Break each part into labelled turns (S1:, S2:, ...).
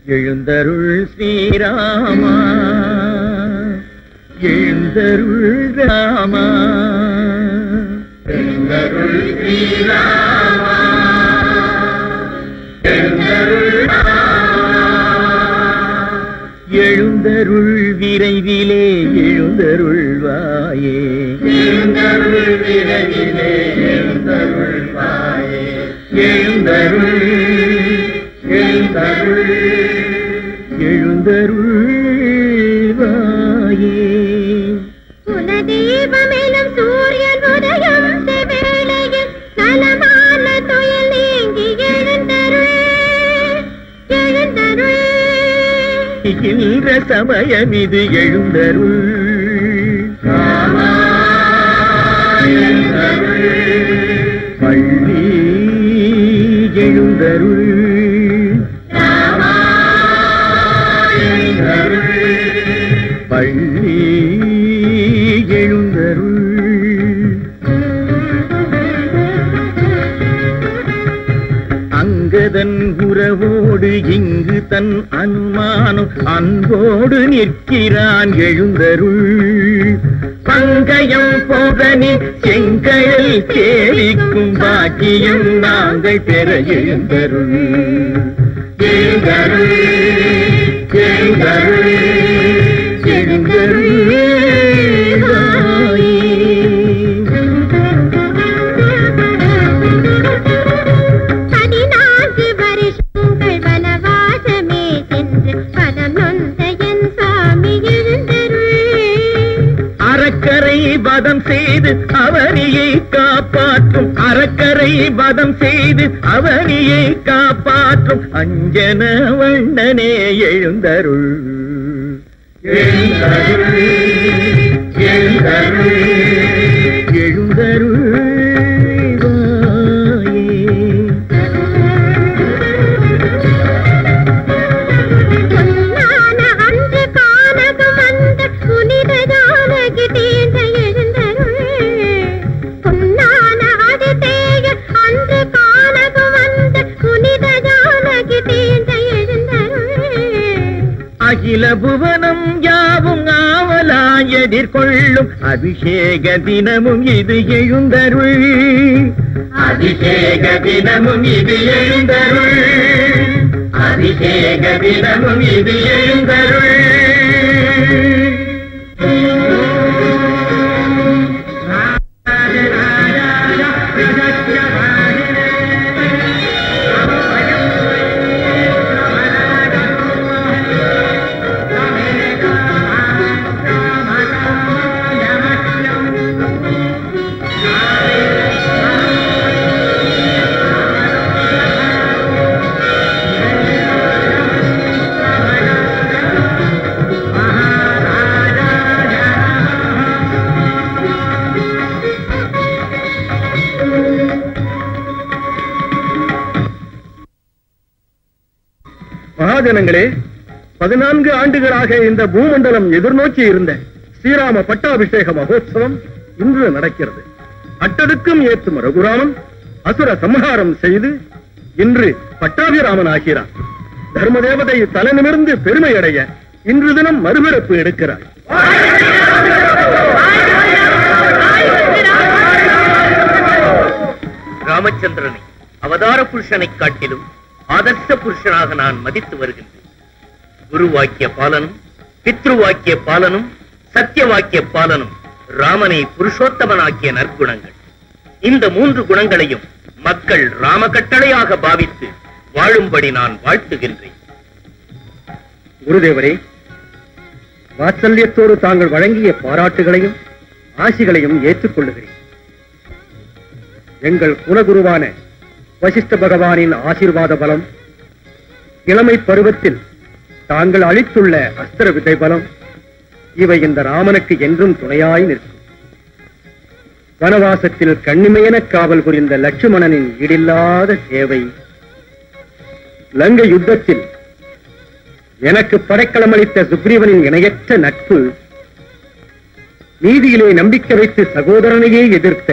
S1: எழுந்தருள் ஸ்ரீராமா எழுந்தருள் ராமா எழுந்தருள் ஸ்ரீராமா எழுந்தருள் விரைவிலே எழுந்தருள்வாயே எழுந்தருள் விரைவிலே எழுந்தருள்வாயே எழுந்தருள் எழுந்தருள் எழுந்தருள்வாயே
S2: குலதெய்வமெனும் சூரியன் உதயம் செவேளையில் நலமான துயில் நீங்கி எழுந்தருள் எழுந்தருள்
S1: இகின்ற சமயம் இது எழுந்தருள் பள்ளி எழுந்தருள் பள்ளி எழுந்தருள் அங்கதன் உறவோடு இங்கு தன் அனுமானம் அன்போடு நிற்கிறான் எழுந்தருள் பங்கயம் போதனி செங்கடல் சேவிக்கும் பாக்கியம் நாங்கள் பெற எழுந்தருள் எழுந்தருள் எழுந்தருள் எழுந்தருள்
S2: பதினான்கு வருஷங்கள் வனவாசமே சென்று பதம் நொந்த என் சாமி எழுந்தருள்
S1: அறக்கரை வதம் செய்து அவனியை காப்பாற்றும் அறக்கரை வதம் செய்து அவனியை காப்பாற்றும் அஞ்சன வண்ணனே எழுந்தருள் எழுந்தருள் எழுந்தருள் எழுந்தருள்
S2: பொன்னான அன்று கானகம் வந்த புனித ஜானகி தீர்ந்த எழுந்தருள் பொன்னான அது தேய அன்று கானகம் வந்த புனித ஜானகி தீர்ந்த எழுந்தருள்
S1: அகில புவனம் யாவும் ஆவலாய் எதிர்கொள்ளும் அபிஷேக தினமும் இது எழுந்தருள் அபிஷேக தினமும் இது எழுந்தருள் அபிஷேக தினமும் இது எழுந்தருள்
S3: மகாஜனங்களே பதினான்கு ஆண்டுகளாக இந்த பூமண்டலம் எதிர்நோக்கி இருந்த ஸ்ரீராம பட்டாபிஷேக மகோத்சவம் இன்று நடக்கிறது அட்டடுக்கும் ஏற்றும் ரகுராமன் அசுர சம்ஹாரம் செய்து இன்று பட்டாபிராமன் ஆகிறார் தர்ம தேவதை தலைநிமிர்ந்து பெருமை அடைய இன்று தினம் மறுபிறப்பு எடுக்கிறார்
S1: ராமச்சந்திரனை அவதார புருஷனை காட்டிலும் ஆதர்ச புருஷனாக நான் மதித்து வருகின்றேன் குரு வாக்கிய பாலனும் பித்ரு வாக்கிய பாலனும் சத்திய வாக்கிய பாலனும் ராமனை புருஷோத்தமனாக்கிய நற்குணங்கள் இந்த மூன்று குணங்களையும் மக்கள் ராம கட்டளையாக பாவித்து வாழும்படி நான் வாழ்த்துகின்றேன்
S3: குருதேவரே வாத்சல்யத்தோடு தாங்கள் வழங்கிய பாராட்டுகளையும் ஆசிகளையும் ஏற்றுக்கொள்ளுகிறேன் எங்கள் குலகுருவான வசிஷ்ட பகவானின் ஆசீர்வாத பலம் இளமை பருவத்தில் தாங்கள் அளித்துள்ள அஸ்திர விதை பலம் இவை இந்த ராமனுக்கு என்றும் துணையாய் நிற்கும் வனவாசத்தில் கண்ணிமையன காவல் புரிந்த லட்சுமணனின் ஈடில்லாத சேவை லங்கை யுத்தத்தில் எனக்கு படைக்களமளித்த சுக்ரீவனின் இணையற்ற நட்பு நீதியிலே நம்பிக்கை வைத்து சகோதரனையே எதிர்த்த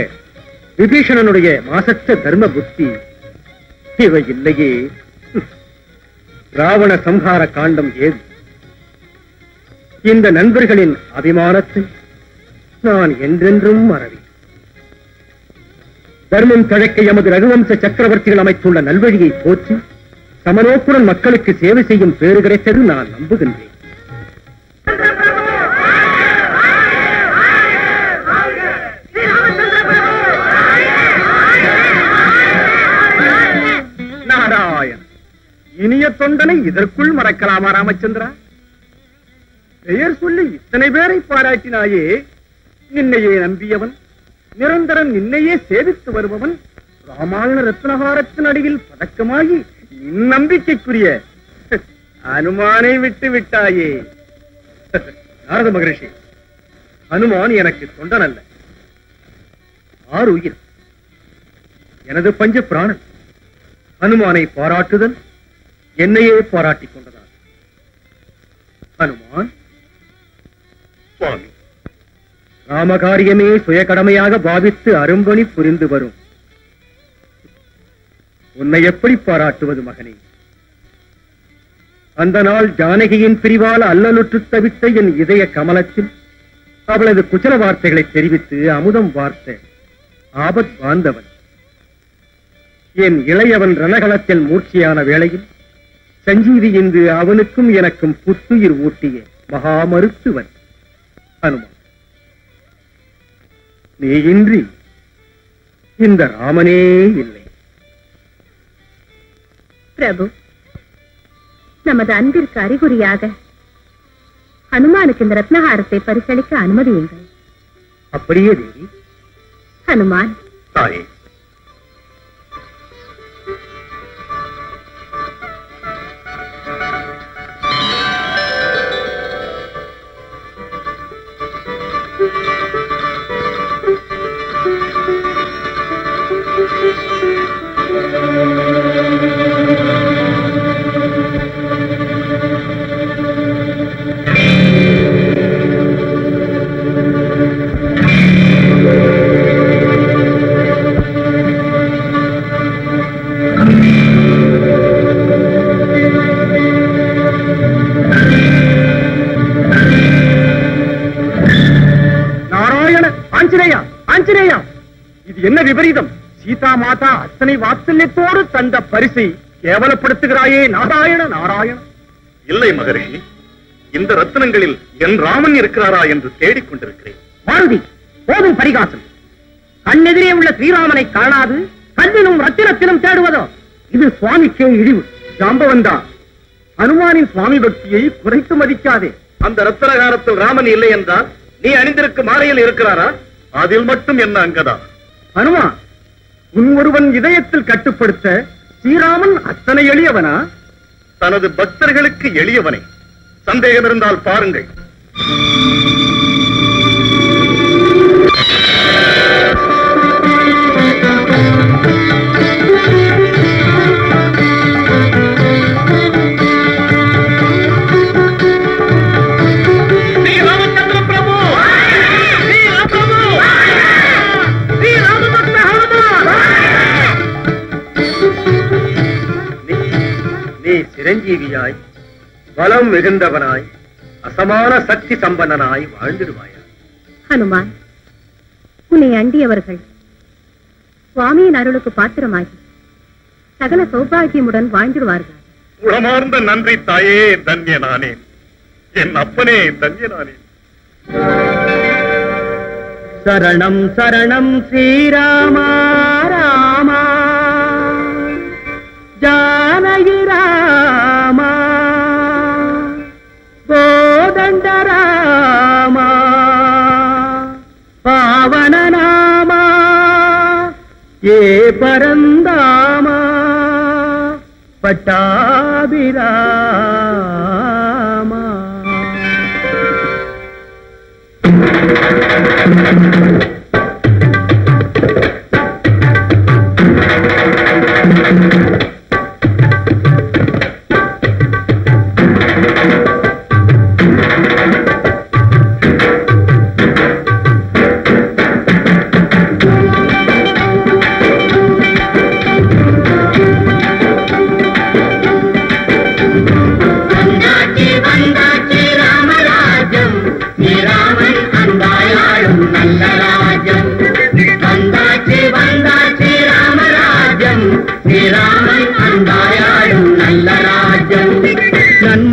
S3: விபீஷணனுடைய மாசற்ற தர்ம புத்தி இவை இல்லையே ராவண சம்ஹார காண்டம் ஏது இந்த நண்பர்களின் அபிமானத்தை நான் என்றென்றும் மறவேன் தர்மம் தழைக்க எமது ரகுவம்ச சக்கரவர்த்திகள் அமைத்துள்ள நல்வழியை போற்றி சமநோக்குடன் மக்களுக்கு சேவை செய்யும் பேறு கிடைத்தது நான் நம்புகின்றேன் நாராயண் இனிய தொண்டனை இதற்குள் மறக்கலாமா ராமச்சந்திரா பெயர் சொல்லி இத்தனை பேரை பாராட்டினாயே நின்னையே நம்பியவன் நிரந்தரம் நின்னையே சேவித்து வருபவன் ராமாயண ரத்னஹாரத்தின் அடியில் பதக்கமாகி நின் நம்பிக்கைக்குரிய அனுமானை விட்டு விட்டாயே நாரத மகரிஷி அனுமான் எனக்கு தொண்டன் அல்ல ஆறு உயிர் எனது பஞ்ச பிராணன் ஹனுமானை பாராட்டுதல் என்னையே பாராட்டிக் கொண்டதான் ஹனுமான்
S1: சுவாமி
S3: ராமகாரியமே சுயகடமையாக பாவித்து அரும்பணி புரிந்து வரும் உன்னை எப்படி பாராட்டுவது மகனே அந்த நாள் ஜானகியின் பிரிவால் அல்லலுற்று தவித்த என் இதய கமலத்தில் அவளது குச்சல வார்த்தைகளை தெரிவித்து அமுதம் வார்த்த ஆபத் பாந்தவன் என் இளையவன் ரணகளத்தில் மூர்ச்சியான வேளையில் சஞ்சீவி இன்று அவனுக்கும் எனக்கும் புத்துயிர் ஊட்டிய மகா மருத்துவன் ஹனுமான் நீ இன்றி இந்த ராமனே இல்லை
S2: பிரபு நமது அன்பிற்கு அறிகுறியாக ஹனுமானுக்கு இந்த ரத்னஹாரத்தை பரிசளிக்க அனுமதியுங்கள்
S3: அப்படியே தேவி
S2: ஹனுமான்
S1: தாயே
S3: நாராயண ஆஞ்சநேயா ஆஞ்சநேயா இது என்ன விபரீதம் சீதா மாதா அத்தனை வாத்சல்யத்தோடு தந்த பரிசை கேவலப்படுத்துகிறாயே நாராயண நாராயண
S1: இல்லை மகரிஷி இந்த ரத்தினங்களில் என் ராமன் இருக்கிறாரா என்று தேடிக் கொண்டிருக்கிறேன்
S3: மாருதி போதும் பரிகாசம் கண்ணெதிரே உள்ள ஸ்ரீராமனை காணாது கல்லிலும் ரத்தினத்திலும் தேடுவதோ இது சுவாமிக்கே இழிவு ஜாம்பவந்தா ஹனுமானின் சுவாமி பக்தியை குறைத்து மதிக்காதே
S1: அந்த ரத்தனகாரத்தில் ராமன் இல்லை என்றால் நீ அணிந்திருக்கும் மாலையில் இருக்கிறாரா அதில் மட்டும் என்ன அங்கதா
S3: ஹனுமான் உன் ஒருவன் இதயத்தில் கட்டுப்படுத்த ஸ்ரீராமன் அத்தனை எளியவனா
S1: தனது பக்தர்களுக்கு எளியவனை சந்தேகம் இருந்தால் பாருங்கள் ஸ்ரீராமச்சந்திர பிரபு ஸ்ரீராம் பிரபு ஸ்ரீராமபக்த ஹனுமான்
S3: நீ சிரஞ்சீவியாய் பலம் மிகுந்தவனாய் அசமான சக்தி சம்பன்னனாய் வாழ்ந்திடுவாயா
S2: ஹனுமான் உன்னை அண்டியவர்கள் சுவாமியின் அருளுக்கு பாத்திரமாகி சகல சௌபாகியமுடன் வாழ்ந்திடுவார்கள்
S1: உளமார்ந்த நன்றி தாயே தன்யனானே என் அப்பனே தன்யனானே
S3: சரணம் சரணம் ஸ்ரீராமா ராமா ஜானகி ராமா கோதண்ட ராமா பாவன நாமா ஏ பரந்தாமா பட்டாபிராமா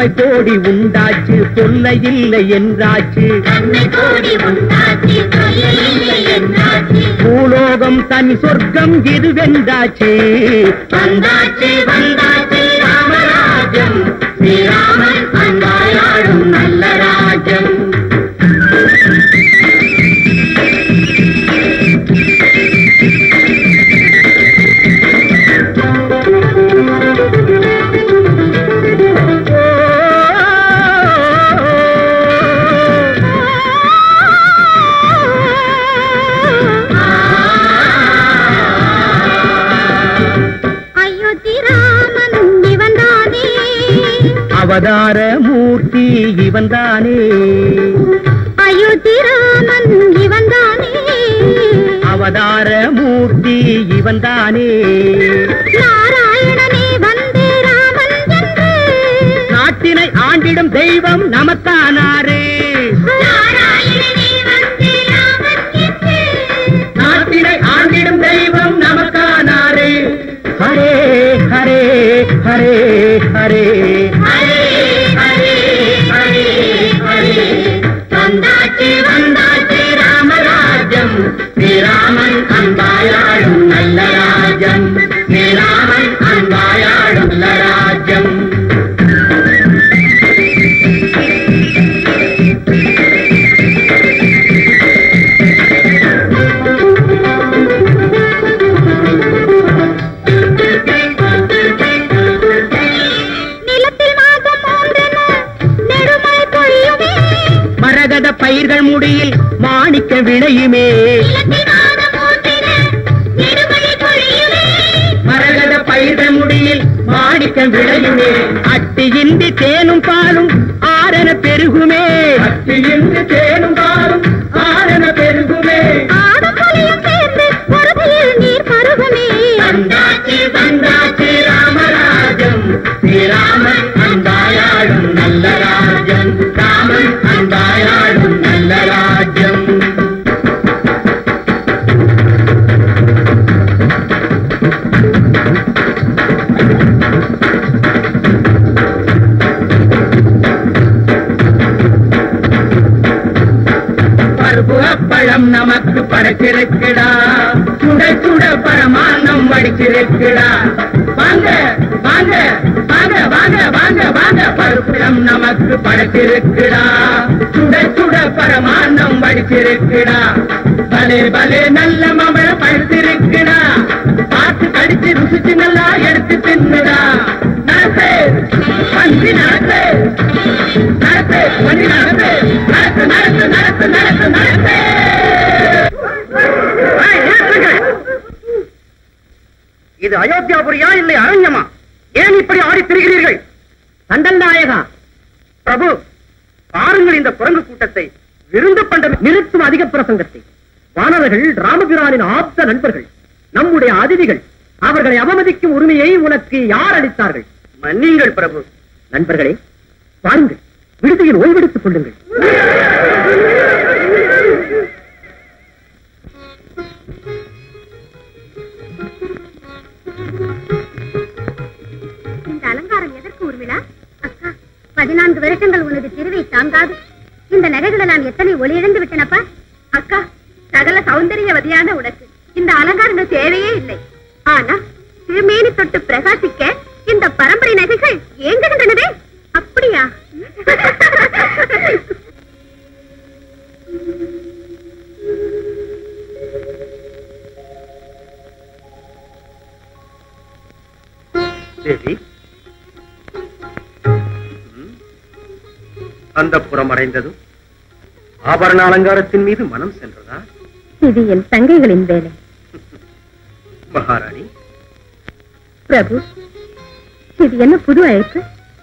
S4: நன்மை கோடி உண்டாச்சு தொல்லை இல்லை என்றாச்சு
S5: நன்மை கோடி உண்டாச்சு தொல்லையில்லை என்றாச்சு
S4: பூலோகம் தனி சொர்க்கம் இது வென்றாச்சு
S5: வந்தாச்சு வந்தாச்சு ராமராஜ்யம் ஸ்ரீராமன் அன்பாயாடும் நல்ல ராஜ்யம் அயோத்தி ராமன் இவன் தானே
S4: அவதார மூர்த்தி இவன்தானே
S5: அயோத்தி ராமன் இவன் தானே
S4: அவதார மூர்த்தி இவன்தானே
S5: நாராயணனே வந்தே ராமன் என்று
S4: நாட்டினை ஆண்டிடும் தெய்வம் நமக்கானாரே
S5: நாராயணனே வந்தே ராமன் என்று
S4: நாட்டினை ஆண்டிடும் தெய்வம் நமக்கானாரே ஹரே ஹரே ஹரே ஹரே
S5: ஹரே ஹரே ஹரே ஹரே வந்தாச்சு வந்தாச்சு ராமராஜ்யம் ஸ்ரீராமன் அன்பாயாடும் நல்ல ராஜ்யம் ஸ்ரீராமன் அன்பாயாடும் நல்ல ராஜ்யம் நிலத்தில் மாதம் மூன்றென நெடுமழை பொழியுமே
S4: மரகத பயிர்கள் முடியில் மாணிக்க விளையுமே
S5: நிலத்தில் மாதம் மூன்றென நெடுமழை பொழியுமே
S4: மரகத பயிர்கள் முடியில் மாணிக்க விளையுமே அட்டியின்றி தேனும் பாலும் ஆரண பெருகுமே அட்டியின்றி தேனும் பாலும் ஆரண பெருகுமே
S5: ஆடும் மொழியும் சேர்ந்து பொறுமையில் நீர் பருகுமே
S4: வந்தாச்சு வந்தாச்சு ராமராஜம் ஸ்ரீராமன் அன்பாயாடும் நல்ல ராஜ்யம் ராமன் அன்பாயாடும் நல்ல ராஜ்யம் பருப்பு அப்பளம் நமக்கு படைச்சிருக்குடா சுட சுட பரமான்னம் வடிச்சிருக்குடா வாங்க வாங்க வாங்க வாங்க வாங்க வாங்க பருப்புடம் நமக்கு படைச்சிருக்குடா சுட சுட பரமான்னம் வடிச்சிருக்குடா பலே பலே நல்ல மமழ பழுத்திருக்குடா பார்த்து கடிச்சு ருசிச்சு நல்லா எடுத்து தின்னுடா நடத்து பந்தி நடத்து நடத்து பந்தி நடத்து நடத்து நடத்து நடத்து நடத்து நடத்து
S1: இது அயோத்தியாபுரியா இல்லை அரண்யமா ஏன் இப்படி ஆடி திரிகிறீர்கள்
S4: சண்டல் நாயகா
S1: பிரபு பாருங்கள் இந்த குரங்கு கூட்டத்தை விருந்து பண்ட
S4: நிறுத்தும் அதிக பிரசங்கத்தை வானவர்கள் ராமபிரானின் ஆப்த நண்பர்கள் நம்முடைய அதிதிகள் அவர்களை அவமதிக்கும் உரிமையை உனக்கு யார் அளித்தார்கள்
S1: மன்னியுங்கள் பிரபு
S4: நண்பர்களே பாருங்கள் விடுதியில் ஓய்வெடுத்துக் கொள்ளுங்கள்
S5: இந்த அலங்காரம் எதற்கு ஊர்விழா அக்கா பதினான்கு வருஷங்கள் உனது திருவை தாங்காது இந்த நகைகளை நான் எத்தனை ஒளி இழந்து விட்டனப்பா அக்கா சகல சௌந்தரியவதியான உனக்கு இந்த அலங்காரங்கள் தேவையே இல்லை ஆனா திருமேனி தொட்டு பிரகாசிக்க இந்த பரம்பரை நகைகள் ஏங்குகின்றனவே அப்படியா
S1: தேவி அந்த புறம் அடைந்ததும் ஆபரண அலங்காரத்தின் மீது மனம் சென்றதா
S2: இது என் தங்கைகளின் வேலை
S1: மகாராணி
S2: பிரபு இது என்ன புது அழைப்பு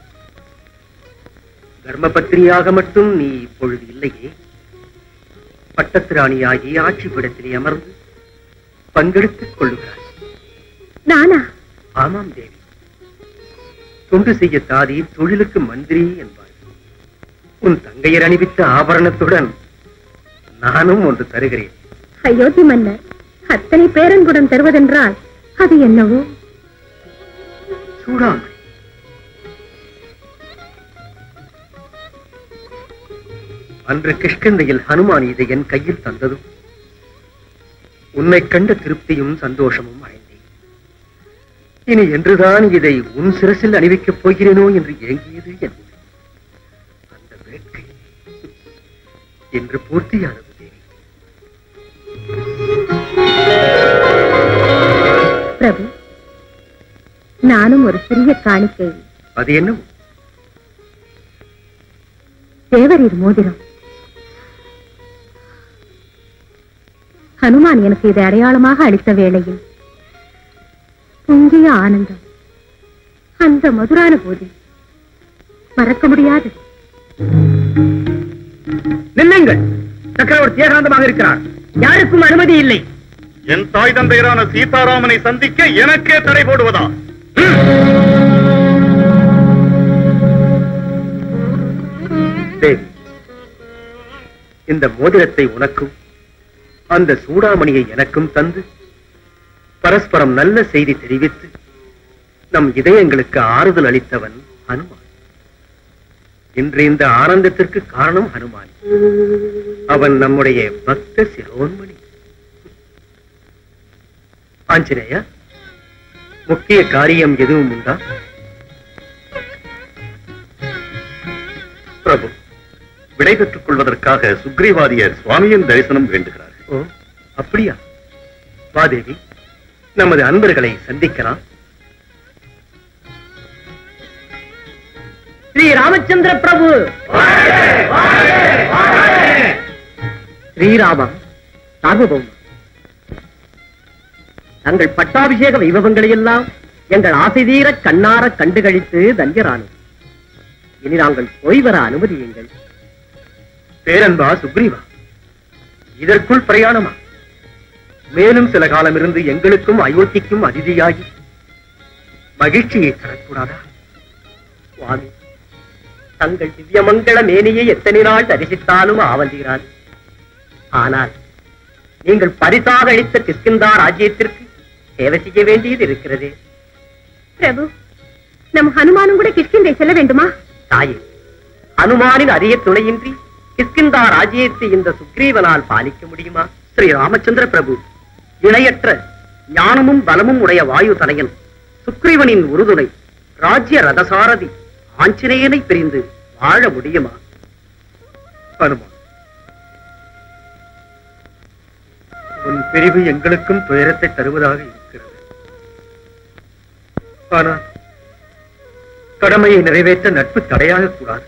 S1: தர்மபத்னியாக மட்டும் நீ இப்பொழுது இல்லையே பட்டத்து ராணியாகி ஆட்சி பீடத்திலே அமர்ந்து பங்கெடுத்துக் கொள்ளுகிறாய்
S2: நானா
S1: ஆமாம் தேவி தொண்டு செய்ய தாதி தொழிலுக்கு மந்திரி என்பார் உன் தங்கையர் அணிவித்த ஆபரணத்துடன் நானும் ஒன்று தருகிறேன்
S2: அயோத்தி மன்னர் அத்தனை பேரன்புடன் தருவதென்றால் அது என்னவோ
S1: சூடாமணி
S4: அன்று கிஷ்கிந்தையில் ஹனுமான் இதை என் கையில் தந்ததும் உன்னை கண்ட திருப்தியும் சந்தோஷமும் அடைந்தேன் இனி என்றுதான் இதை உன் சிரசில் அணிவிக்கப் போகிறேனோ என்று ஏங்கியது என் உள்ளம். அந்த வேட்கை இன்று பூர்த்தியானது தேவி
S2: பிரபு நானும் ஒரு சிறிய காணிக்கை
S4: அது என்ன
S2: தேவரீர் மோதிரம் ஹனுமான் எனக்கு இதை அடையாளமாக அளித்த வேளையில் பொங்கிய ஆனந்தம் அந்த மதுரான போது மறக்க முடியாது
S3: நில்லுங்கள் சக்கரவர்த்தி ஏகாந்தமாக இருக்கிறார்
S4: யாருக்கும் அனுமதி இல்லை
S3: என் தாய் தந்தையரான சீதாராமனை சந்திக்க எனக்கே தடை போடுவதா
S4: தேவி இந்த மோதிரத்தை உனக்கும் அந்த சூடாமணியை எனக்கும் தந்து பரஸ்பரம் நல்ல செய்தி தெரிவித்து நம் இதயங்களுக்கு ஆறுதல் அளித்தவன் ஹனுமான் இன்று இந்த ஆனந்தத்திற்கு காரணம் ஹனுமான் அவன் நம்முடைய பக்த சிரோன்மணி ஆஞ்சநேயா முக்கிய காரியம் எதுவும் உண்டா
S3: பிரபு விடை பெற்றுக் கொள்வதற்காக சுக்ரீவாதியர் சுவாமியின் தரிசனம் வேண்டுகிறார்
S4: ஓ அப்படியா வாதேவி நமது அன்பர்களை சந்திக்கலாம் ஸ்ரீ ராமச்சந்திர பிரபு ஸ்ரீராமா சார்வபௌமா தங்கள் பட்டாபிஷேக வைபவங்களை எல்லாம் எங்கள் ஆசை தீர கண்ணார கண்டுகளித்து தஞ்சரானோம் இனி நாங்கள் போய் வர அனுமதியுங்கள் பேரன்பா சுக்ரீவா இதற்குள் பிரயாணமா மேலும் சில காலம் இருந்து எங்களுக்கும் அயோத்திக்கும் அதிதியாகி மகிழ்ச்சியை தரக்கூடாதா சுவாமி தங்கள் திவ்யமங்கள மேனியை எத்தனை நாள் தரிசித்தாலும் ஆவந்தீராது ஆனால் நீங்கள் பரிசாக அளித்த கிஷ்கிந்தா ராஜ்யத்திற்கு சேவை செய்ய வேண்டியது இருக்கிறதே
S2: பிரபு நம் ஹனுமானும் கூட கிஷ்கிந்தை செல்ல வேண்டுமா
S4: தாயே அனுமானின் அரிய துணையின்றி கிஷ்கிந்தா ராஜ்யத்தை இந்த சுக்ரீவனால் பாலிக்க முடியுமா ஸ்ரீ ராமச்சந்திர பிரபு இணையற்ற ஞானமும் பலமும் உடைய வாயு தனையன் சுக்ரீவனின் உறுதுணை ராஜ்ய ரதசாரதி ஆஞ்சநேயனை பிரிந்து வாழ முடியுமா ஹனுமான் உன் பிரிவு எங்களுக்கும் துயரத்தை தருவதாக இருக்கிறது ஆனால் கடமையை நிறைவேற்ற நட்பு தடையாக கூடாது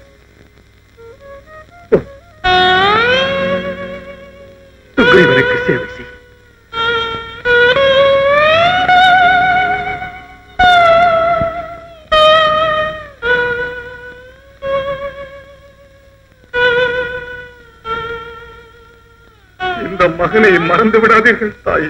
S4: ஓ. சுக்ரீவனுக்கு சேவை செய்
S3: இந்த மகனை மறந்து விடாதீர்கள் தாயே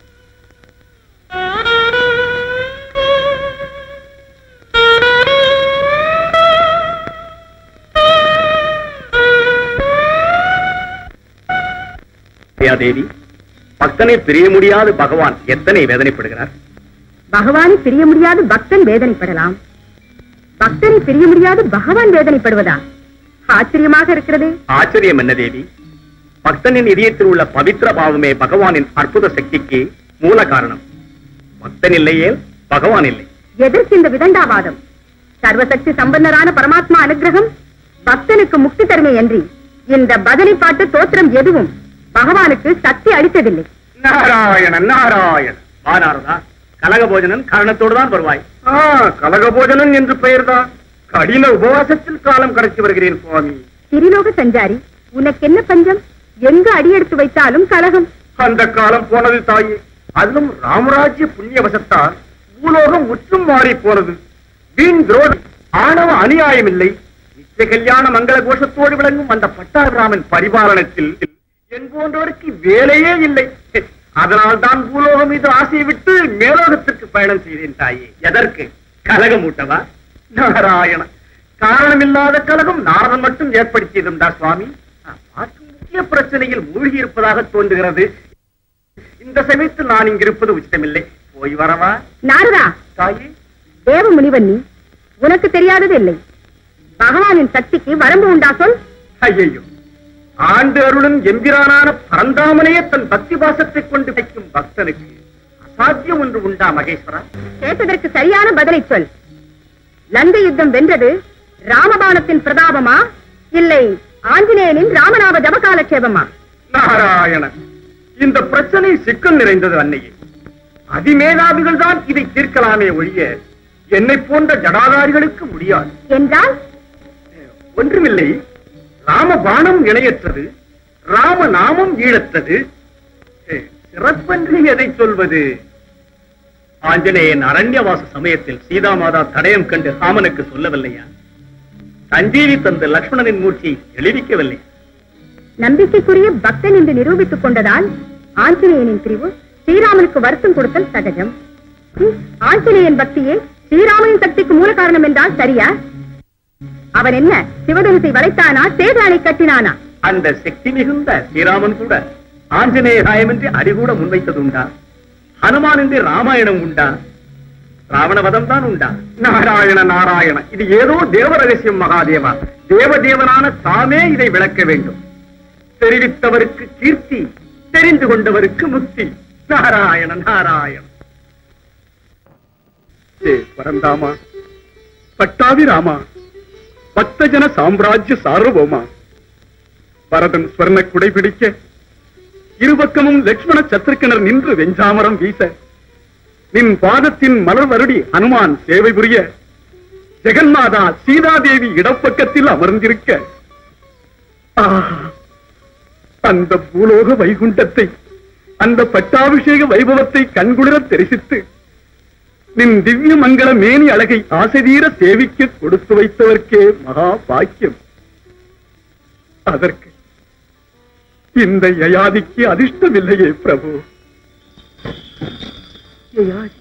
S4: தேவி பக்தனை பிரிய முடியாத பகவான் எத்தனை வேதனைப்படுகிறார்
S2: பகவானை பிரிய முடியாது பக்தன் வேதனைப்படலாம் பக்தனை பிரிய முடியாது பகவான் வேதனைப்படுவதா ஆச்சரியமாக இருக்கிறதே
S4: ஆச்சரியம் என்ன தேவி பக்தனின் இதயத்தில் உள்ள பவித்திர பாவமே பகவானின் அற்புத சக்திக்கு மூல காரணம் பக்தன் இல்லையே பகவான் இல்லை
S2: எதற்கு இந்த விதண்டாவாதம் சர்வசக்தி சம்பன்னரான பரமாத்மா அனுகிரகம் பக்தனுக்கு முக்தி தருமே என்று இந்த பதனி பாட்டு தோற்றம் எதுவும் பகவானுக்கு சக்தி அளித்ததில்லை
S4: நாராயணன் நாராயணன் வானாரதா கனக போஜனன் காரணத்தோடு தான் வருவாய்
S3: கலக போஜனன் என்று பெயர்தான் கடின உபவாசத்தில் காலம் கடத்தி வருகிறேன் சுவாமி
S2: திரிலோக சஞ்சாரி உனக்கு என்ன பஞ்சம் எங்கு அடியெடுத்து வைத்தாலும் கலகம்
S3: அந்த காலம் போனது தாயே அதிலும் ராமராஜ்ய புண்ணியவசத்தால் பூலோகம் முற்றும் மாறி போனது வீண் துரோகம் ஆணவ அநியாயம் இல்லை நித்திய கல்யாண மங்கள கோஷத்தோடு விளங்கும் அந்த பட்டாபிராமன் பரிபாலனத்தில் என் போன்றவருக்கு வேலையே இல்லை அதனால் தான் பூலோகம் மீது ஆசையை விட்டு மேலோகத்திற்கு பயணம் செய்தேன் தாயே எதற்கு கலகம் ஊட்டவா நாராயண காரணமில்லாத கலகம் நாரதன் மட்டும் ஏற்படுத்தியதுண்டா சுவாமி பார்க்கும் முக்கிய பிரச்சனையில் மூழ்கி இருப்பதாக தோன்றுகிறது இந்த சமயத்தில் நான் இங்கிருப்பது உச்சிதமில்லை போய் வரவா
S2: நாரதா
S3: தாயே
S2: தேவ முனிவன் நீ உனக்கு தெரியாதது இல்லை பகவானின் சக்திக்கு வரம்பு உண்டா சொல்
S3: ஐயோ ஆண்டு அருளும் எம்பிரானான பரந்தாமனையே தன் பக்தி பாசத்தைக் கொண்டு வைக்கும் பக்தனுக்கு அசாத்தியம் ஒன்று உண்டா மகேஸ்வரா
S2: கேட்டதற்கு சரியான பதிலை சொல் லங்கை யுத்தம் வென்றது ராமபாணத்தின் பிரதாபமா இல்லை ஆஞ்சநேயனின் ராமநாம ஜபகாலட்சேபமா
S3: நாராயணன் இந்த பிரச்சனை சிக்கல் நிறைந்தது அன்னையே அதிமேதாவிகள் தான் இதை தீர்க்கலாமே ஒழிய என்னை போன்ற ஜடாதாரிகளுக்கு முடியாது
S2: என்றால்
S3: ஒன்றுமில்லை ராமபாணம் இணையற்றது ராம நாமம் ஈழற்றது ஏ, சிறப்பன்று எதை சொல்வது ஆஞ்சநேயன் அரண்யவாச சமயத்தில் சீதாமாதா தடயம் கண்டு ராமனுக்கு சொல்லவில்லையா சஞ்சீவி தந்த லக்ஷ்மணனின் மூர்த்தியை எழுதிக்கவில்லையா
S2: நம்பிக்கைக்குரிய பக்தன் என்று நிரூபித்துக் கொண்டதால் ஆஞ்சநேயனின் பிரிவு ஸ்ரீராமனுக்கு வருத்தம் கொடுத்தல் சகஜம் ஹம், ஆஞ்சநேயன் பக்தியே ஸ்ரீராமனின் சக்திக்கு மூல காரணம் என்றால் சரியா அவன் என்ன சிவதனுசை வளைத்தானா சேதானை கட்டினானா
S3: அந்த சக்தி மிகுந்த ஸ்ரீராமன் கூட ஆஞ்சநேய ராயமின்றி அடிகூட முன்வைத்ததுண்டா ஹனுமானின்றி ராமாயணம் உண்டா ராவணவதம் தான் உண்டா நாராயண நாராயண இது ஏதோ தேவ ரகசியம் மகாதேவா தேவதேவனான தாமே இதை விளக்க வேண்டும் தெரிவித்தவருக்கு கீர்த்தி தெரிந்து கொண்டவருக்கு முக்தி நாராயண நாராயண ஏ பரந்தாமா பட்டாவி ராமா பக்தஜன சாம்ராஜ்ய சார்வபௌமா பரதன் ஸ்வர்ண குடை பிடிக்க இருபக்கமும் லட்சுமண சத்ருக்கனர் நின்று வெஞ்சாமரம் வீச நின் பாதத்தின் மலர் வருடி ஹனுமான் சேவை புரிய ஜெகன்மாதா சீதாதேவி இடப்பக்கத்தில் அமர்ந்திருக்க ஆஹா! அந்த பூலோக வைகுண்டத்தை அந்த பட்டாபிஷேக வைபவத்தை கண்குளிர தரிசித்து நின் திவ்ய மங்கள மேனி அழகை ஆசைதீர சேவிக்க கொடுத்து வைத்தவர்க்கே மகா பாக்கியம் அதற்கு இந்த யயாதிக்கு அதிர்ஷ்டமில்லையே பிரபு யயாதி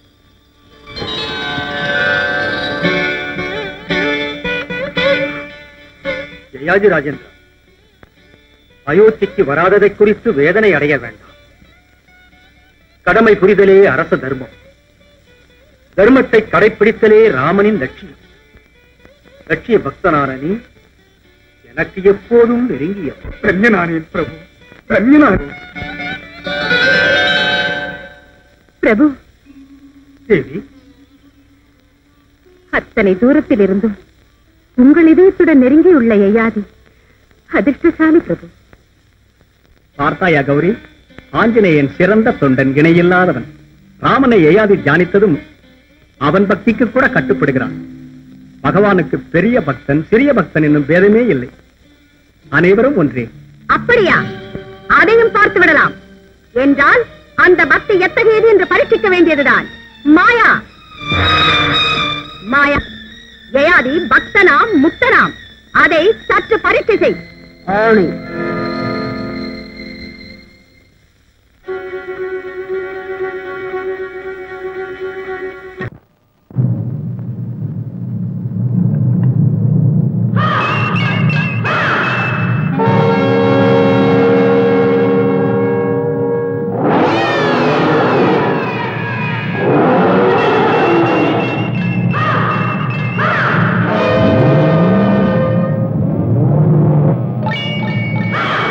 S4: ஜெயாஜி ராஜேந்திரா அயோத்திக்கு வராததை குறித்து வேதனை அடைய வேண்டாம் கடமை புரிதலே அரச தர்மம் தர்மத்தை கடைப்பிடித்தலே ராமனின் லட்சியம் லட்சிய பக்தனான நீ எனக்கு எப்போதும் நெருங்கிய
S3: தன்யனானேன் பிரபு தன்யனானேன்
S2: பிரபு
S4: தேவி
S2: அத்தனை தூரத்தில் இருந்தும் உங்கள் இதயத்துடன் நெருங்கியுள்ள யயாதி அதிர்ஷ்டசாலி பிரபு
S4: பார்த்தாயா கௌரி ஆஞ்சநேயன் சிறந்த தொண்டன் இணையில்லாதவன் ராமனை ஏயாதி தியானித்ததும் அவன் பக்திக்கு கூட கட்டுப்படுகிறான் பகவானுக்கு பெரிய பக்தன் சிறிய பக்தன் என்னும் பேதமே இல்லை அனைவரும் ஒன்றே
S2: அப்படியா அதையும் பார்த்து விடலாம் என்றால் அந்த பக்தி எத்தகையது என்று பரீட்சிக்க வேண்டியதுதான் மாயா மாயா யயாதி பக்தனாம் முக்தனாம் அதை சற்று பரீட்சை செய் ஆணை
S5: ஆ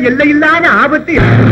S3: எல்லையில்லாத ஆபத்து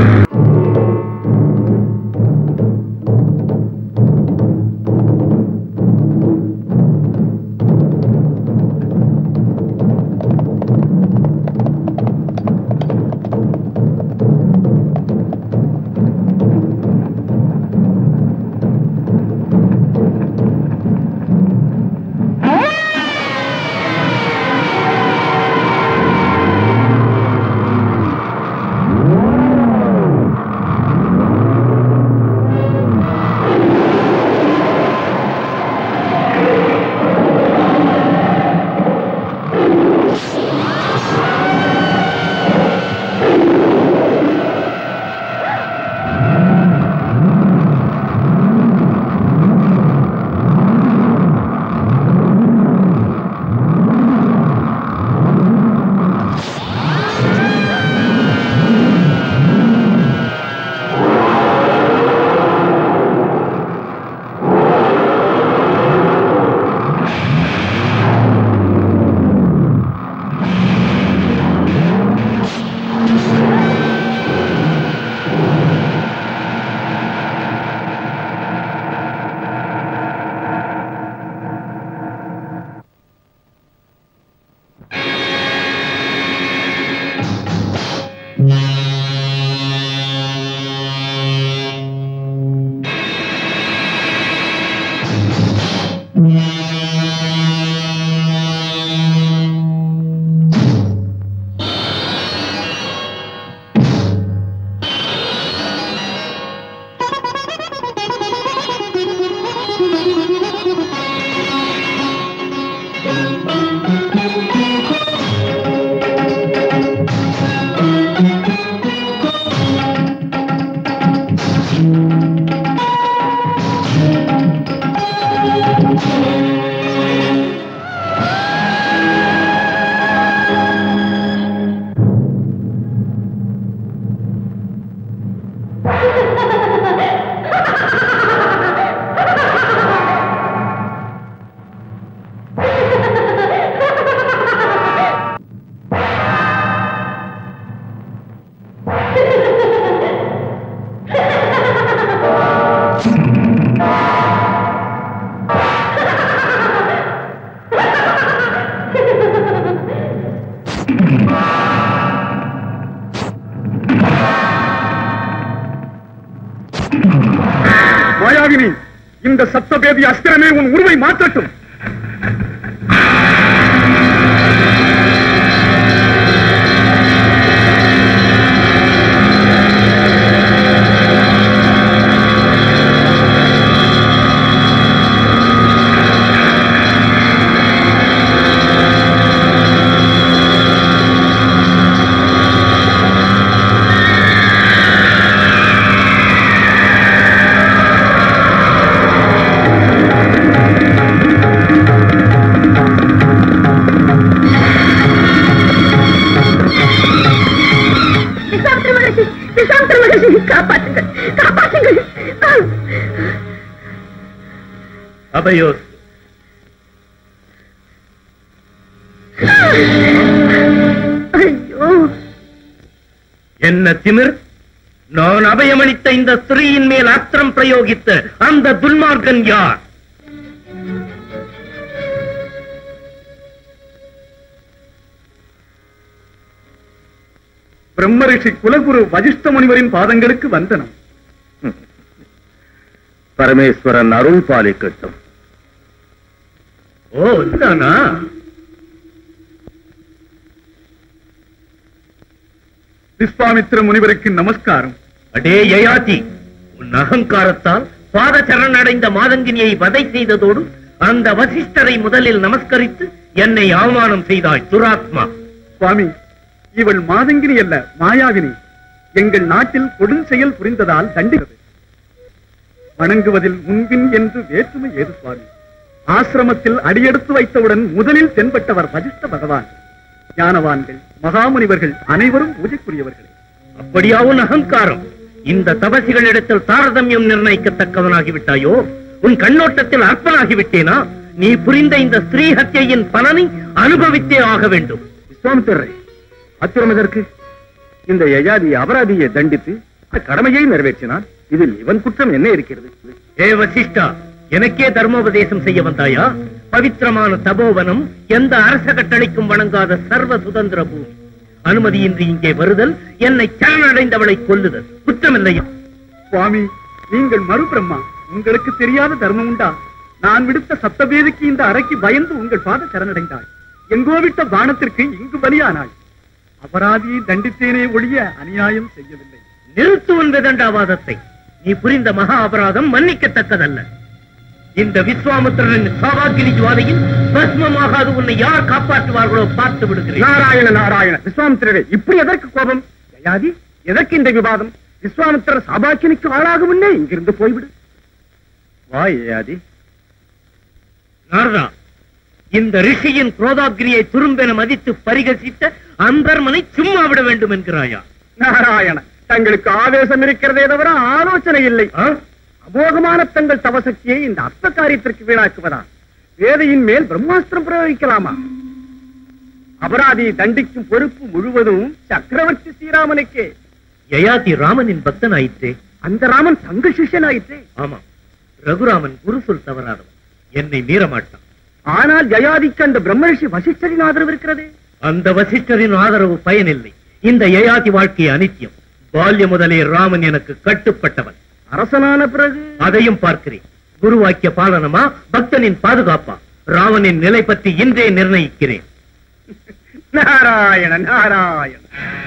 S3: மாயாவினி இந்த சப்தபேதி அஸ்திரமே உன் உருவை மாற்றட்டும்
S2: விசாமித்திர மகர்ஷி விசாமித்திர மகர்ஷி காப்பாற்றுங்கள் காப்பாற்றுங்கள்
S1: அபயோஸ்
S2: ஐயோ
S1: என்ன திமிர் நான் அபயமளித்த இந்த ஸ்திரீயின் மேல் அஸ்திரம் பிரயோகித்த அந்த துன்மார்க்கன் யார்
S3: பிரம்மரிஷி குலகுரு வசிஷ்ட முனிவரின் பாதங்களுக்கு வந்தனம்
S6: பரமேஸ்வரன் அருள் பாலிக்கட்டும்
S1: ஓ இதானா
S3: விஸ்வாமித்திர முனிவருக்கு நமஸ்காரம்
S1: அடே யயாதி உன் அகங்காரத்தால் பாத சரணடைந்த மாதங்கினியை வதை செய்ததோடு அந்த வசிஷ்டரை முதலில் நமஸ்கரித்து என்னை அவமானம் செய்தாய் துராத்மா
S3: சுவாமி இவள் மாதங்கினி அல்ல மாயாவினி எங்கள் நாட்டில் கொடுஞ்செயல் புரிந்ததால் தண்டிக்கிறது வணங்குவதில் முன்பின் என்று வேற்றுமை ஏது சுவாமி ஆசிரமத்தில் அடியெடுத்து வைத்தவுடன் முதலில் தென்பட்டவர் வசிஷ்ட பகவான் ஞானவான்கள் மகாமுனிவர்கள் அனைவரும் பூஜைக்குரியவர்களே
S1: அப்படியா உன் அகங்காரம் இந்த தபசிகளிடத்தில் தாரதமியம் நிர்ணயிக்கத்தக்கவனாகிவிட்டாயோ உன் கண்ணோட்டத்தில் அற்பனாகிவிட்டேனா நீ புரிந்த இந்த ஸ்ரீ ஹத்யையின் பலனை அனுபவித்தே ஆக வேண்டும்
S6: விஸ்வாமித்திரரை அத்திரம் எதற்கு
S3: இந்த யஜாதி அபராதியை தண்டித்து அந்த கடமையை நிறைவேற்றினான் இதில் இவன் குற்றம் என்ன இருக்கிறது
S1: ஏ வசிஷ்டா எனக்கே தர்மோபதேசம் செய்ய வந்தாயா பவித்திரமான தபோவனம் எந்த அரச கட்டளைக்கும் வணங்காத சர்வ சுதந்திர பூமி அனுமதியின்றி இங்கே வருதல் என்னை சரணடைந்தவளை கொல்லுதல் குற்றமில்லையா
S7: சுவாமி நீங்கள் மறுபிரம்மா உங்களுக்கு தெரியாத தர்மம் உண்டா நான் விடுத்த சத்தவேதிக்கு இந்த அறைக்கு பயந்து உங்கள் பாத சரணடைந்தாள் எங்கோ விட்ட பானத்திற்கு இங்கு பலியானாள் அபராதியை தண்டித்தேனே ஒழிய அநியாயம் செய்யவில்லை
S1: நிறுத்துவன் விதண்டாவாதத்தை நீ புரிந்த மகா அபராதம் மன்னிக்கத்தக்கதல்ல இந்த விஸ்வாமித்திரனின் சாவாக்கினி ஜுவாதையில் பஸ்மமாகாது உன்னை யார் காப்பாற்றுவார்களோ பார்த்து விடுகிறேன்
S3: நாராயண நாராயண விஸ்வாமித்திரரே இப்படி எதற்கு கோபம் யயாதி எதற்கு இந்த விவாதம் விஸ்வாமித்திரர் சபாக்கினிக்கு ஆளாகும் முன்னே இங்கிருந்து போய்விடு வா யயாதி
S1: நாரதா இந்த ரிஷியின் குரோதாகிரியை துரும்பென மதித்து பரிகசித்த அந்தர்மனை சும்மா விட வேண்டும் என்கிறாயா
S3: நாராயண தங்களுக்கு ஆவேசம் இருக்கிறதே தவிர ஆலோசனை இல்லை
S1: ஆ?
S3: அமோகமான தங்கள் தவசக்தியை இந்த அற்ப காரியத்திற்கு வீணாக்குவதா வேதையின் மேல் பிரம்மாஸ்திரம் பிரயோகிக்கலாமா அபராதியை தண்டிக்கும் பொறுப்பு முழுவதும் சக்கரவர்த்தி ஸ்ரீராமனுக்கே
S1: யயாதி ராமனின் பக்தன் ஆயிற்றே
S3: அந்த ராமன் தங்க சிஷ்யனாயிற்றே
S1: ஆமா ரகுராமன் குரு சொல் தவறாதவன் என்னை மீறமாட்டான்
S3: ஆனால் ஜயாதிக்கு அந்த பிரம்மரிஷி வசிஷ்டரின் ஆதரவு இருக்கிறதே
S1: அந்த வசிஷ்டரின் ஆதரவு பயனில்லை இந்த யயாதி வாழ்க்கை அனித்தியம் பால்ய முதலே ராமன் எனக்கு கட்டுப்பட்டவன்
S3: அரசனான பிறகு
S1: அதையும் பார்க்கிறேன் குருவாக்கிய பாலனமா பக்தனின் பாதுகாப்பா ராவனின் நிலை பற்றி இன்றே நிர்ணயிக்கிறேன்
S3: நாராயண நாராயண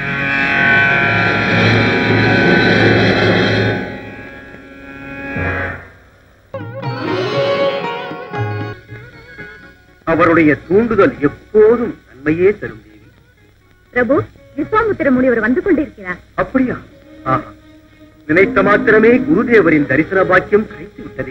S4: அவருடைய தூண்டுதல் எப்போதும் நன்மையே தரும் தேவி
S2: பிரபு விஸ்வாமுத்திர முனிவர் வந்து கொண்டிருக்கிறார்
S4: அப்படியா ஆஹா நினைத்த மாத்திரமே குருதேவரின் தரிசன பாக்கியம் கிடைத்து விட்டதே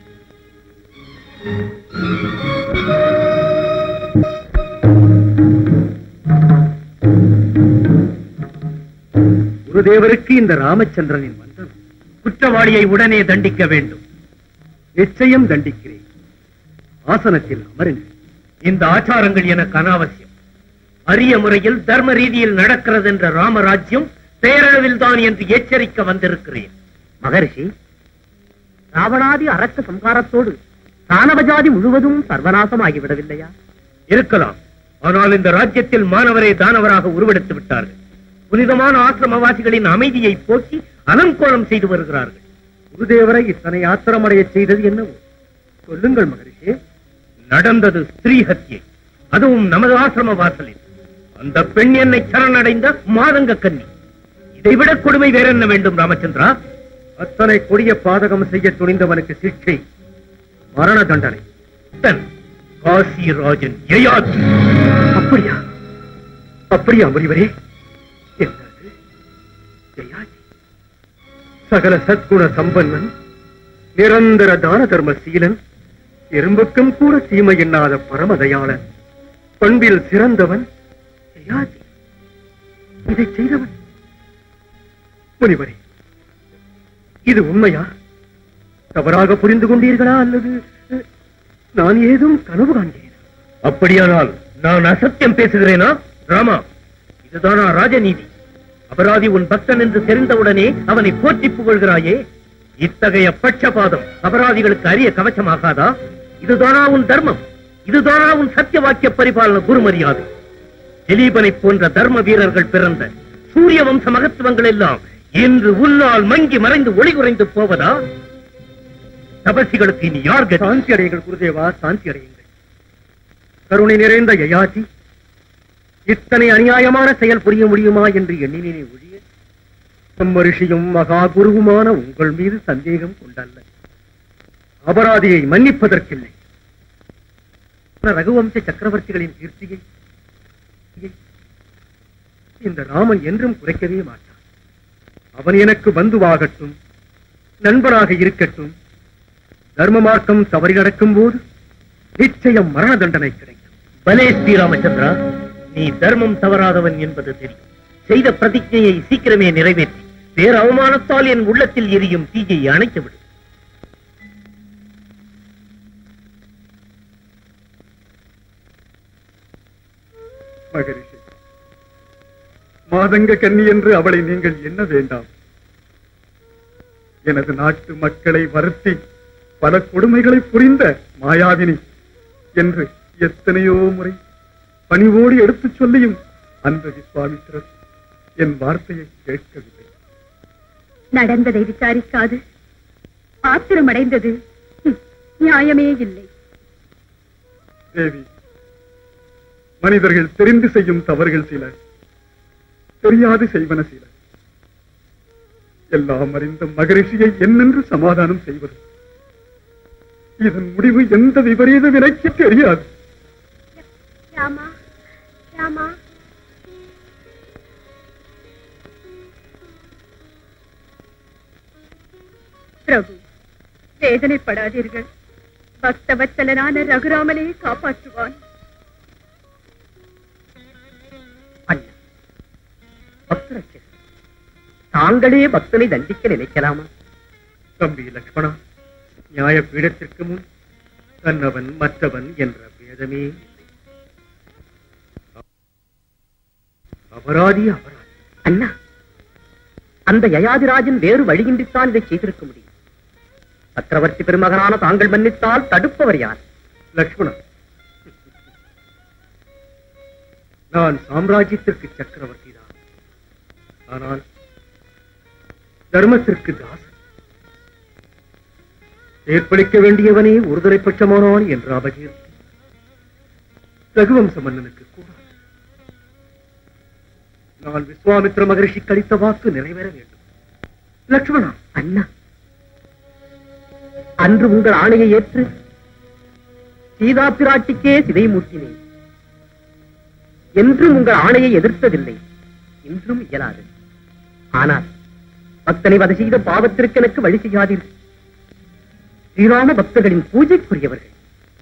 S4: குருதேவருக்கு இந்த ராமச்சந்திரனின் வந்தனம்
S1: குற்றவாளியை உடனே தண்டிக்க வேண்டும்
S4: நிச்சயம் தண்டிக்கிறேன் ஆசனத்தில் அமருங்கள்
S1: இந்த ஆச்சாரங்கள் எனக்கு அனாவசியம் அரிய முறையில் தர்ம ரீதியில் நடக்கிறது என்ற ராமராஜ்யம் பேரளவில் தான் என்று எச்சரிக்க வந்திருக்கிறேன்
S4: மகரிஷி ராவணாதி அரக்க சம்ஹாரத்தோடு தானவஜாதி முழுவதும் சர்வநாசமாகிவிடவில்லையா
S1: இருக்கலாம் ஆனால் இந்த ராஜ்யத்தில் மாணவரை தானவராக உருவெடுத்து விட்டார்கள் புனிதமான ஆசிரமவாசிகளின் அமைதியை போக்கி அலங்கோலம் செய்து வருகிறார்கள்
S4: குருதேவரை இத்தனை ஆத்திரமடைய செய்தது என்னவோ சொல்லுங்கள் மகரிஷி
S1: நடந்தது ஸ்திரீ ஹத்தியை அதுவும் நமது ஆசிரம வாசலில் அந்த பெண் என்னை சரணடைந்த மாதங்க கன்னி இதைவிட கொடுமை வேற என்ன வேண்டும் ராமச்சந்திரா
S4: அத்தனை கொடிய பாதகம் செய்ய துணிந்தவனுக்கு சிக்ஷை மரண தண்டனை
S1: தன் காசிராஜன் யயாதி
S4: அப்படியா அப்படியா முனிவரே என்னது ஜெயாஜி சகல சத்குண சம்பன்னன் நிரந்தர தான தர்ம சீலன் எறும்புக்கும் கூட தீமை எண்ணாத பரமதயாளன் பண்பில் சிறந்தவன் ஜெயாஜி இதை செய்தவன் முனிவரே இது உண்மையா தவறாக புரிந்து கொண்டீர்களா அல்லது அஹ், நான் ஏதும் கனவு காண்கிறேன்
S1: அப்படியானால் நான் அசத்தியம் பேசுகிறேனா ராமா இதுதானா ராஜநீதி அபராதி உன் பக்தன் என்று தெரிந்தவுடனே அவனை போற்றி புகழ்கிறாயே இத்தகைய பட்சபாதம் அபராதிகளுக்கு அரிய கவச்சமாகாதா இதுதானா உன் தர்மம் இதுதானா உன் சத்திய வாக்கிய பரிபாலன குருமரியாதை திலீபனை போன்ற தர்ம வீரர்கள் பிறந்த சூரிய வம்ச மகத்துவங்கள் எல்லாம் இன்று உன்னால் மங்கி மறைந்து ஒளி குறைந்து போவதா தபசிகளுக்கு இனி யார் கதி?
S4: சாந்தி அடையுங்கள் குருதேவா சாந்தி அடையுங்கள் கருணை நிறைந்த யயாதி இத்தனை அநியாயமான செயல் புரிய முடியுமா என்று எண்ணினேனே ஒழிய நம்ம ரிஷியும் மகா குருவுமான உங்கள் மீது சந்தேகம் கொண்டல்ல அபராதியை மன்னிப்பதற்கில்லை ரகுவம்ச சக்கரவர்த்திகளின் கீர்த்தியை இந்த ராமன் என்றும் குறைக்கவே மாட்டான் அவன் எனக்கு பந்துவாகட்டும் நண்பனாக இருக்கட்டும் தர்ம மார்க்கம் தவறி நடக்கும் போது நிச்சயம் மரண தண்டனை கிடைக்கும்
S1: பலே ஸ்ரீராமச்சந்திரா நீ தர்மம் தவறாதவன் என்பது தெரியும் செய்த பிரதிஜையை சீக்கிரமே நிறைவேற்றி வேறு அவமானத்தால் என் உள்ளத்தில் எரியும் தீயை அணைத்து விடு
S4: மகரிஷி
S7: மாதங்க கன்னி என்று அவளை நீங்கள் எண்ண வேண்டாம் எனது நாட்டு மக்களை வருத்தி பல கொடுமைகளை புரிந்த மாயாவினி என்று எத்தனையோ முறை பணிவோடு எடுத்துச் சொல்லியும் அந்த விஸ்வாமித்திரர் என் வார்த்தையை கேட்கவில்லை
S2: நடந்ததை விசாரிக்காது ஆத்திரமடைந்தது ஹம், நியாயமே இல்லை
S7: தேவி மனிதர்கள் தெரிந்து செய்யும் தவறுகள் சில தெரியாது செய்வன சில எல்லாம் அறிந்த மகரிஷியை என்னென்று சமாதானம் செய்வது இதன் முடிவு எந்த விபரீத வினைக்கு தெரியாது
S5: ராமா ராமா
S2: பிரபு வேதனைப்படாதீர்கள் பக்தவத்சலனான ரகுராமனே காப்பாற்றுவான்
S4: அண்ணா பக்தரட்சகர் தாங்களே பக்தனை தண்டிக்க நினைக்கலாமா
S1: தம்பி லக்ஷ்மணா நியாய பீடத்திற்கு முன் தன்னவன் மற்றவன் என்ற பேதமே இல்லை அபராதி அபராதி
S4: அண்ணா அந்த யயாதிராஜன் வேறு வழியின்றித்தான் இதை செய்திருக்க முடியும் சக்கரவர்த்தி பெருமகனான தாங்கள் மன்னித்தால் தடுப்பவர் யார்
S1: லக்ஷ்மணா நான் சாம்ராஜ்யத்திற்கு சக்கரவர்த்தி தான் ஆனால் தர்மத்திற்கு தாசன் ஏற்பளிக்க வேண்டியவனே ஒருதலை பட்சமானான் என்ற அபகீர்த்தி ரகுவம்ச மன்னனுக்கு கூடாது நான் விஸ்வாமித்திர மகரிஷி கழித்த வாக்கு நிறைவேற வேண்டும் லக்ஷ்மணா
S4: அண்ணா அன்று உங்கள் ஆணையை ஏற்று சீதா பிராட்டிக்கே சிதை மூட்டினேன் என்றும் உங்கள் ஆணையை எதிர்த்ததில்லை இன்றும் இயலாது ஆனால் பக்தனை வதை செய்த பாவத்திற்கு எனக்கு வழி செய்யாதீர்கள் ஸ்ரீராம பக்தர்களின் பூஜைக்குரியவர்கள்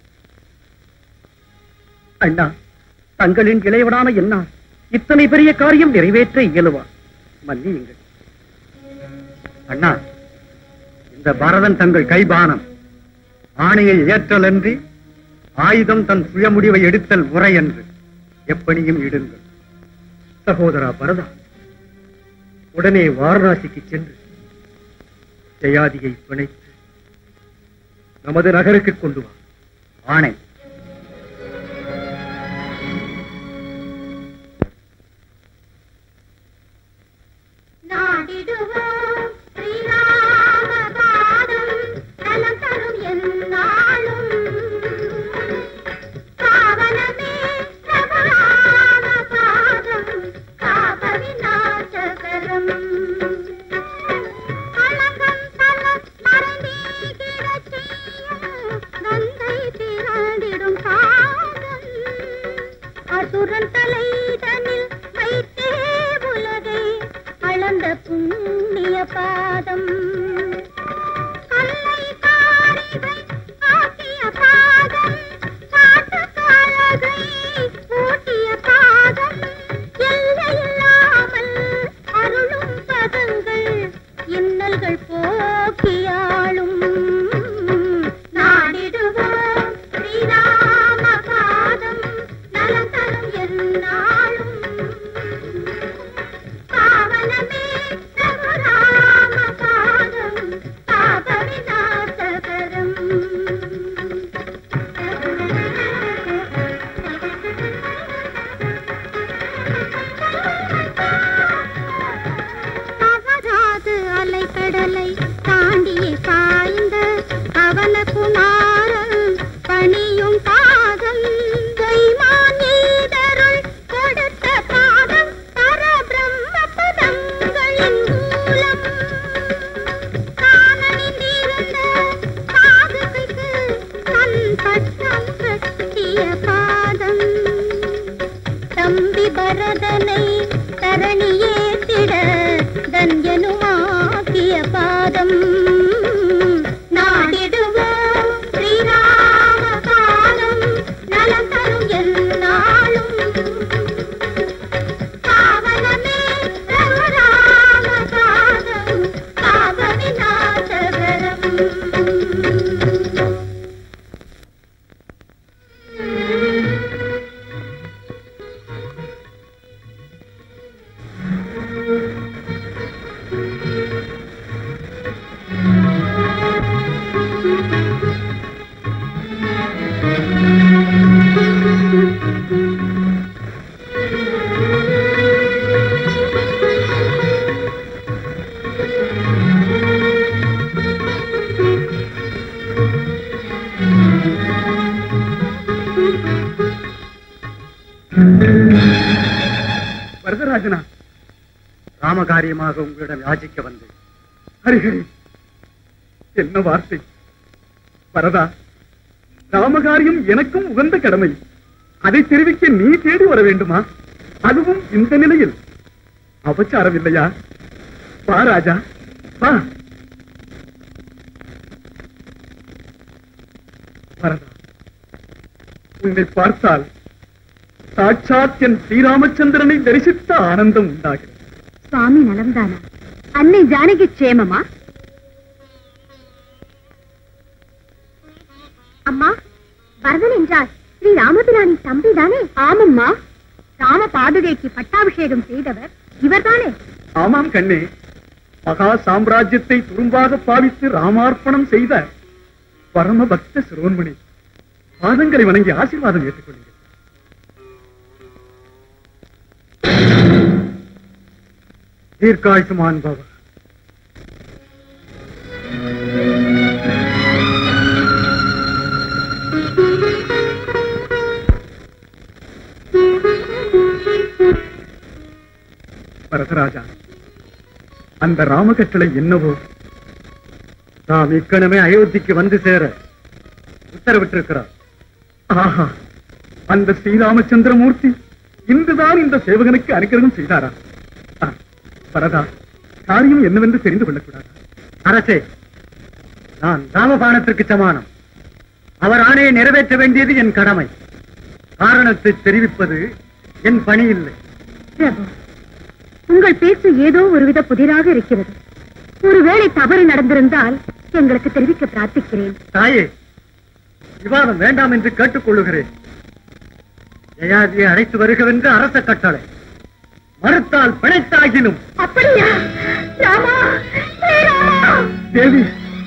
S4: அண்ணா தங்களின் இளையவனான என்னால் இத்தனை பெரிய காரியம் நிறைவேற்ற இயலுவா மன்னியுங்கள்
S7: அண்ணா இந்த பரதன் தங்கள் கைபானம் ஆணையை ஏற்றலன்றி ஆயுதம் தன் சுயமுடிவை எடுத்தல் முறை என்று எப்படியும் இடுங்கள்
S1: சகோதரா பரதா உடனே வாரணாசிக்கு சென்று ஜெயாதியை பிணைத்து நமது நகருக்கு கொண்டு வா
S7: ஆணை
S5: நாடிடுவோம் ஸ்ரீராமபாதம் நலம் தரும் எந்நாளும் காவலமே ரகுராமபாதம் காபரி நாசகரம் களங்கம் தல மறைநீகிடச் செய்யும் நந்தை திரண்டிடுவோம்
S7: மகாராஜனா
S3: ராமகாரியமாக உங்களிடம் யாசிக்க வந்தேன்
S7: ஹரிஹரி என்ன வார்த்தை வரதா ராமகாரியம் எனக்கும் உகந்த கடமை அதை தெரிவிக்க நீ தேடி வர வேண்டுமா அதுவும் இந்த நிலையில் அபச்சாரம் இல்லையா வா ராஜா வா வரதா உன்னை பார்த்தால் சாட்சாத் என் ஸ்ரீராமச்சந்திரனை தரிசித்த ஆனந்தம் உண்டாகிறது
S2: சுவாமி நலம்தானா அன்னை ஜானகி க்ஷேமமா
S5: அம்மா பரதன் என்றால் ஸ்ரீ ராமபிராணி தம்பி தானே
S2: ஆமம்மா ராம பாதுகைக்கு பட்டாபிஷேகம் செய்தவர் இவர்தானே
S7: ஆமாம் கண்ணே மகா சாம்ராஜ்யத்தை துரும்பாக பாவித்து ராமார்ப்பணம் செய்த பரம பக்த சிரோன்மணி பாதங்களை வணங்கி ஆசீர்வாதம் ஏற்றுக்கொள்ளுங்கள்
S3: தீர்க்காயுமான் பவ
S7: பரதராஜா அந்த ராமகட்டளை என்னவோ
S3: நாம் இக்கணமே அயோத்திக்கு வந்து சேர உத்தரவிட்டிருக்கிறார்
S7: ஆஹா அந்த ஸ்ரீராமச்சந்திரமூர்த்தி இன்றுதான் இந்த சேவகனுக்கு அனுகிரகம் செய்தாரா ஆ, பரதா காரியம் என்னவென்று தெரிந்து கொள்ளக்கூடாதா
S3: அரசே நான் ராமபாணத்திற்கு சமானம் அவர் ஆணையை நிறைவேற்ற வேண்டியது என் கடமை காரணத்தை தெரிவிப்பது என் பணி இல்லை
S2: பிரபு உங்கள் பேச்சு ஏதோ ஒருவித புதிராக இருக்கிறது ஒருவேளை தவறு நடந்திருந்தால் எங்களுக்கு தெரிவிக்க பிரார்த்திக்கிறேன்
S3: தாயே விவாதம் வேண்டாம் என்று கேட்டுக்கொள்ளுகிறேன் ஜெயாதியை அழைத்து வருகவென்று அரச கட்டளை மறுத்தால் பிழைத்தாகினும்
S2: அப்படியா ராமா ஸ்ரீராமா!
S7: தேவி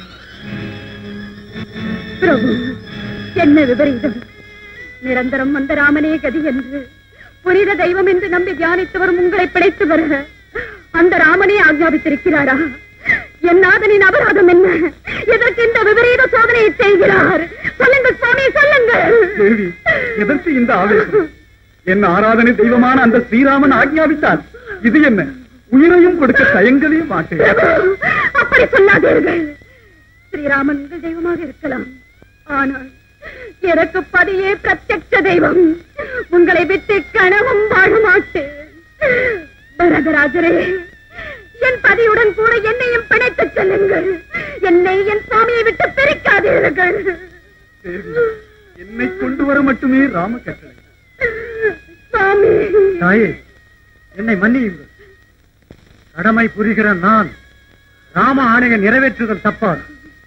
S2: பிரபு என்ன விபரீதம் நிரந்தரம் வந்த ராமனே கதி என்று புனித தெய்வம் என்று நம்பி தியானித்து வரும் உங்களை பிழைத்து வருக அந்த ராமனே ஆக்ஞாபித்திருக்கிறாரா என் நாதனின் அபராதம் என்ன எதற்கு இந்த விபரீத சோதனையை செய்கிறார் சொல்லுங்கள் சுவாமி சொல்லுங்கள்
S7: தேவி எதற்கு இந்த ஆவேசம் என் ஆராதனை தெய்வமான அந்த ஸ்ரீராமன் ஆக்ஞாபித்தார் இது என்ன உயிரையும் கொடுக்க தயங்கவே மாட்டேன்
S2: பிரபு, அப்படி சொல்லாதீர்கள் ஸ்ரீராமன் உங்கள் தெய்வமாக இருக்கலாம் ஆனால் எனக்கு பதியே பிரத்யட்ச தெய்வம் உங்களை விட்டு கனவும் வாழ மாட்டேன் பரதராஜரே என் பதியுடன் கூட என்னையும் பிணைத்துச் செல்லுங்கள் என்னை என் சுவாமியை விட்டு பிரிக்காதீர்கள்
S7: தேவி என்னை கொண்டு வர மட்டுமே ராம கட்டளை
S2: சுவாமி
S3: தாயே என்னை மன்னியுங்கள் கடமை புரிகிற நான் ராம ஆணையை நிறைவேற்றுதல் தப்பாது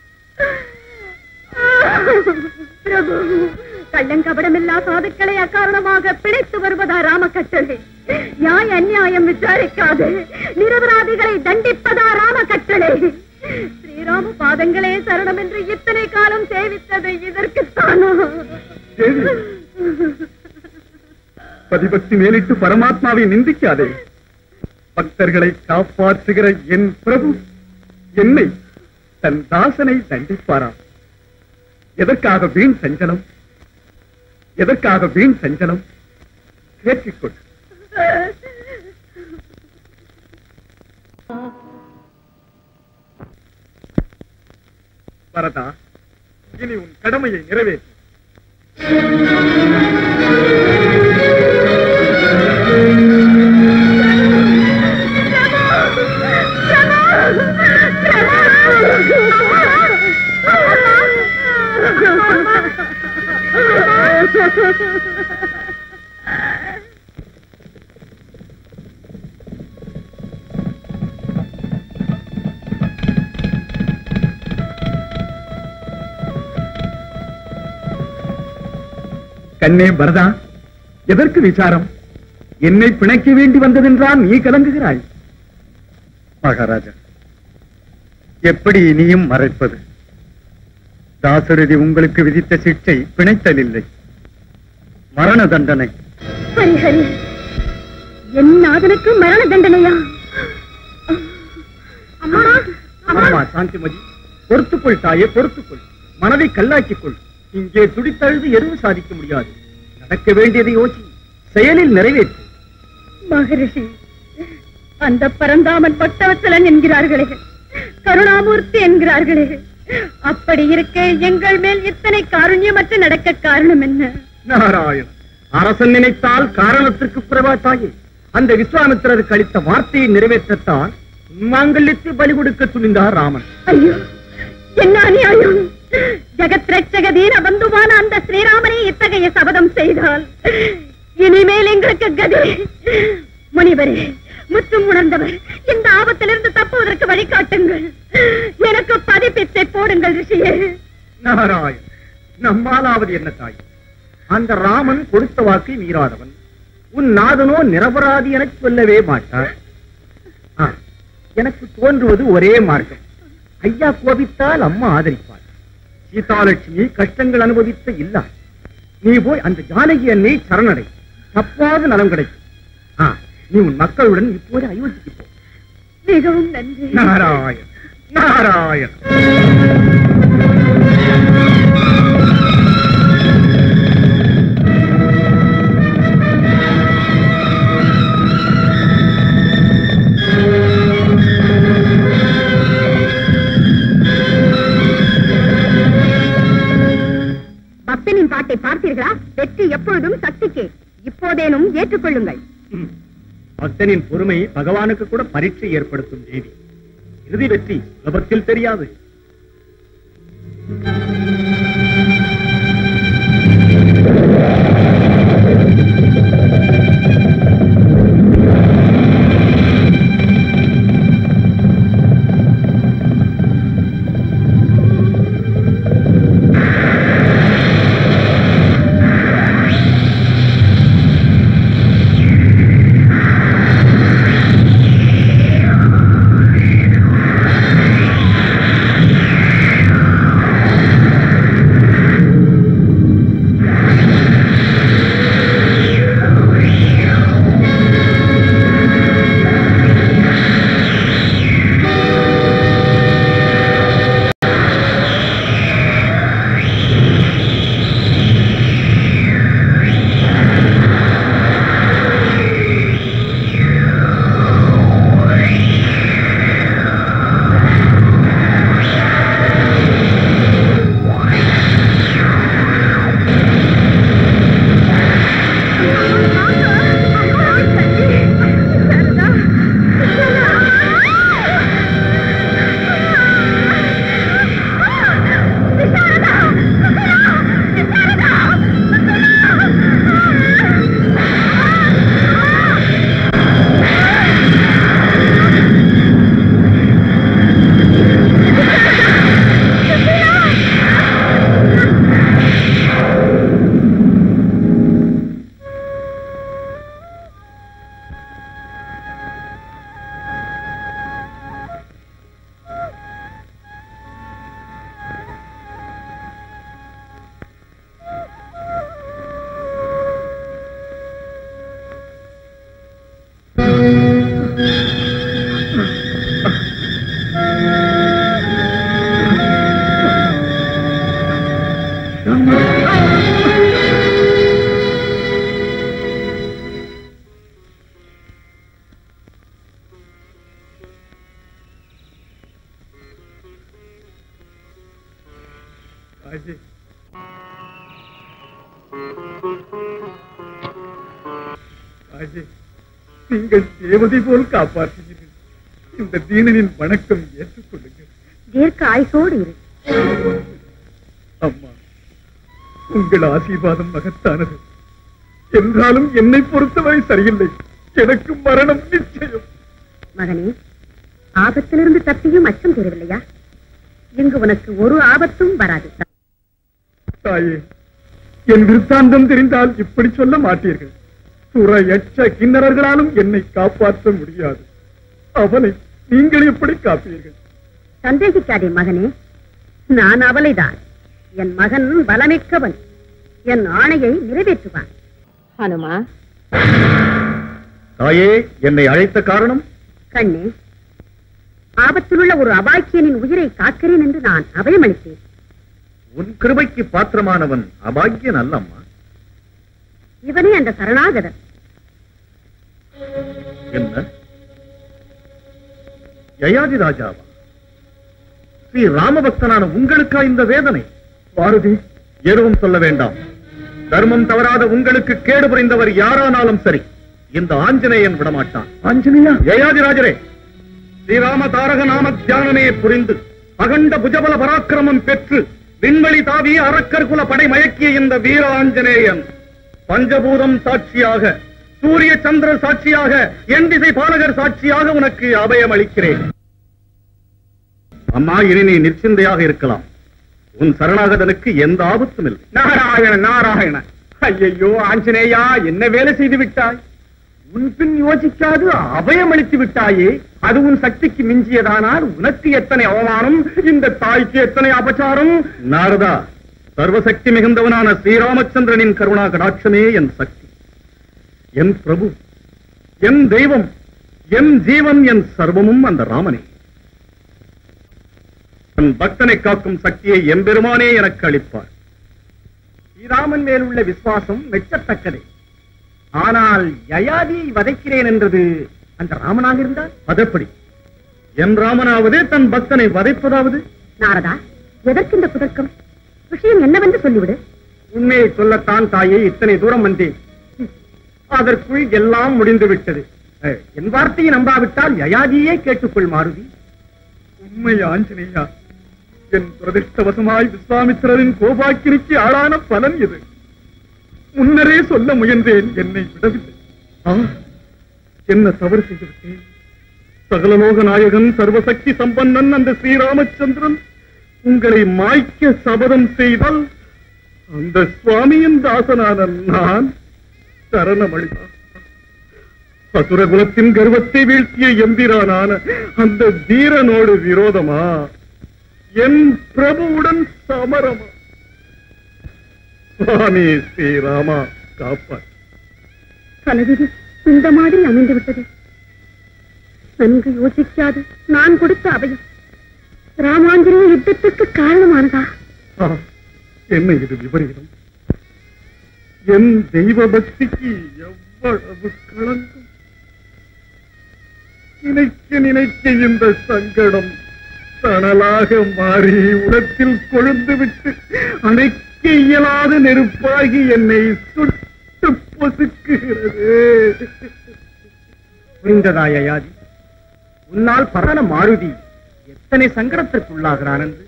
S2: பிரபு கள்ளங்கபடமில்லா சாதுக்களை அக்காரணமாக பிழைத்து வருவதா ராம கட்டளை நியாய அநியாயம் விசாரிக்காது நிரபராதிகளை தண்டிப்பதா ராம கட்டளை ஸ்ரீராம பாதங்களே சரணம் என்று இத்தனை காலம் சேவித்தது இதற்குத்தானோ
S7: தேவி பதிபக்தி மேலிட்டு பரமாத்மாவை நிந்திக்காதே பக்தர்களை காப்பாற்றுகிற என் பிரபு என்னை தன் தாசனை தண்டிப்பாரா எதற்காக வீண் சஞ்சலம் எதற்காக வீண் சஞ்சலம் ஏற்றிக்கொள் வரதா இனி உன் கடமையை நிறைவேற்று கண்ணே பரதா எதற்கு விசாரம் என்னை பிணைக்க வேண்டி வந்ததென்றால் நீ கலங்குகிறாய்
S3: மகாராஜா எப்படி இனியும் மறைப்பது தாசரதி உங்களுக்கு விதித்த சிக்ஷை பிணைத்தல் இல்லை மரண தண்டனை
S2: ஹரி ஹரி என் நாதனுக்கு மரண தண்டனையா அம்மா அம்மா
S7: ஆமா சாந்திமதி பொறுத்துக்கொள் தாயே பொறுத்துக்கொள் மனதை கல்லாக்கிக் கொள் இங்கே துடித்தழுது எதுவும் சாதிக்க முடியாது நடக்க வேண்டியதை யோசி செயலில் நிறைவேற்று
S2: மகரிஷி அந்த பரந்தாமன் பக்தவத்சலன் என்கிறார்களே கருணாமூர்த்தி என்கிறார்களே அப்படி இருக்க எங்கள் மேல் இத்தனை காருண்யமற்று நடக்க காரணம் என்ன
S3: நாராயணன் அரசன் நினைத்தால் காரணத்திற்கு குறைவா தாயே அந்த விஸ்வாமித்திரருக்கு அளித்த வார்த்தையை நிறைவேற்றத்தான் மாங்கல்யத்தை பலி கொடுக்க துணிந்தார் ராமன்
S2: ஐயோ என்ன அநியாயம் ஜெகத் ரட்சக தீன பந்துவான அந்த ஸ்ரீராமனே இத்தகைய சபதம் செய்தால் இனிமேல் எங்களுக்கு கதி முனிவரே முற்றும் உணர்ந்தவர் இந்த ஆபத்திலிருந்து தப்புவதற்கு வழிகாட்டுங்கள் எனக்கு பதிப்பிச்சை போடுங்கள் ரிஷியே
S3: நாராயண் நம்மாலாவது என்ன தாய் அந்த ராமன் கொடுத்த வாக்கை மீறாதவன் உன் நாதனோ நிரபராதி எனச் சொல்லவே மாட்டார் ஆ, எனக்கு தோன்றுவது ஒரே மார்க்கம் ஐயா கோபித்தால் அம்மா ஆதரிப்பார் சீதாலட்சுமி கஷ்டங்கள் அனுபவித்த இல்லா நீ போய் அந்த ஜானகி அன்னை சரணடை தப்பாத நலம் கிடைக்கும் ஆ, நீ உன் மக்களுடன் இப்போது அயோத்திக்கு போ
S2: மிகவும் நன்றி
S3: நாராயண் நாராயண்
S2: பக்தனின் பாட்டை பார்த்தீர்களா வெற்றி எப்பொழுதும் சக்திக்கே இப்போதேனும் ஏற்றுக்கொள்ளுங்கள்
S3: ம். பக்தனின் பொறுமை பகவானுக்கு கூட பரீட்சை ஏற்படுத்தும் தேவி இறுதி வெற்றி சுலபத்தில் தெரியாது அஜய் அஜய் நீங்கள் தேவதை போல் காப்பாற்றுகிறீர்கள் இந்த தீனனின் வணக்கம் ஏற்றுக்கொள்ளுங்கள்
S2: தீர்க்க ஆயுசோடு இரு
S3: அம்மா உங்கள் ஆசீர்வாதம் மகத்தானது என்றாலும் என்னை பொறுத்தவரை சரியில்லை எனக்கு மரணம் நிச்சயம்
S2: மகனே ஆபத்திலிருந்து தப்பியும் அச்சம் தெரியவில்லையா இங்கு உனக்கு ஒரு ஆபத்தும் வராது
S3: தாயே என் விருத்தாந்தம் தெரிந்தால் இப்படி சொல்ல மாட்டீர்கள் துற எச்ச கிண்ணறர்களாலும் என்னை காப்பாற்ற முடியாது அவனை நீங்கள் எப்படி காப்பீர்கள்
S2: சந்தேகிக்காதே மகனே நான் அவளைதான் என் மகன் பலமிக்கவன் என் ஆணையை நிறைவேற்றுவான் ஹனுமா
S3: தாயே என்னை அழைத்த காரணம்
S2: கண்ணே ஆபத்திலுள்ள ஒரு அபாக்கியனின் உயிரை காக்கிறேன் என்று நான் அபயமளித்தேன்
S3: உன் கிருபைக்கு பாத்திரமானவன் அபாக்கியன் அல்லம்மா
S2: இவனே அந்த சரணாகதன்
S3: என்ன யயாதி ராஜாவா ஸ்ரீ ராமபக்தனான உங்களுக்கா இந்த வேதனை பாரதி எதுவும் சொல்ல வேண்டாம் தர்மம் தவறாத உங்களுக்கு கேடு புரிந்தவர் யாரானாலும் சரி இந்த ஆஞ்சநேயன் விடமாட்டான் ஆஞ்சநேயா யயாதிராஜரே ஸ்ரீராம தாரக நாம தியானமே புரிந்து அகண்ட புஜபல பராக்கிரமம் பெற்று விண்வெளி தாவி அரக்கர் குல படை மயக்கிய இந்த வீர ஆஞ்சநேயன் பஞ்சபூதம் சாட்சியாக சூரிய சந்திர சாட்சியாக என் திசை பாலகர் சாட்சியாக உனக்கு அபயம் அளிக்கிறேன் அம்மா இனி நீ நிச்சந்தையாக இருக்கலாம் உன் சரணாகதனுக்கு எந்த ஆபத்தும் இல்லை
S7: நாராயண நாராயண ஐயையோ ஆஞ்சநேயா என்ன வேலை செய்து விட்டாய் உன் பின் யோசிக்காது அபயம் அளித்து விட்டாயே அது உன் சக்திக்கு மிஞ்சியதானால் உனக்கு எத்தனை அவமானம் இந்த தாய்க்கு எத்தனை அபச்சாரம்
S3: நாரதா சர்வசக்தி மிகுந்தவனான ஸ்ரீராமச்சந்திரனின் கருணா கடாட்சமே என் சக்தி என் பிரபு என் தெய்வம் என் ஜீவன் என் சர்வமும் அந்த ராமனே தன் பக்தனை காக்கும் சக்தியை எம்பெருமானே எனக்கு அளிப்பார்
S7: ஸ்ரீராமன் மேல் உள்ள விசுவாசம் மெச்சத்தக்கதே ஆனால் யயாதியை வதைக்கிறேன் என்றது அந்த ராமனாக இருந்தால்
S3: அதெப்படி என் ராமனாவது தன் பக்தனை வதைப்பதாவது
S2: நாரதா எதற்கு இந்த குதர்க்கம் விஷயம் என்னவென்று சொல்லிவிடு
S7: உண்மையை சொல்லத்தான் தாயே இத்தனை தூரம் வந்தேன் அதற்குள் எல்லாம் முடிந்து விட்டது அஹ், என் வார்த்தையை நம்பாவிட்டால் யயாதியே கேட்டுக்கொள் மாருதி உண்மை ஆஞ்சநேயா என் பிரதிஷ்டவசமாய் விஸ்வாமித்திரரின் கோபாக்கினிக்கு ஆளான பலன் இது முன்னரே சொல்ல முயன்றேன் என்னை விடவில்லை
S3: ஆ, என்ன தவறு செய்து விட்டேன் சகலலோக நாயகன் சர்வசக்தி சம்பன்னன் அந்த ஸ்ரீராமச்சந்திரன் உங்களை மாய்க்க சபதம் செய்தால் அந்த சுவாமியின் தாசனான நான் சரணமளித்தான் அசுர குலத்தின் கர்வத்தை வீழ்த்திய எம்பிரானான அந்த தீரனோடு விரோதமா என் பிரபுவுடன் சமரமா சுவாமி ஸ்ரீராமா காப்பாற்று
S2: தலைவிதி இந்த மாதிரி அமைந்து விட்டது நன்கு யோசிக்காது நான் கொடுத்த அபயம் ராமாஞ்சலிய யுத்தத்துக்கு காரணமானதா
S3: ஆ, என்ன இது விபரீதம் என் தெய்வ பக்திக்கு எவ்வளவு களங்கம் நினைக்க நினைக்க இந்த சங்கடம் தணலாக மாறி உலத்தில் கொழுந்து விட்டு அணைக்க இயலாத நெருப்பாகி என்னை சுட்டு பொசுக்குகிறது
S7: புரிந்ததா யயாதி உன்னால் பரவன மாருதி எத்தனை சங்கடத்திற்குள்ளாகிறான் என்று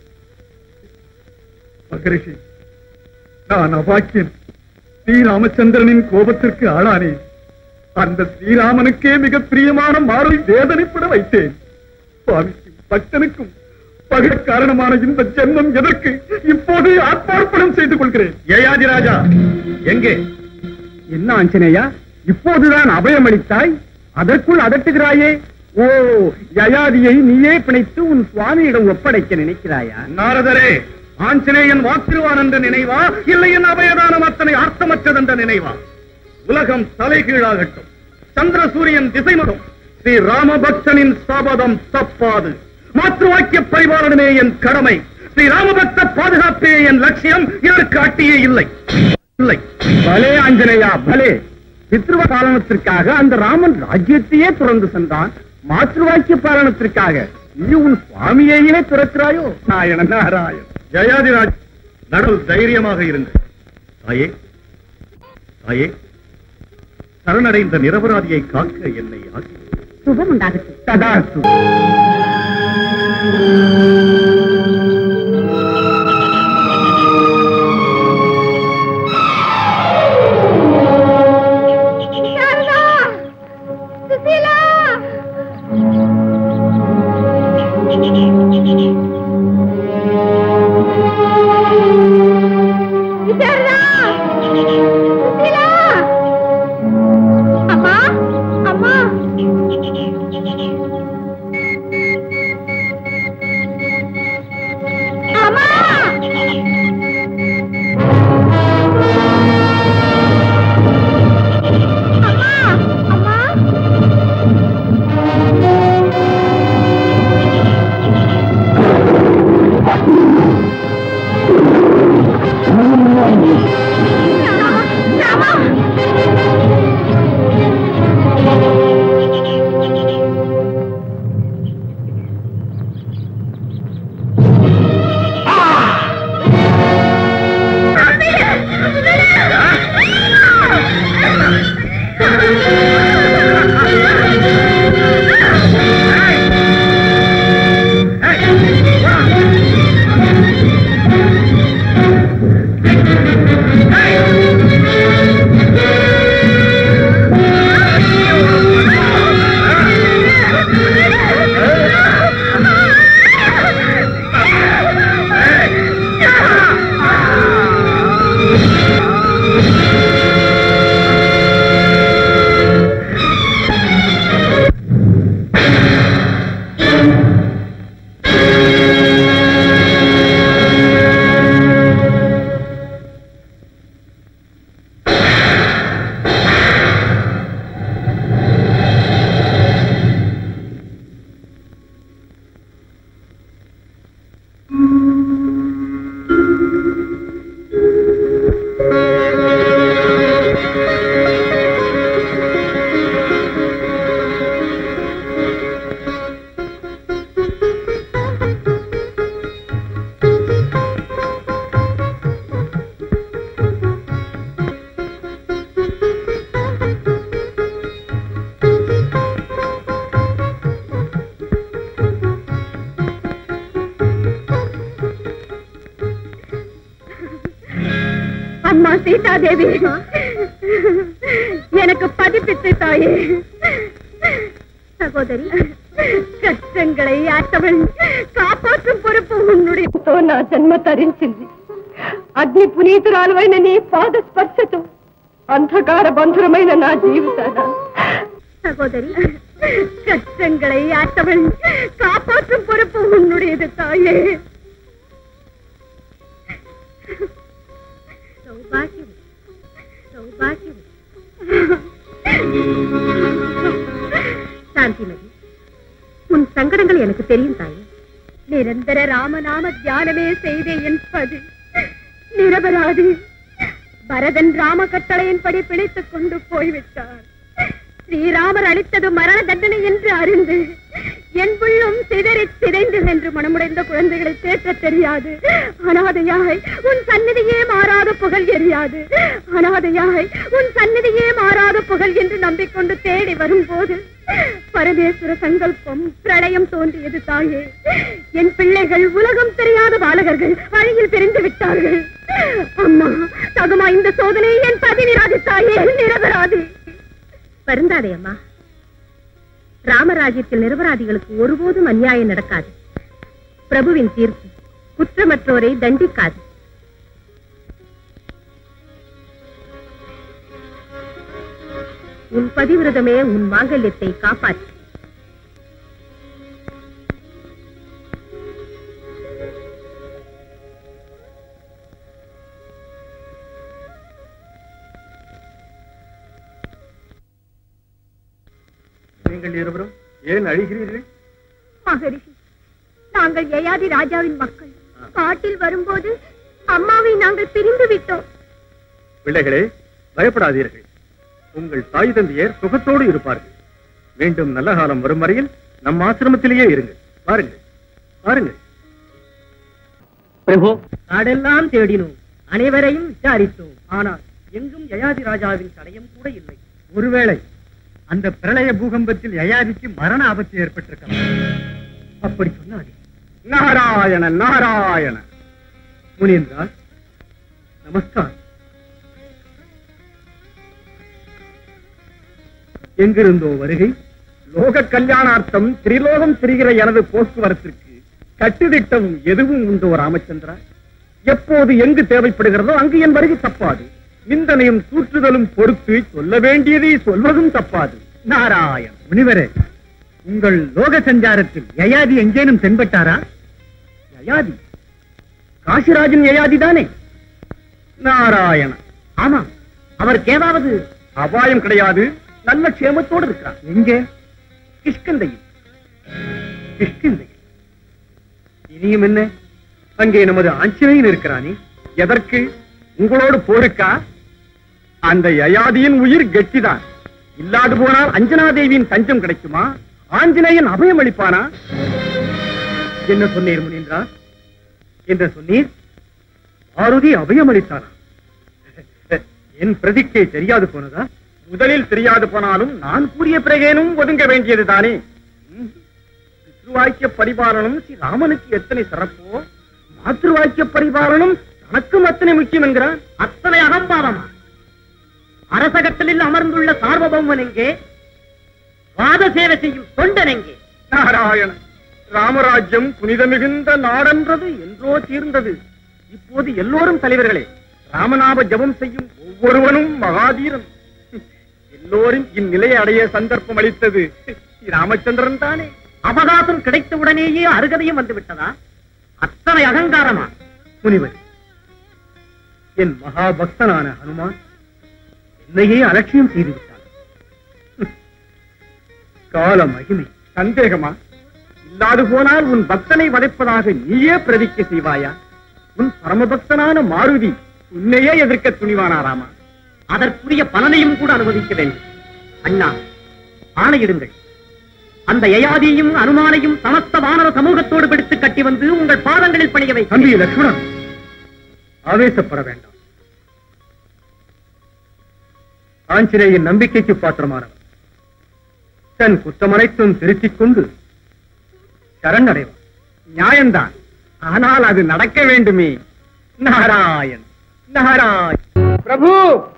S3: மகரிஷி நான் அபாக்கியன் ஸ்ரீராமச்சந்திரனின் கோபத்திற்கு ஆளானேன் அந்த ஸ்ரீராமனுக்கே மிக பிரியமான மாறி வேதனைப்பட வைத்தேன் சுவாமிக்கும் பக்தனுக்கும் பகை காரணமான இந்த ஜென்மம் எதற்கு இப்போது ஆத்மார்ப்பணம் செய்து கொள்கிறேன் ஏயாதி ராஜா எங்கே
S7: என்ன ஆஞ்சநேயா இப்போதுதான் அபயம் அளித்தாய் அதற்குள் அதட்டுகிறாயே ஓ யயாதியை நீயே பிணைத்து உன் சுவாமியிடம் ஒப்படைக்க நினைக்கிறாயா
S3: நாரதரே ஆஞ்சநேயன் வாக்கிருவான் என்ற நினைவா இல்லை என் அபயதானம் அத்தனை அர்த்தமற்றதென்ற நினைவா உலகம் தலைகீழாகட்டும் சந்திர சூரியன் திசை மகம் ஸ்ரீ ராமபக்தனின் சபதம் தப்பாது மாற்று வாக்கிய பரிபாலனமே என் கடமை ஸ்ரீ ராமபக்த பாதுகாப்பே என் லட்சியம் இதற்கு அட்டியே இல்லை இல்லை
S7: பலே ஆஞ்சநேயா பலே பித்ருவ பாலனத்திற்காக அந்த ராமன் ராஜ்யத்தையே துறந்து சென்றான் மாற்றுவாக்கிய பாலனத்திற்காக நீ உன் சுவாமியையே துறக்கிறாயோ நாராயண நாராயண
S3: ஜெயாதிராஜ் நடுவில் தைரியமாக இருங்கள் தாயே தாயே சரணடைந்த நிரபராதியை காக்க என்னை ஆக்கி
S2: சுபம் உண்டாகட்டும்
S7: ததாஸ்து
S5: அம்மா அம்மா
S2: அம்மா சீதா தேவி எனக்கு பதிப்பித்து தாயே
S5: சகோதரி
S2: కష్టங்களை ఆటవల్ కాపాற்றும் పొరుపు ఉన్నుడితో నా జన్మ తరించింది అగ్ని పునీతురాలువైన నీ పాద స్పర్శతో అంధకార బంధురమైన నా జీవితాన
S5: சகோதரி
S2: கஷ்டங்களை ஆட்டவள் காப்பாற்றும் பொறுப்பு உன்னுடையது தாயே
S5: சௌபாகியம் சௌபாகியம் சாந்திமதி உன் சங்கடங்கள் எனக்கு தெரியும் தாயே
S2: நிரந்தர ராமநாம தியானமே செய்தே என்பது நிரபராதி பரதன் ராம கட்டளையின்படி பிழைத்துக் கொண்டு போய்விட்டார் ஸ்ரீராமர் அளித்தது மரண தண்டனை என்று அறிந்து என் உள்ளம் சிதறி சிதைந்து என்று மனமுடைந்த குழந்தைகளை தேற்ற தெரியாது அனாதையாய் உன் சந்நிதியே மாறாத புகழ் எரியாது அனாதையாய் உன் சந்நிதியே மாறாத புகழ் என்று நம்பிக்கொண்டு தேடி வரும்போது பரமேஸ்வர சங்கல்பம் பிரளயம் தோன்றியது தாயே என் பிள்ளைகள் உலகம் தெரியாத பாலகர்கள் வழியில் பிரிந்து விட்டார்கள் அம்மா தகுமா இந்த சோதனை என் பதினிராது தாயே நிரபராதி
S5: வருந்தாதே அம்மா ராமராஜ்யத்தில் நிரபராதிகளுக்கு ஒருபோதும் அநியாயம் நடக்காது பிரபுவின் தீர்ப்பு குற்றமற்றோரை தண்டிக்காது உன் பதிவிரதமே உன் மாங்கல்யத்தை காப்பாற்று
S3: நீங்கள் இருவரும் ஏன் அழுகிறீர்கள்
S2: மகரிஷி நாங்கள் யயாதி ராஜாவின் மக்கள் காட்டில் வரும்போது அம்மாவை நாங்கள் பிரிந்து விட்டோம்
S3: பிள்ளைகளே பயப்படாதீர்கள் உங்கள் தாய் தந்தையர் சுகத்தோடு இருப்பார்கள் மீண்டும் நல்ல காலம் வரும் வரையில் நம் ஆசிரமத்திலேயே இருங்கள் பாருங்கள் பாருங்கள்
S4: பிரபு நாடெல்லாம் தேடினோம் அனைவரையும் விசாரித்தோம் ஆனால் எங்கும் யயாதி ராஜாவின் தடயம் கூட இல்லை
S7: ஒருவேளை அந்த பிரளய பூகம்பத்தில் யயாதிக்கு மரண ஆபத்து ஏற்பட்டிருக்கலாம்
S4: அப்படி சொன்னாரே
S3: நாராயண நாராயண
S7: முனீந்திரா நமஸ்காரம் எங்கிருந்தோ வருகை
S3: லோக கல்யாணார்த்தம் திரிலோகம் திரிகிற எனது போக்குவரத்திற்கு கட்டுதிட்டம் எதுவும் உண்டோ ராமச்சந்திரா எப்போது எங்கு தேவைப்படுகிறதோ அங்கு என் வருகை தப்பாது நிந்தனையும் தூற்றுதலும் பொறுத்து சொல்ல வேண்டியதை சொல்வதும் தப்பாது
S7: நாராயண முனிவரே உங்கள் லோக சஞ்சாரத்தில் யயாதி எங்கேனும் தென்பட்டாரா
S3: யயாதி காசிராஜன் யயாதி தானே நாராயண
S4: ஆமா அவருக்கு ஏதாவது
S3: அபாயம் கிடையாது நல்ல க்ஷேமத்தோடு இருக்கிறார்
S7: எங்கே
S3: கிஷ்கந்தையில் கிஷ்கிந்தையில் இனியும் என்ன அங்கே நமது ஆஞ்சநேயன் இருக்கிறானே எதற்கு உங்களோடு போருக்கா அந்த யயாதியின் உயிர் கெட்டிதான் இல்லாது போனால் அஞ்சனா தேவியின் தஞ்சம் கிடைக்குமா ஆஞ்சநேயன் அபயம் அளிப்பானா என்ன சொன்னீர் முனீந்திரா என்ன சொன்னீர் மாருதி அபயம் அளித்தானா என் பிரதிக்கை தெரியாது போனதா முதலில் தெரியாது போனாலும் நான் கூறிய பிறகேனும் ஒதுங்க வேண்டியது தானே பித்ருவாக்கிய பரிபாலனம் ஸ்ரீ ராமனுக்கு எத்தனை சிறப்போ மாத்திருவாக்கிய பரிபாலனம் தனக்கும் அத்தனை முக்கியம் என்கிறான்
S4: அத்தனை அகம்பாவமா அரசகட்டலில் அமர்ந்துள்ள சார்வபௌமன் எங்கே வாத சேவை செய்யும் தொண்டன் எங்கே
S3: நாராயண ராமராஜ்யம் புனித மிகுந்த நாடென்றது என்றோ தீர்ந்தது இப்போது எல்லோரும் தலைவர்களே ராமநாம ஜபம் செய்யும் ஒவ்வொருவனும் மகாதீரன் எல்லோரும் இந்நிலையை அடைய சந்தர்ப்பம் அளித்தது ஸ்ரீ ராமச்சந்திரன் தானே
S4: அவகாசம் கிடைத்தவுடனேயே அருகதையும் வந்து விட்டதா அத்தனை அகங்காரமா
S7: முனிவர் என் மகாபக்தனான ஹனுமான் என்னையே அலட்சியம் செய்து விட்டான் கால மகிமை
S3: சந்தேகமா இல்லாது போனால் உன் பக்தனை வதைப்பதாக நீயே பிரதிக்க செய்வாயா உன் பரமபக்தனான மாருதி உன்னையே எதிர்க்க துணிவானா ராமா
S4: அதற்குரிய பலனையும் கூட அனுமதிக்க வேண்டும் அண்ணா ஆணையிடுங்கள் அந்த யயாதியையும் அனுமானையும் சமஸ்த வானர சமூகத்தோடு பிடித்து கட்டி வந்து உங்கள் பாதங்களில் பணிய வை
S7: தம்பி லட்சுமணன் ஆவேசப்பட வேண்டாம் ஆஞ்சநேயின் நம்பிக்கைக்கு பாத்திரமானவன் தன் குற்றமனைத்தும் திருத்திக் கொண்டு சரணடைவான்
S3: நியாயம்தான் ஆனால் அது நடக்க வேண்டுமே நாராயண் நாராயண் பிரபு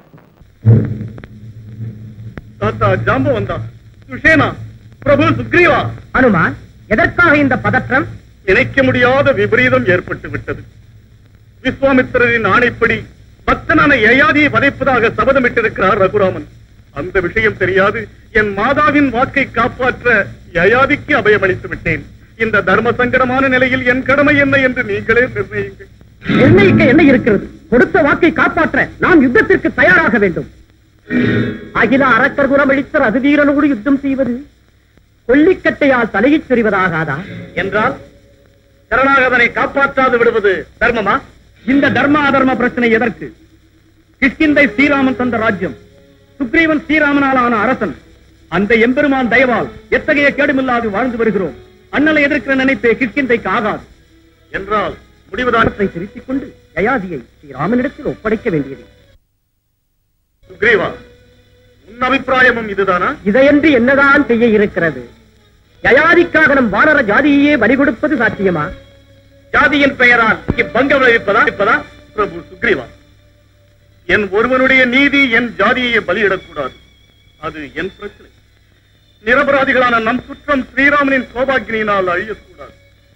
S3: தாத்தா ஜாம்பவந்தா சுஷேனா பிரபு சுக்ரீவா
S4: அனுமான் எதற்காக இந்த பதற்றம்
S3: இணைக்க முடியாத விபரீதம் ஏற்பட்டு விட்டது விஸ்வாமித்திரரின் ஆணைப்படி பக்தனான யயாதியை வதைப்பதாக சபதமிட்டிருக்கிறார் ரகுராமன் அந்த விஷயம் தெரியாது என் மாதாவின் வாக்கை காப்பாற்ற யயாதிக்கு அபயமளித்து விட்டேன் இந்த தர்ம சங்கடமான நிலையில் என் கடமை என்ன என்று நீங்களே நிர்ணயிங்கள்
S4: நிர்ணயிக்க என்ன இருக்கிறது கொடுத்த வாக்கை காப்பாற்ற நாம் யுத்தத்திற்கு தயாராக வேண்டும் அகில அரக்கர் குரமளித்த ரகுவீரனோடு யுத்தம் செய்வது கொல்லிக்கட்டையால் தலையிச் சொறிவதாகாதா
S3: என்றால் சரணாகதனை காப்பாற்றாது விடுவது தர்மமா
S7: இந்த தர்ம அதர்ம பிரச்சனை எதற்கு கிஷ்கிந்தை ஸ்ரீராமன் தந்த ராஜ்யம் சுக்ரீவன் ஸ்ரீராமனால் ஆன அரசன் அந்த எம்பெருமான் தயவால் எத்தகைய கேடுமில்லாது வாழ்ந்து வருகிறோம் அண்ணலை எதிர்க்கிற நினைப்பே கிஷ்கிந்தைக்கு ஆகாது
S3: என்றால் முடிவுதான்
S4: அவற்றை திருத்திக் கொண்டு யயாதியை ஸ்ரீராமனிடத்தில் ஒப்படைக்க வேண்டியது
S3: சுக்ரீவா உன் அபிப்பிராயமும் இதுதானா
S4: இதையன்று என்னதான் செய்ய இருக்கிறது யயாதிக்காக நம் வானர ஜாதியையே பலி கொடுப்பது சாத்தியமா
S3: ஜாதியின் பெயரால் பங்கம் விளைவிப்பதா இருப்பதா பிரபு சுக்ரீவா என் ஒருவனுடைய நீதி என் ஜாதியை பலியிடக்கூடாது அது என் பிரச்சனை நிரபராதிகளான நம் குற்றம் ஸ்ரீராமனின் சோபாக்கினியினால் அழியக்கூடாது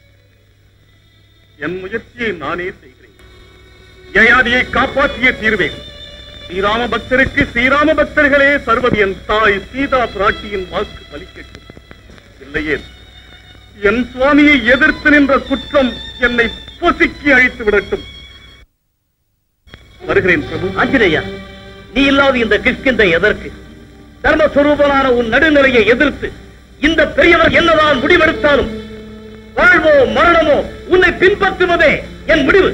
S3: என் முயற்சியை நானே செய்கிறேன் யயாதியை காப்பாற்றிய தீர்வேன் ஸ்ரீராம பக்தருக்கு ஸ்ரீராம பக்தர்களே சர்வது என் தாய் சீதா பிராட்டியின் வாக்கு பலிக்கட்டும் இல்லையே என் சுவாமியை எதிர்த்து நின்ற குற்றம் என்னை பொசுக்கி அழித்து விடட்டும் வருகிறேன் பிரபு
S1: ஆஞ்சநேயா நீ இல்லாத இந்த கிஷ்கிந்தை எதற்கு தர்மஸ்வரூபனான உன் நடுநிலையை எதிர்த்து இந்த பெரியவர் என்னதான் முடிவெடுத்தாலும் வாழ்வோ மரணமோ உன்னை பின்பற்றுவதே என் முடிவு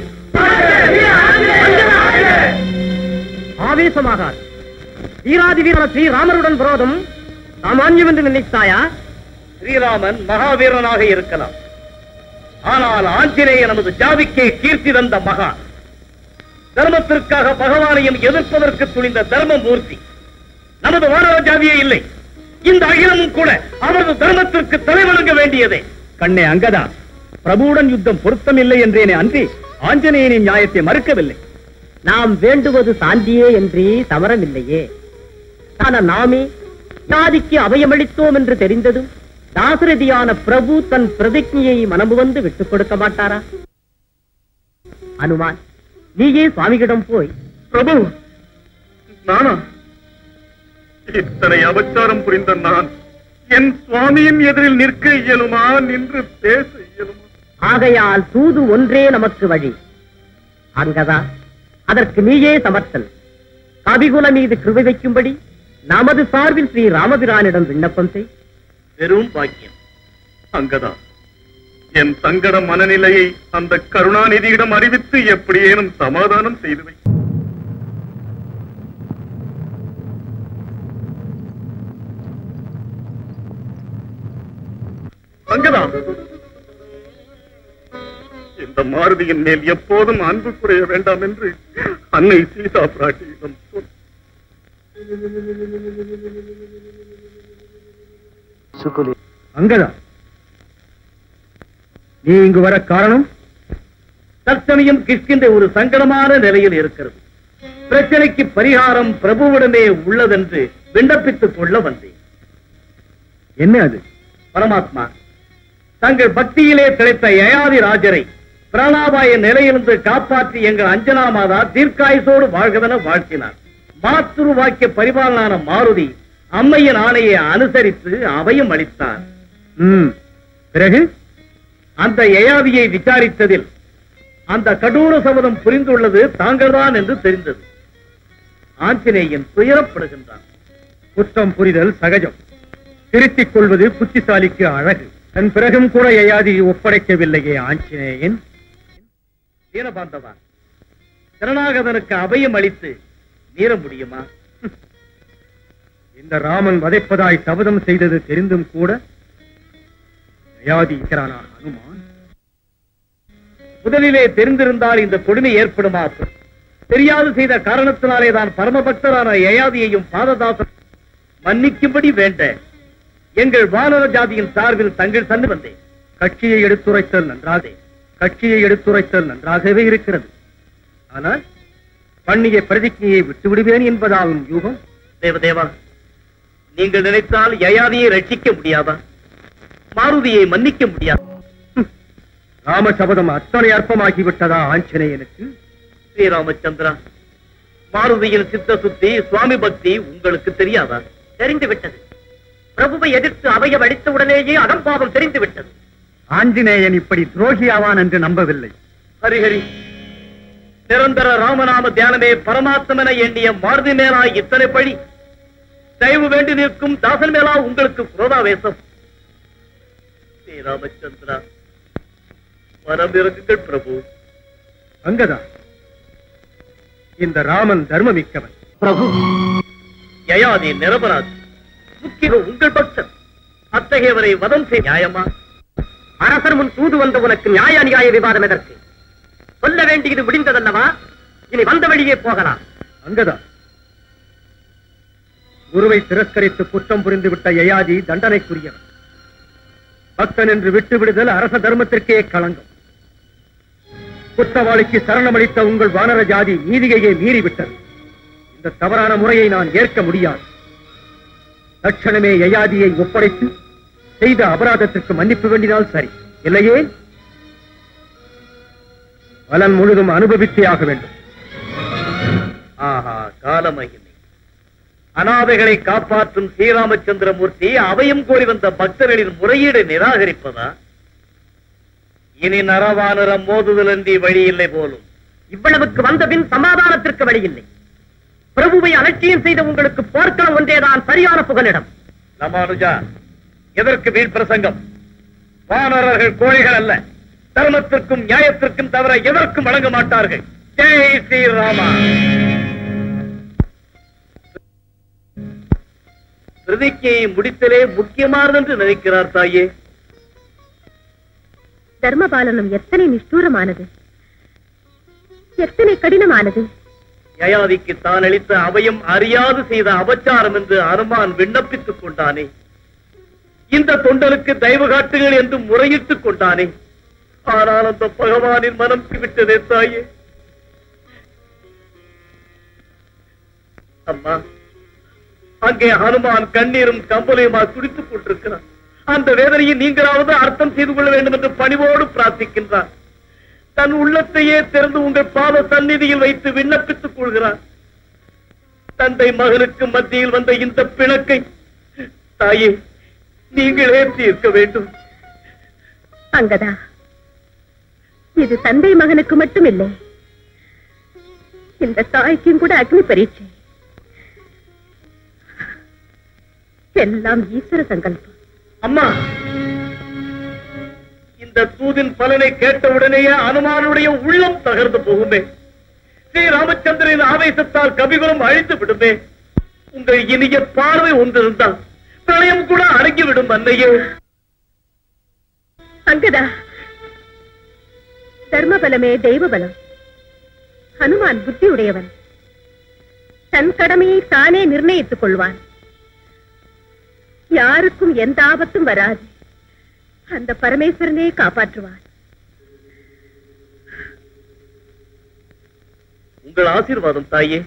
S4: ஆவேசமாகாது வீராதி வீரன ஸ்ரீராமருடன் விரோதம் சாமான்யம் என்று நினைத்தாயா
S1: ஸ்ரீராமன் மகாவீரனாக இருக்கலாம் ஆனால் ஆஞ்சநேய நமது ஜாதிக்கே கீர்த்தி தந்த மகா தர்மத்திற்காக பகவானையும் எதிர்ப்பதற்கு துணிந்த தர்மமூர்த்தி நமது வானர ஜாதியே இல்லை இந்த அகிலமும் கூட அவரது தர்மத்திற்கு தலைவணங்க வேண்டியதே
S7: கண்ணே அங்கதா பிரபுவுடன் யுத்தம் பொருத்தமில்லை என்றேனே அன்றி ஆஞ்சநேயனின் நியாயத்தை மறுக்கவில்லை
S4: நாம் வேண்டுவது சாந்தியே என்று தவறமில்லையே ஆன நாமே ஜாதிக்கு அபயமளித்தோம் என்று தெரிந்ததும் தாசரதியான பிரபு தன் பிரதிஜையை மனமுவந்து விட்டுக் கொடுக்க மாட்டாரா அனுமான் நீயே சுவாமியிடம் போய்
S3: பிரபு நானா இத்தனை அபச்சாரம் புரிந்த நான் என் சுவாமியின் எதிரில் நிற்க இயலுமா நின்று பேச இயலுமா
S4: ஆகையால் தூது ஒன்றே நமக்கு வழி அங்கதா அதற்கு நீயே சமர்த்தன் கவிகுல மீது கிருபை வைக்கும்படி நமது சார்பில் ஸ்ரீ ராமபிரானிடம் விண்ணப்பம் செய்
S1: பெரும் பாக்கியம்
S3: அங்கதா என் சங்கட மனநிலையை அந்த கருணாநிதியிடம் அறிவித்து எப்படியேனும் சமாதானம் செய்து வை அங்கதா இந்த மாருதியின் மேல் எப்போதும் அன்பு குறைய வேண்டாம் என்று அன்னை சீதா பிராட்டியிடம் சொல்
S7: அங்கதா நீ இங்கு வர காரணம்
S1: தற்சமயம் கிஷ்கிந்தை ஒரு சங்கடமான நிலையில் இருக்கிறது பிரச்சனைக்கு பரிகாரம் பிரபுவிடமே உள்ளதென்று விண்ணப்பித்துக் கொள்ள வந்தேன்
S7: என்ன அது
S1: பரமாத்மா தங்கள் பக்தியிலே திளைத்த யயாதி ராஜரை பிரணாபாய நிலையிலிருந்து காப்பாற்றி எங்கள் அஞ்சனா மாதா தீர்க்காயுசோடு வாழ்கவென வாழ்த்தினார் மாத்துரு வாக்கிய பரிபாலனான மாருதி அம்மையின் ஆணையை அனுசரித்து அவையும் அளித்தார்
S7: ம் பிறகு
S1: அந்த யயாதியை விசாரித்ததில் அந்த கடூர சபதம் புரிந்துள்ளது தாங்கள்தான் என்று தெரிந்தது ஆஞ்சநேயன் துயரப்படுகின்றான்
S7: குற்றம் புரிதல் சகஜம் திருத்திக் கொள்வது புத்திசாலிக்கு அழகு தன் பிறகும் கூட யயாதி ஒப்படைக்கவில்லையே ஆஞ்சநேயன்
S1: தீனபாந்தவா சரணாகதனுக்கு அபயம் அளித்து மீற முடியுமா
S7: இந்த ராமன் வதைப்பதாய் சபதம் செய்தது தெரிந்தும் கூட யயாதி இருக்கிறானா அனுமான்
S1: முதலிலே தெரிந்திருந்தால் இந்த கொடுமை ஏற்படுமா தெரியாது செய்த காரணத்தினாலே தான் பரமபக்தரான யயாதியையும் பாததாசன் மன்னிக்கும்படி வேண்ட எங்கள் வானர ஜாதியின் சார்பில் தங்கள் சந்து வந்தேன்
S7: கட்சியை எடுத்துரைத்தல் நன்றாக கட்சியை எடுத்துரைத்தல் நன்றாகவே இருக்கிறது ஆனால்
S3: பண்ணிய பிரதிஜையை விட்டு விடுவேன் என்பதாகும் யூகம்
S1: தேவதேவா நீங்கள் நினைத்தால் யயாதியை ரட்சிக்க முடியாதா மாருதியை மன்னிக்க முடியாதா
S3: ராமசபதம் அத்தனை அற்பமாகிவிட்டதா ஆஞ்சநேயனுக்கு
S1: ஸ்ரீராமச்சந்திரா மாருதியின் சித்த சுத்தி சுவாமி பக்தி உங்களுக்கு தெரியாதா
S4: தெரிந்து விட்டது பிரபுவை எதிர்த்து அவையம் அடித்த உடனேயே அகம்பாவம் தெரிந்து விட்டது
S7: ஆஞ்சநேயன் இப்படி துரோகியாவான் என்று நம்பவில்லை
S1: ஹரிஹரி நிரந்தர ராமநாம தியானமே பரமாத்மன எண்ணிய மாருதி மேலா இத்தனை பழி தயவு வேண்டி நிற்கும் தாசன் மேலா உங்களுக்கு குரோதாவேசம் ஸ்ரீராமச்சந்திரா மனமிறங்குங்கள் பிரபு
S3: அங்கதா இந்த ராமன் தர்மமிக்கவன்
S1: பிரபு யயாதி நிரபராதி முக்கிய உங்கள் பக்தன் அத்தகையவரை வதம் செய்ய நியாயமா
S4: அரசர் முன் தூது வந்த உனக்கு நியாய அநியாய விவாதம் எதற்கு சொல்ல வேண்டியது முடிந்ததல்லவா இனி வந்த வழியே போகலாம்
S3: அங்கதா குருவை திரஸ்கரித்து குற்றம் புரிந்து விட்ட யயாதி தண்டனைக்குரியவன் பக்தன் என்று விட்டு விடுதல் அரச தர்மத்திற்கே களங்கம் குற்றவாளிக்கு சரணமளித்த உங்கள் வானர ஜாதி நீதியையே மீறிவிட்டது இந்த தவறான முறையை நான் ஏற்க முடியாது தட்சணமே யயாதியை ஒப்படைத்து செய்த அபராதத்திற்கு மன்னிப்பு வேண்டினால் சரி இல்லையே பலன் முழுதும் அனுபவித்தே ஆக வேண்டும்
S1: ஆஹா காலமகிமை அனாதைகளை காப்பாற்றும் ஸ்ரீராமச்சந்திரமூர்த்தி அவையும் கோரி வந்த பக்தர்களின் முறையீடு நிராகரிப்பதா இனி நரவானரம் மோதுதலன்றி வழி இல்லை போலும்
S4: இவ்வளவுக்கு வந்த பின் சமாதானத்திற்கு வழியில்லை பிரபுவை அலட்சியம் செய்த உங்களுக்கு போர்க்களம் ஒன்றேதான் சரியான புகலிடம்
S1: ராமானுஜா எதற்கு வீண் பிரசங்கம் வானரர்கள் கோழிகள் அல்ல தர்மத்திற்கும் நியாயத்திற்கும் தவிர எதற்கும் வழங்க மாட்டார்கள் ஜெய் ஸ்ரீராமா பிரதிஜையை முடித்தலே முக்கியமானது என்று நினைக்கிறார் தாயே
S2: தர்மபாலனம் எத்தனை நிஷ்டூரமானது எத்தனை கடினமானது
S1: யயாதிக்கு தான் அளித்த அவையும் அறியாது செய்த அபச்சாரம் என்று அனுமான் விண்ணப்பித்துக் கொண்டானே இந்த தொண்டனுக்கு தயவு காட்டுகள் என்று முறையிட்டுக் கொண்டானே ஆனால் அந்த பகவானின் மனம் விட்டதே தாயே அம்மா அங்கே ஹனுமான் கண்ணீரும் கம்பலையுமா துடித்துக் கொண்டிருக்கிறார் அந்த வேதனையை நீங்களாவது அர்த்தம் செய்து கொள்ள வேண்டும் என்று பணிவோடு பிரார்த்திக்கின்றார் தன் உள்ளத்தையே திறந்து உங்கள் பாத சந்நிதியில் வைத்து விண்ணப்பித்துக் கொள்கிறார் தந்தை மகனுக்கு மத்தியில் வந்த இந்த பிணக்கை தாயே நீங்களே தீர்க்க வேண்டும்
S2: அங்கதா இது தந்தை மகனுக்கு மட்டுமில்லை இந்த தாய்க்கும் கூட அக்னி பரீட்சை எல்லாம் ஈஸ்வர சங்கல்பம்
S1: அம்மா இந்த தூதின் பலனை கேட்டவுடனேயே அனுமானுடைய உள்ளம் தகர்ந்து போகுமே ஸ்ரீ ராமச்சந்திரன் ஆவேசத்தால் கவிகுலம் அழித்து விடுமே உங்கள் இனிய பார்வை ஒன்றிருந்தால் பிரளயம் கூட அடங்கிவிடும் அன்னையே
S2: அங்கதா தர்மபலமே தெய்வ பலம் ஹனுமான் புத்தியுடையவன் தன் கடமையை தானே நிர்ணயித்துக் கொள்வான் யாருக்கும் எந்த ஆபத்தும் வராது அந்த பரமேஸ்வரனே காப்பாற்றுவான்
S1: உங்கள் ஆசீர்வாதம் தாயே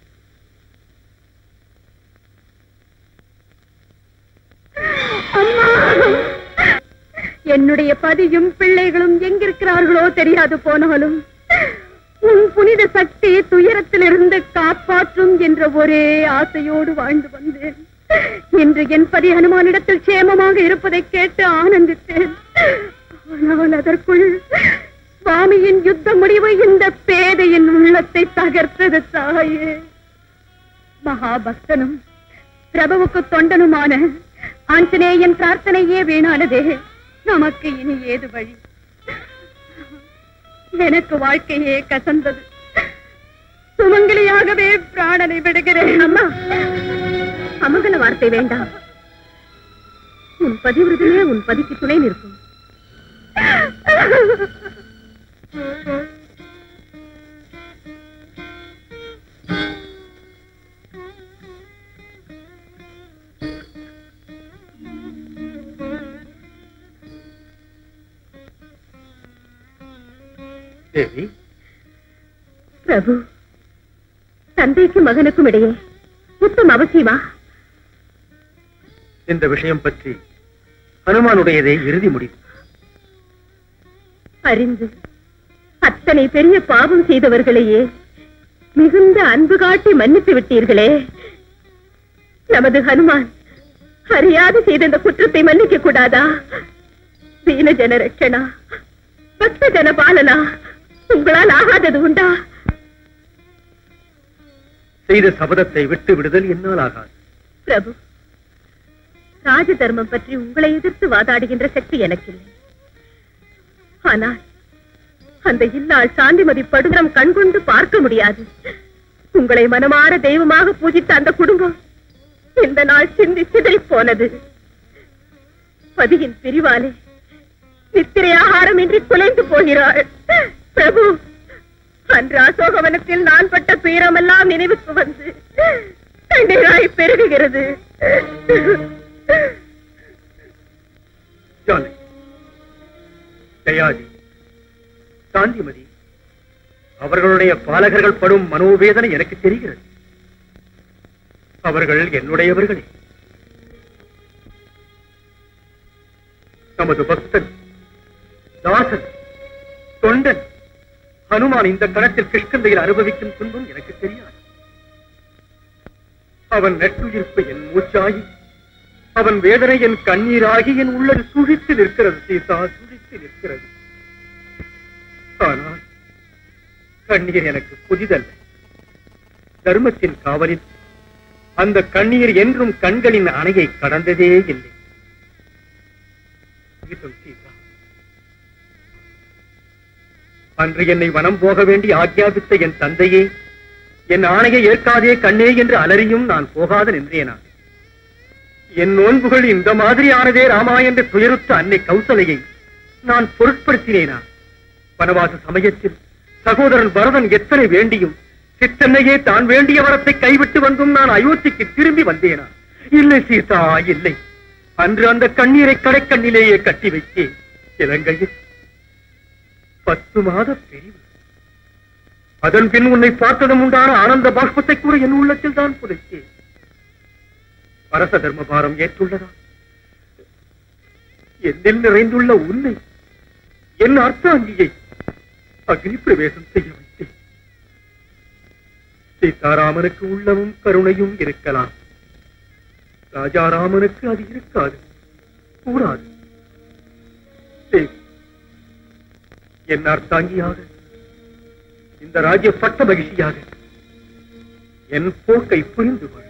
S2: என்னுடைய பதியும் பிள்ளைகளும் எங்கிருக்கிறார்களோ தெரியாது போனாலும் உன் புனித சக்தி துயரத்திலிருந்து காப்பாற்றும் என்ற ஒரே ஆசையோடு வாழ்ந்து வந்தேன் இன்று என் பதி ஹனுமானிடத்தில் சேமமாக இருப்பதை கேட்டு ஆனந்தித்தேன் ஆனால் அதற்குள் சுவாமியின் யுத்த முடிவு இந்த பேதையின் உள்ளத்தை தகர்த்தது தாயே மகாபக்தனும் பிரபுவுக்கு தொண்டனுமான ஆஞ்சநேயன் பிரார்த்தனையே வீணானதே நமக்கு இனி ஏது வழி எனக்கு வாழ்க்கையே கசந்தது சுமங்கலியாகவே பிராணனை விடுகிறேன் அம்மா அமங்கல வார்த்தை வேண்டாம் உன் பதிவிரதமே உன் பதிக்கு துணை நிற்கும்
S1: தேவி
S2: பிரபு தந்தைக்கும் மகனுக்கும் இடையே யுத்தம் அவசியமா
S3: இந்த விஷயம் பற்றி ஹனுமானுடையதே இறுதி முடிவு
S2: அறிந்து அத்தனை பெரிய பாவம் செய்தவர்களையே மிகுந்த அன்பு காட்டி மன்னித்து விட்டீர்களே நமது ஹனுமான் அறியாது செய்த இந்த குற்றத்தை மன்னிக்க கூடாதா தீன ஜன ரட்சணா பக்த ஜன பாலனா உங்களால் ஆகாதது உண்டா
S3: செய்த சபதத்தை விட்டு விடுதல் என்னால் ஆகாது
S2: பிரபு ராஜ தர்மம் பற்றி உங்களை எதிர்த்து வாதாடுகின்ற சக்தி எனக்கில்லை ஆனால் அந்த இல்லாள் சாந்திமதி படுகரம் கண்கொண்டு பார்க்க முடியாது உங்களை மனமாற தெய்வமாக பூஜித்த அந்த குடும்பம் இந்த நாள் சிந்தி சிதறி போனது பதியின் பிரிவாலே நித்திரை ஆகாரம் இன்றி குலைந்து போகிறாள் பிரபு அன்று அசோகவனத்தில் நான் பட்ட துயரமெல்லாம் நினைவுக்கு வந்து கண்ணீராய் பெருகுகிறது
S3: ஜானகி ஜெயாதி சாந்திமதி அவர்களுடைய பாலகர்கள் படும் மனோவேதனை எனக்கு தெரிகிறது அவர்கள் என்னுடையவர்களே நமது பக்தன் தாசன் தொண்டன் ஹனுமான் இந்த கணத்தில் கிருஷ்ணந்தையில் அனுபவிக்கும் துன்பம் எனக்கு தெரியாது அவன் நட்டுயிர்ப்பு என் மூச்சாகி அவன் வேதனை என் கண்ணீராகி என் உள்ளது சுழித்து நிற்கிறது சீதா சுழித்து நிற்கிறது ஆனால் கண்ணீர் எனக்கு புதிதல்ல தர்மத்தின் காவலில் அந்த கண்ணீர் என்றும் கண்களின் அணையை கடந்ததே இல்லை இது சீதா அன்று என்னை வனம் போக வேண்டி ஆக்ஞாபித்த என் தந்தையே என் ஆணையை ஏற்காதே கண்ணே என்று அலறியும் நான் போகாத நின்றேனா என் நோன்புகள் இந்த மாதிரி ஆனதே ராமா என்று துயருத்த அன்னை கௌசலையை நான் பொருட்படுத்தினேனா வனவாச சமயத்தில் சகோதரன் பரதன் எத்தனை வேண்டியும் சித்தன்னையே தான் வேண்டிய வரத்தை கைவிட்டு வந்தும் நான் அயோத்திக்கு திரும்பி வந்தேனா இல்லை சீதா இல்லை அன்று அந்த கண்ணீரை கடைக்கண்ணிலேயே கட்டி வைத்தேன் இலங்கையில் பத்து மாத பிரிவு அதன் பின் உன்னை பார்த்ததும் உண்டான ஆனந்த பாஷ்பத்தை கூட என் உள்ளத்தில் தான் புதைத்தேன் அரச தர்மபாரம் ஏற்றுள்ளதா என்னில் நிறைந்துள்ள உன்னை என் அர்த்தாங்கியை அக்னி பிரவேசம் செய்ய வைத்தேன் சீதாராமனுக்கு உள்ளமும் கருணையும் இருக்கலாம் ராஜாராமனுக்கு அது இருக்காது கூடாது தேவி, என் அர்த்தாங்கியாக இந்த ராஜ்ய பட்ட மகிழ்ச்சியாக என் போக்கை புரிந்து கொள்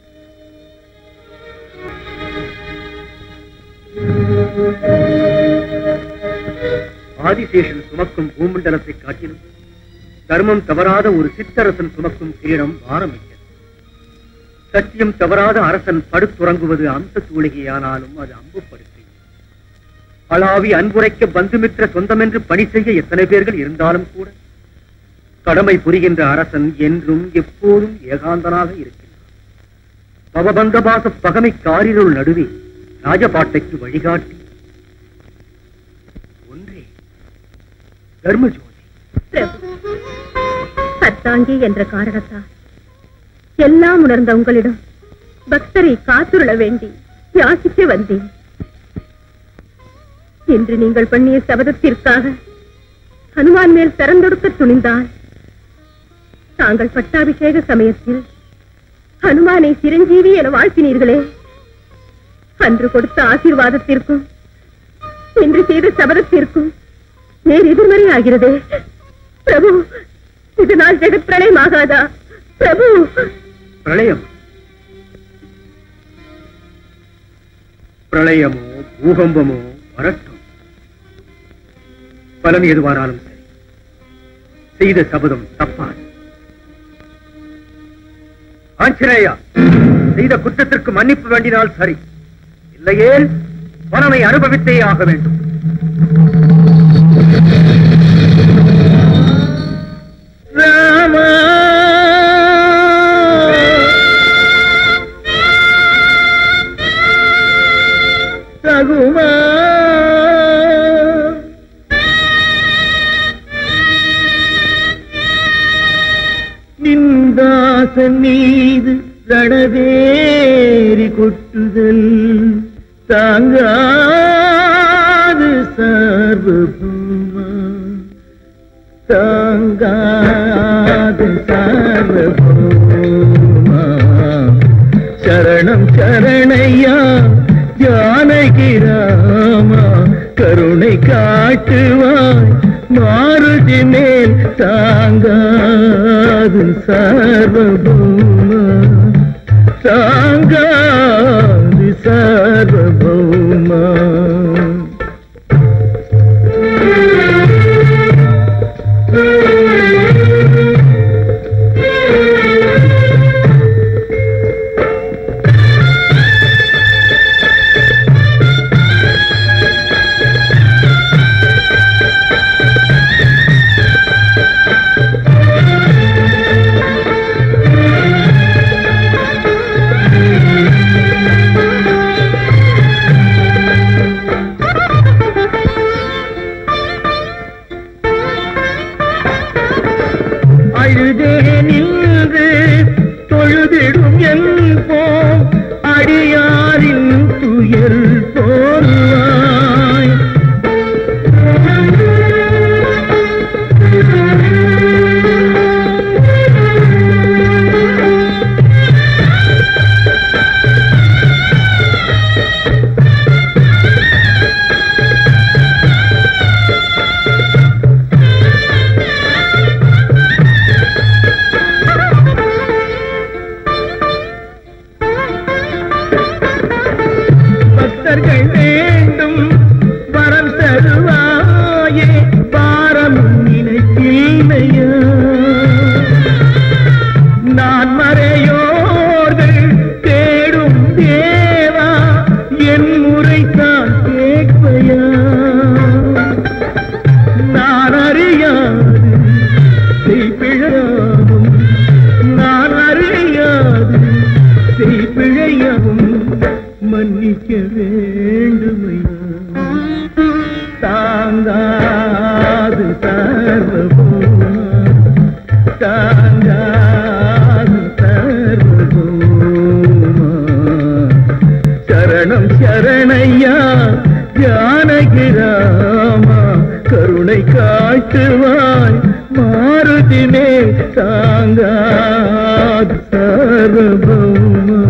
S3: ஆதிசேஷன் சுமக்கும் பூமண்டலத்தை காட்டிலும் தர்மம் தவறாத ஒரு சித்தரசன் சுமக்கும் கிரீடம் பாரமிக்க சத்தியம் தவறாத அரசன் படுத்துறங்குவது அம்ச தூளிகையானாலும் அது அம்பு படுக்கை அளாவி அன்புரைக்க பந்துமித்திர சொந்தமென்று பணி செய்ய எத்தனை பேர்கள் இருந்தாலும் கூட கடமை புரிகின்ற அரசன் என்றும் எப்போதும் ஏகாந்தனாக இருக்கின்றான் பவபந்தபாச பகமை காரிருள் நடுவே ராஜபாட்டைக்கு வழிகாட்டி ஒன்றே தர்மஜோதி
S2: பிரபு அத்தாங்கி என்ற காரணத்தால் எல்லாம் உணர்ந்த உங்களிடம் பக்தரை காத்துருள வேண்டி யாசிக்க வந்தேன் இன்று நீங்கள் பண்ணிய சபதத்திற்காக ஹனுமான் மேல் திறந்தொடுக்க துணிந்தால் தாங்கள் பட்டாபிஷேக சமயத்தில் ஹனுமானை சிரஞ்சீவி என வாழ்த்தினீர்களே அன்று கொடுத்த ஆசீர்வாதத்திற்கும் இன்று செய்த சபதத்திற்கும் நேர் எதிர்மறை ஆகிறதே பிரபு இதனால் ஜெகத் பிரளயம் ஆகாதா பிரபு
S3: பிரளயம் பிரளயமோ பூகம்பமோ வரட்டும் பலன் எதுவானாலும் சரி செய்த சபதம் தப்பாது ஆஞ்சநேயா செய்த குற்றத்திற்கு மன்னிப்பு வேண்டினால் சரி இல்லையே பலனை அனுபவித்தே ஆக வேண்டும் ராமா ரகுமா
S8: நின்றாசன் மீது ரணவேரி கொட்டுதல் தாங்காது சார்வபூமா தாங்காது சார்வபூமா சரணம் சரணையா ஜானகி ராமா கருணை காட்டுவாய் மாருதி மேல் தாங்காது சார்வபூமா தாங்காது சார்வபௌமா அழுதே நின்று தொழுதிடும் என் போம் அடியாரின் துயர் போர்வாய் பக்தர்கள் வேண்டும் வரம் தருவாயே பாரம் நினைக்கில்லையா நான் மறையோர்கள் தேடும் தேவா என் முறைதான் கேட்பையா நான் அறியாது செய்பிழையாகும் நான் அறியாது செய்பிழையாகும் மன்னிக்க வேண்டுமையா தாங்காது சர்வபூமா தாங்காது சர்வபூமா சரணம் சரணையா ஜானகி ராமா கருணை காட்டுவாய் மாருதி மேல் தாங்காது சர்வபௌமா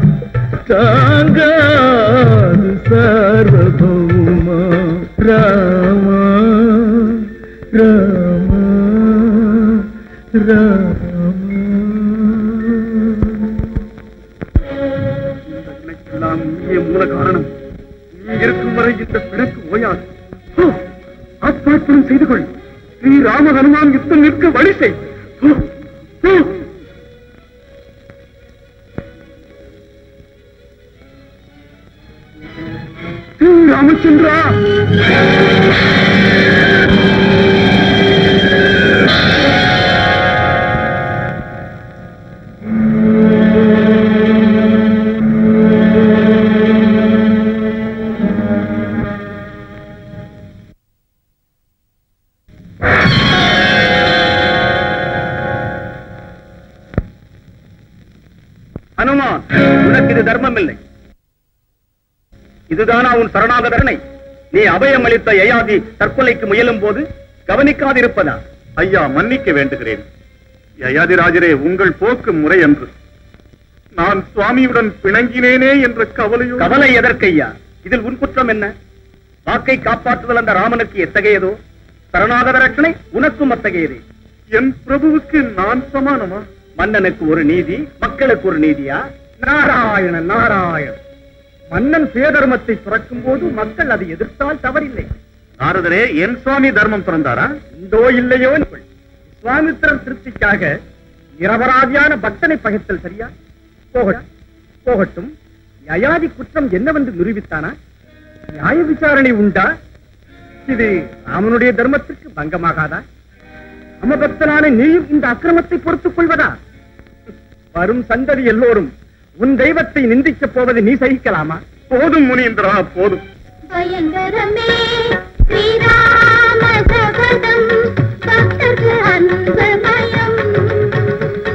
S8: தாங்காது சர்வபௌமா ராமா ராமா ராமா
S7: எல்லாம் நீயே மூல காரணம் நீ இருக்கும் வரை இந்த பிணக்கு ஓயாது ஹோ, ஆத்மார்ப்பணம் செய்து கொள் ஸ்ரீ ராம ஹனுமான் யுத்தம் நிற்க வழி செய் ஹோ, ஹோ. ஸ்ரீ ராமச்சந்திரா
S3: ஹனுமான் உனக்கு இது தர்மம் இல்லை இதுதானா உன் சரணாகதரனை நீ அபயம் அளித்த யயாதி தற்கொலைக்கு முயலும் போது கவனிக்காதிருப்பதா
S7: ஐயா மன்னிக்க வேண்டுகிறேன் யயாதிராஜரே உங்கள் போக்கு முறை அன்று நான் சுவாமியுடன் பிணங்கினேனே என்ற கவலையோ
S3: கவலை எதற்கையா இதில் உன் குற்றம் என்ன வாக்கை காப்பாற்றுதல் அந்த ராமனுக்கு எத்தகையதோ சரணாகத ரட்சணை உனக்கும் அத்தகையதே
S7: என் பிரபுவுக்கு நான் சமானமா
S3: மன்னனுக்கு ஒரு நீதி மக்களுக்கு ஒரு நீதியா நாராயண நாராயண மன்னன் சுயதர்மத்தை துறக்கும் போது மக்கள் அதை எதிர்த்தால் தவறில்லை
S7: நாரதரே என் சுவாமி தர்மம் பிறந்தாரா
S3: இந்தோ இல்லையோ என்பள். சுவாமித்திரன் திருப்திக்காக நிரபராதியான பக்தனை பகைத்தல் சரியா போகட்டும் போகட்டும் யயாதி குற்றம் என்னவென்று நிரூபித்தானா நியாய விசாரணை உண்டா இது ராமனுடைய தர்மத்திற்கு பங்கமாகாதா அமபக்தனான நீயும் இந்த அக்கிரமத்தை பொறுத்துக் கொள்வதா வரும் சந்ததி எல்லோரும் உன் தெய்வத்தை நிந்திக்கப் போவதை நீ சகிக்கலாமா
S7: போதும் முனீந்திரா போதும்
S5: பயங்கரமே ஸ்ரீராம சபதம் பக்தர்க்கு அன்பமயம்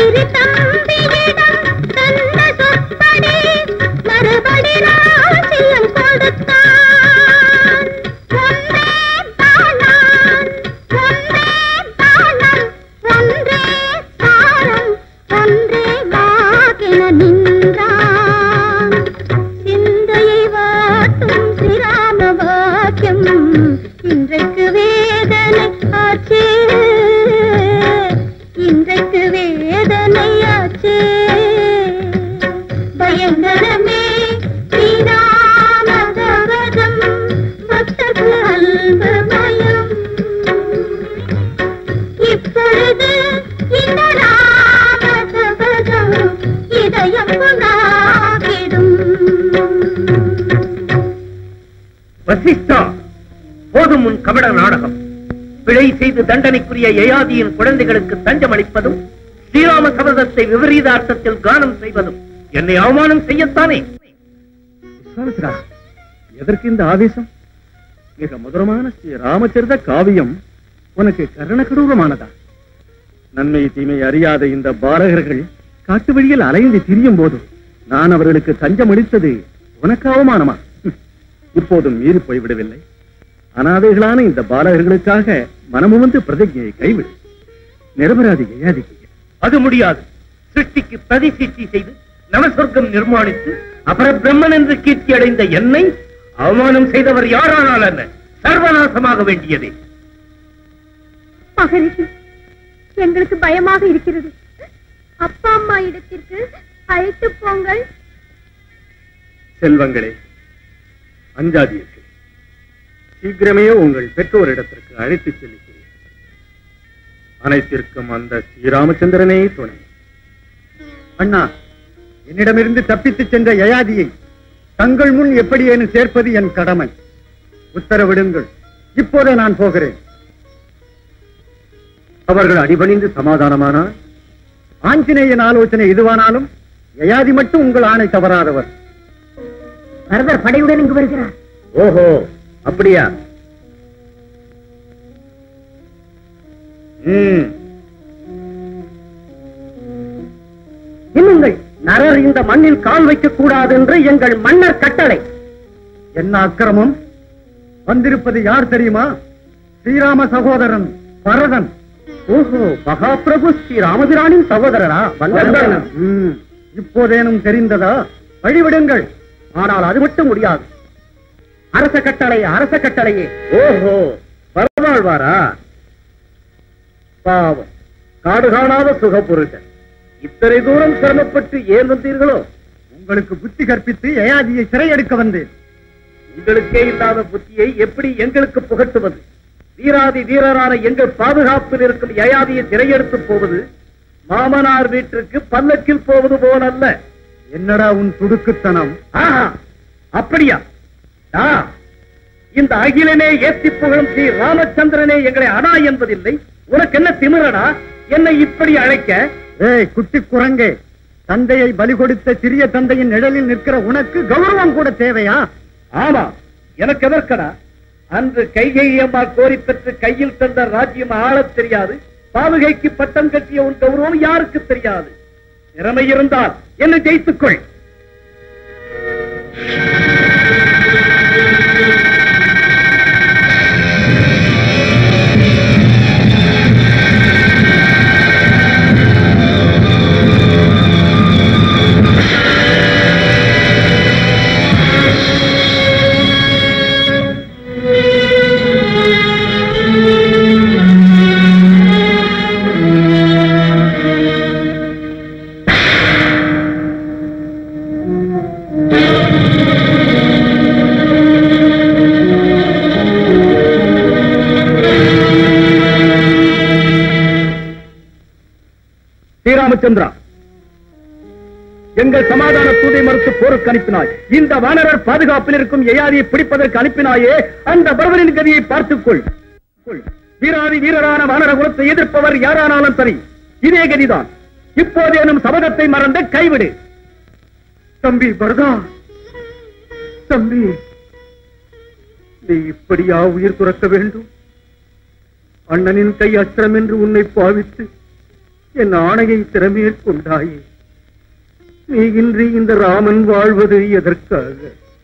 S5: வைரி தம்பியிடம் தந்த சொற்படி மறுபடி ராஜ்யம் கொடுத்தான் ஒன்றே தானான் ஒன்றே தானம் ஒன்றே சாரம் ஒன்றே வாக்கென நின்றான் சிந்தையை வாட்டும் சிராம வாக்கியம் இன்றைக்கு வேதனை ஆச்சே இன்றைக்கு வேதனை ஆச்சே பயங்கரமே ஸ்ரீராமதவதம் பக்தர்கள் அல்பமயம் இப்பொழுது இந்த ராமதவதம் இதயம் புனாகிடும்
S1: வசிஷ்டா போதும் உன் கபட நாடகம் பிழை செய்து தண்டனைக்குரிய யயாதியின் குழந்தைகளுக்கு தஞ்சம் அளிப்பதும் ஸ்ரீராம சபதத்தை விபரீத அர்த்தத்தில் கானம் செய்வதும் என்னை அவமானம் செய்யத்தானே
S3: விஸ்வாமித்ரா எதற்கு இந்த ஆவேசம் மிக மதுரமான ஸ்ரீ ராமச்சரித காவியம் உனக்கு கருணகடூரமானதா நன்மை தீமை அறியாத இந்த பாலகர்கள் காட்டு வழியில் அலைந்து திரியும் போது நான் அவர்களுக்கு தஞ்சம் அளித்தது உனக்கு அவமானமா ஹம், இப்போதும் மீறி போய்விடவில்லை அனாதைகளான இந்த பாலகர்களுக்காக மனமுவந்து பிரதிஜையை கைவிடு நிரபராதி கையாதிக்கு
S1: அது முடியாது சிருஷ்டிக்கு பிரதி சிருஷ்டி செய்து நவசொர்க்கம் நிர்மாணித்து அபர பிரம்மன் என்று கீர்த்தி அடைந்த என்னை அவமானம் செய்தவர் யாரானால் என்ன சர்வநாசமாக வேண்டியதே
S5: மகரிஷி எங்களுக்கு பயமாக இருக்கிறது அப்பா அம்மா இடத்திற்கு அழைத்து போங்கள்
S3: செல்வங்களே அஞ்சாதீர்கள் சீக்கிரமே உங்கள் பெற்றோரிடத்திற்கு அழைத்துச் செல்லுகிறேன் அனைத்திற்கும் அந்த ஸ்ரீராமச்சந்திரனே துணை
S7: அண்ணா என்னிடமிருந்து தப்பித்துச் சென்ற யயாதியை தங்கள் முன் எப்படியேனும் சேர்ப்பது என் கடமை உத்தரவிடுங்கள் இப்போதே நான் போகிறேன்
S3: அவர்கள் அடிபணிந்து சமாதானமானால்
S7: ஆஞ்சநேயன் ஆலோசனை எதுவானாலும் யயாதி மட்டும் உங்கள் ஆணை தவறாதவர்
S2: பரதர் படையுடன் இங்கு வருகிறார்
S3: ஓஹோ அப்படியா ம்
S4: இன்னுங்கள் நரர் இந்த மண்ணில் கால் வைக்க கூடாது என்று எங்கள் மன்னர் கட்டளை
S7: என்ன அக்கிரமம் வந்திருப்பது யார் தெரியுமா ஸ்ரீராம சகோதரன் பரதன்
S4: ஓஹோ மகாபிரபு ஸ்ரீ ராமபிரானின் சகோதரரா வந்தனர்
S7: ம், இப்போதேனும் தெரிந்ததா வழிவிடுங்கள்
S4: ஆனால் அது மட்டும் முடியாது அரச கட்டளை அரச கட்டளையே
S3: ஓஹோ பரவாழ்வாரா பாவம் காடு காணாத சுகபுருஷன் இத்தனை தூரம் சிரமப்பட்டு ஏன் வந்தீர்களோ
S7: உங்களுக்கு புத்தி கற்பித்து யயாதியை சிறையெடுக்க வந்தேன்
S3: உங்களுக்கே இல்லாத புத்தியை எப்படி எங்களுக்கு புகட்டுவது வீராதி வீரரான எங்கள் பாதுகாப்பில் இருக்கும் யயாதியை திரையெடுத்து போவது மாமனார் வீட்டிற்கு பல்லக்கில் போவது போலல்ல
S7: என்னடா உன் துடுக்குத்தனம்
S3: ஆஹா அப்படியா ஆ, இந்த அகிலனே ஏத்தி புகழும் ஸ்ரீ ராமச்சந்திரனே எங்களை அடா என்பதில்லை உனக்கு என்ன திமிரடா என்னை இப்படி அழைக்க
S7: ஏய் குட்டி குரங்கே தந்தையை பலி கொடுத்த சிறிய தந்தையின் நிழலில் நிற்கிற உனக்கு கௌரவம் கூட தேவையா
S3: ஆமா எனக்கு எதற்கடா அன்று கைகை அம்மா கோரி பெற்று கையில் தந்த ராஜ்யம் ஆளத் தெரியாது பாதுகைக்கு பட்டம் கட்டிய உன் கௌரவம் யாருக்கு தெரியாது திறமை இருந்தால் என்னை ஜெயித்துக்கொள் ஸ்ரீராமச்சந்திரா எங்கள் சமாதான தூதை மறுத்து போருக்கு அனுப்பினாய் இந்த வானரர் பாதுகாப்பில் இருக்கும் யயாதியை பிடிப்பதற்கு அனுப்பினாயே அந்த பரவரின் கதியை பார்த்துக் கொள் கொள். வீராதி வீரரான வானர குலத்தை எதிர்ப்பவர் யாரானாலும் சரி இதே கதிதான் இப்போதேனும் சபதத்தை மறந்து கைவிடு தம்பி பரதா தம்பி நீ இப்படியா உயிர் துறக்க வேண்டும் அண்ணனின் கை அஸ்திரம் என்று உன்னை பாவித்து
S7: என் ஆணையை திறமேற்கொண்டாயே நீ இன்றி இந்த ராமன் வாழ்வது எதற்காக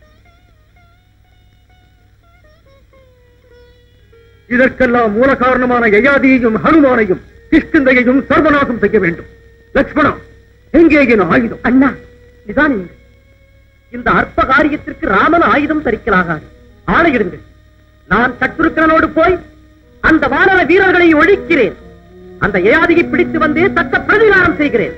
S7: இதற்கெல்லாம் மூல காரணமான யயாதியையும் ஹனுமானையும் கிஷ்கிந்தையையும் சர்வநாசம் செய்ய வேண்டும் லக்ஷ்மணா எங்கே என் ஆயுதம்
S4: அண்ணா நிதானியுங்கள் இந்த அற்ப காரியத்திற்கு ராமன் ஆயுதம் தரிக்கலாகாது ஆணையிடுங்கள் நான் சத்ருக்கனோடு போய் அந்த வானர வீரர்களை ஒழிக்கிறேன் அந்த ஏயாதியை பிடித்து வந்து தக்க பிரதிகாரம் செய்கிறேன்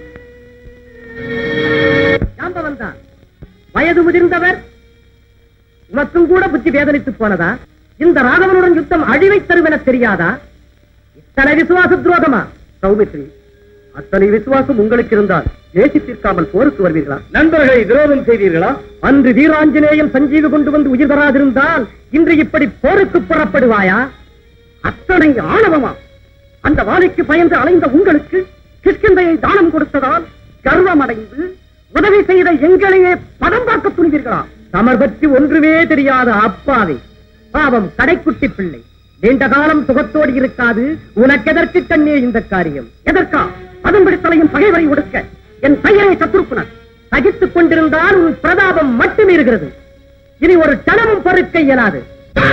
S4: ஜாம்பவன் தான் வயது முதிர்ந்தவர் உனக்கும் கூட புத்தி வேதனித்து போனதா இந்த ராகவனுடன் யுத்தம் அழிவை தருவென தெரியாதா இத்தனை விசுவாச துரோகமா சௌமித்ரி அத்தனை விசுவாசம் உங்களுக்கு இருந்தால் நேசித்திருக்காமல் போருக்கு வருவீர்களா
S3: நண்பர்களை விரோதம் செய்தீர்களா
S4: அன்று வீராஞ்சநேயம் சஞ்சீவி கொண்டு வந்து உயிர் தராதிருந்தால் இன்று இப்படி போருக்கு புறப்படுவாயா அத்தனை ஆணவமா அந்த வாழைக்கு பயந்து அலைந்த உங்களுக்கு கிஷ்கிந்தையை தானம் கொடுத்ததால் கர்வம் அடைந்து உதவி செய்த எங்களையே பதம் பார்க்க துணிவீர்களா தமர் பற்றி ஒன்றுமே தெரியாத அப்பாவை பாவம் கடைக்குட்டி பிள்ளை நீண்ட காலம் சுகத்தோடு இருக்காது உனக்கெதற்கு கண்ணே இந்த காரியம் எதற்கா பதம் பிடித்தலையும் பகைவரை ஒடுக்க என் பெயரை சத்துருப்புனர் சகித்துக் கொண்டிருந்தால் உன் பிரதாபம் மட்டும் இருக்கிறது இனி ஒரு கணமும் பொறுக்க இயலாது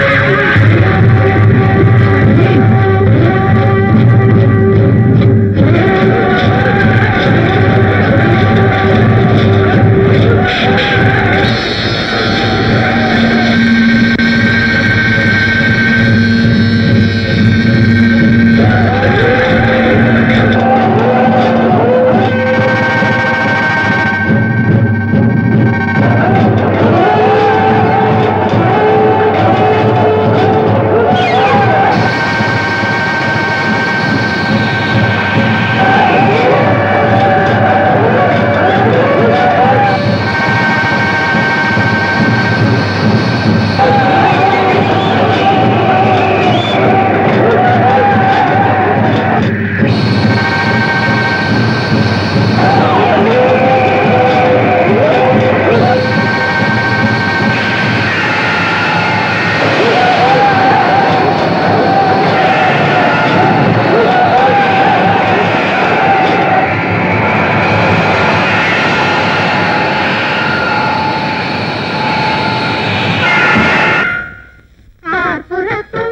S5: பார்ப்புறக்கும்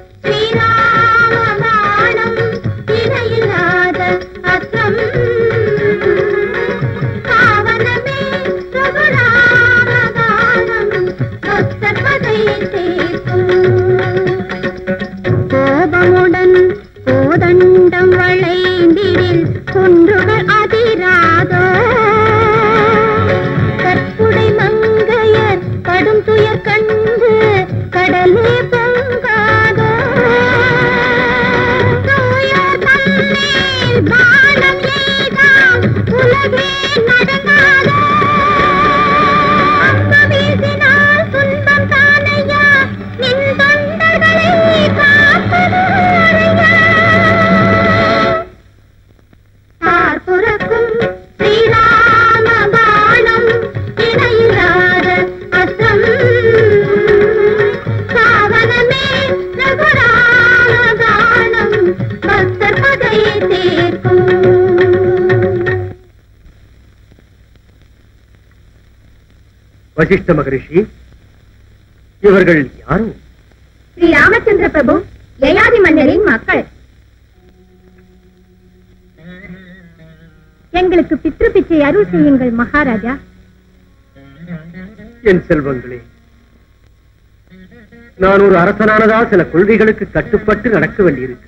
S5: ஸ்ரீராமபாணம் இணையில்லாத அஸ்திரம் பாவனமே ரகுராமபாணம் பக்தர்பதை சேர்க்கும் கோபமுடன் கோதண்டம் வளைந்திடில் குன்றுகள் அதிராதோ கற்புடை மங்கையர் கடும் துயர் கண்டு கடலே பொங்காதோ தூயர் தம்மேல் பானம் எய்தாம் உலகே நடங்காதோ அம்பு வீசினால் துன்பம் தானையா நின் தொண்டர்களை காப்பதோரையா பார்ப்புறக்கும் ஸ்ரீராம பாணம் இணையில்லாத அஸ்திரம் சாவனமே ரகுராம பாணம் பக்தர் பகையை சேர்க்கும்
S4: வசிஷ்ட மகரிஷி இவர்கள் யாரும்
S2: ஸ்ரீ ராமச்சந்திர பிரபு யயாதி மன்னரின் மக்கள் எங்களுக்கு பித்ரு பிச்சை அருள் செய்யுங்கள் மகாராஜா
S4: என் செல்வங்களே நான் ஒரு அரசனானதால் சில கொள்கைகளுக்கு கட்டுப்பட்டு நடக்க வேண்டியிருக்கிறது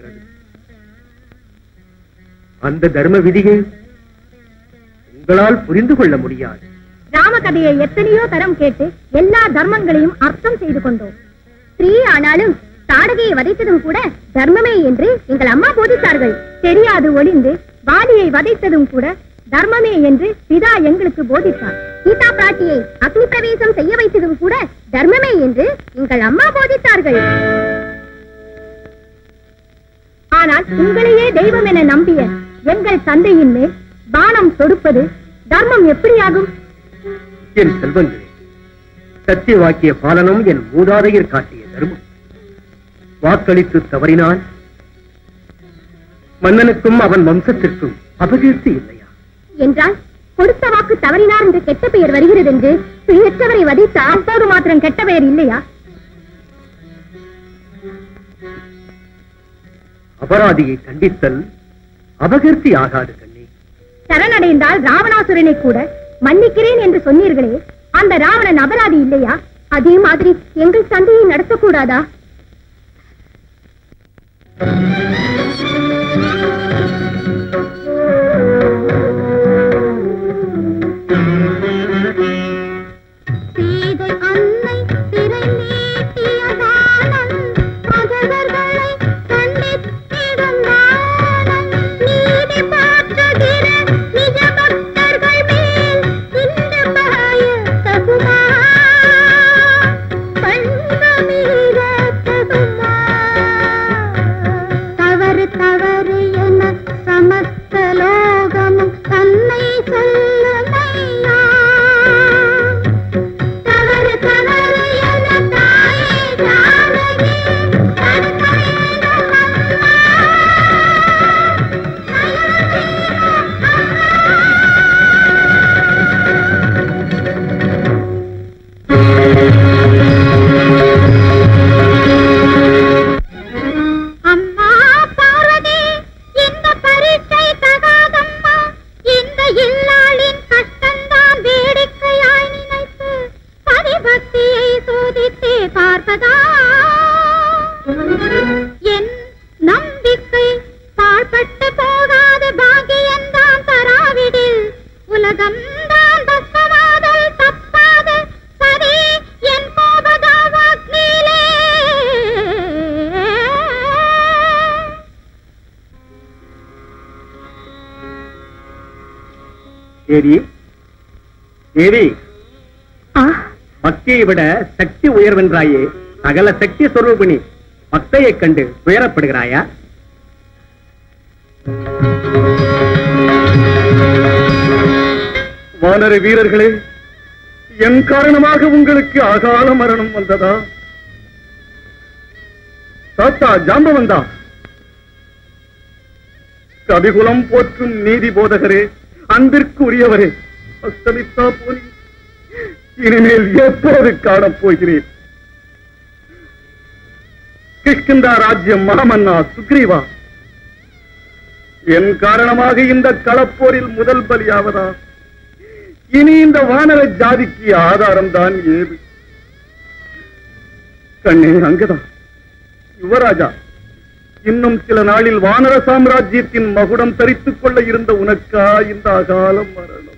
S4: அந்த தர்ம விதியை உங்களால் புரிந்து கொள்ள முடியாது
S2: ராம கதையை எத்தனையோ தரம் கேட்டு எல்லா தர்மங்களையும் அர்த்தம் செய்து கொண்டோம் ஸ்ரீ ஆனாலும் தாடகையை வதைத்ததும் கூட தர்மமே என்று எங்கள் அம்மா போதித்தார்கள் தெரியாது ஒளிந்து வாலியை வதைத்ததும் கூட தர்மமே என்று பிதா எங்களுக்கு போதித்தார் சீதா பிராட்டியை அக்னி பிரவேசம் செய்ய வைத்ததும் கூட தர்மமே என்று எங்கள் அம்மா போதித்தார்கள் ஆனால் உங்களையே தெய்வம் என நம்பிய எங்கள் தந்தையின் மேல் பானம் தொடுப்பது தர்மம் எப்படியாகும்
S4: என் செல்வங்களே சத்திய வாக்கிய பாலனம் என் மூதாதையர் காட்டிய தர்மம் வாக்களித்து தவறினால் மன்னனுக்கும் அவன் வம்சத்திற்கும் அபகீர்த்தி இல்லையா
S5: என்றால் கொடுத்த வாக்கு தவறினார் என்று கெட்ட பெயர் வருகிறது என்று பெற்றவரை வதித்த அப்போது மாத்திரம் கெட்ட பெயர் இல்லையா
S4: அபராதியை கண்டித்தல் அபகீர்த்தி ஆகாது கண்ணே
S5: சரணடைந்தால் ராவணாசுரனை கூட மன்னிக்கிறேன் என்று சொன்னீர்களே அந்த ராவணன் அபராதி இல்லையா அதே மாதிரி எங்கள் சந்தையை நடத்தக்கூடாதா சீதை அன்னை திரை நீட்டியதானம் மகவர்களை கண்டித்திடும் நாணம் நீதி பாற்றுகிற நிஜ பக்தர்கள் மேல் இந்த பாய தகுமா பண்பமீற தகுமா தவறு தவறு என சமஸ்த லோகமும் தன்னை சொல்லுமையா தவறு தவறு என தாயே ஜானகி தடுக்கையிடும் அம்மா. அம்மா பார்வதி இந்த பரீட்சை தகாதம்மா இந்த இல்லாளின் கஷ்டம்தான் வேடிக்கையாய் நினைத்து பரிபக்தியை சோதித்தே பார்ப்பதா என் நம்பிக்கை பாழ்பட்டு போகாத பாகியந்தான் தராவிடில் உலகம்தான் பஸ்மமாதல் தப்பாது சரி என் கோபதாவாக்னிலே
S4: தேவி தேவி
S5: ஆ
S4: பக்தியை விட சக்தி உயர்வென்றாயே சகல சக்தி சொரூபிணி பக்தையைக் கண்டு துயரப்படுகிறாயா
S3: வானர வீரர்களே என் காரணமாக உங்களுக்கு அகால மரணம் வந்ததா தாத்தா ஜாம்பவந்தா கவிகுலம் போற்றும் நீதி போதகரே அன்பிற்கு உரியவரே அஸ்தமித்தா போனி இனிமேல் எப்போது காணப் போகிறேன் கிஷ்கிந்தா ராஜ்யம் மாமன்னா சுக்ரீவா என் காரணமாக இந்த களப்போரில் முதல் பலியாவதா இனி இந்த வானர ஜாதிக்கு ஆதாரம் தான் ஏது கண்ணே அங்கதான் யுவராஜா இன்னும் சில நாளில் வானர சாம்ராஜ்யத்தின் மகுடம் தரித்துக் கொள்ள இருந்த உனக்கா இந்த அகால மரணம்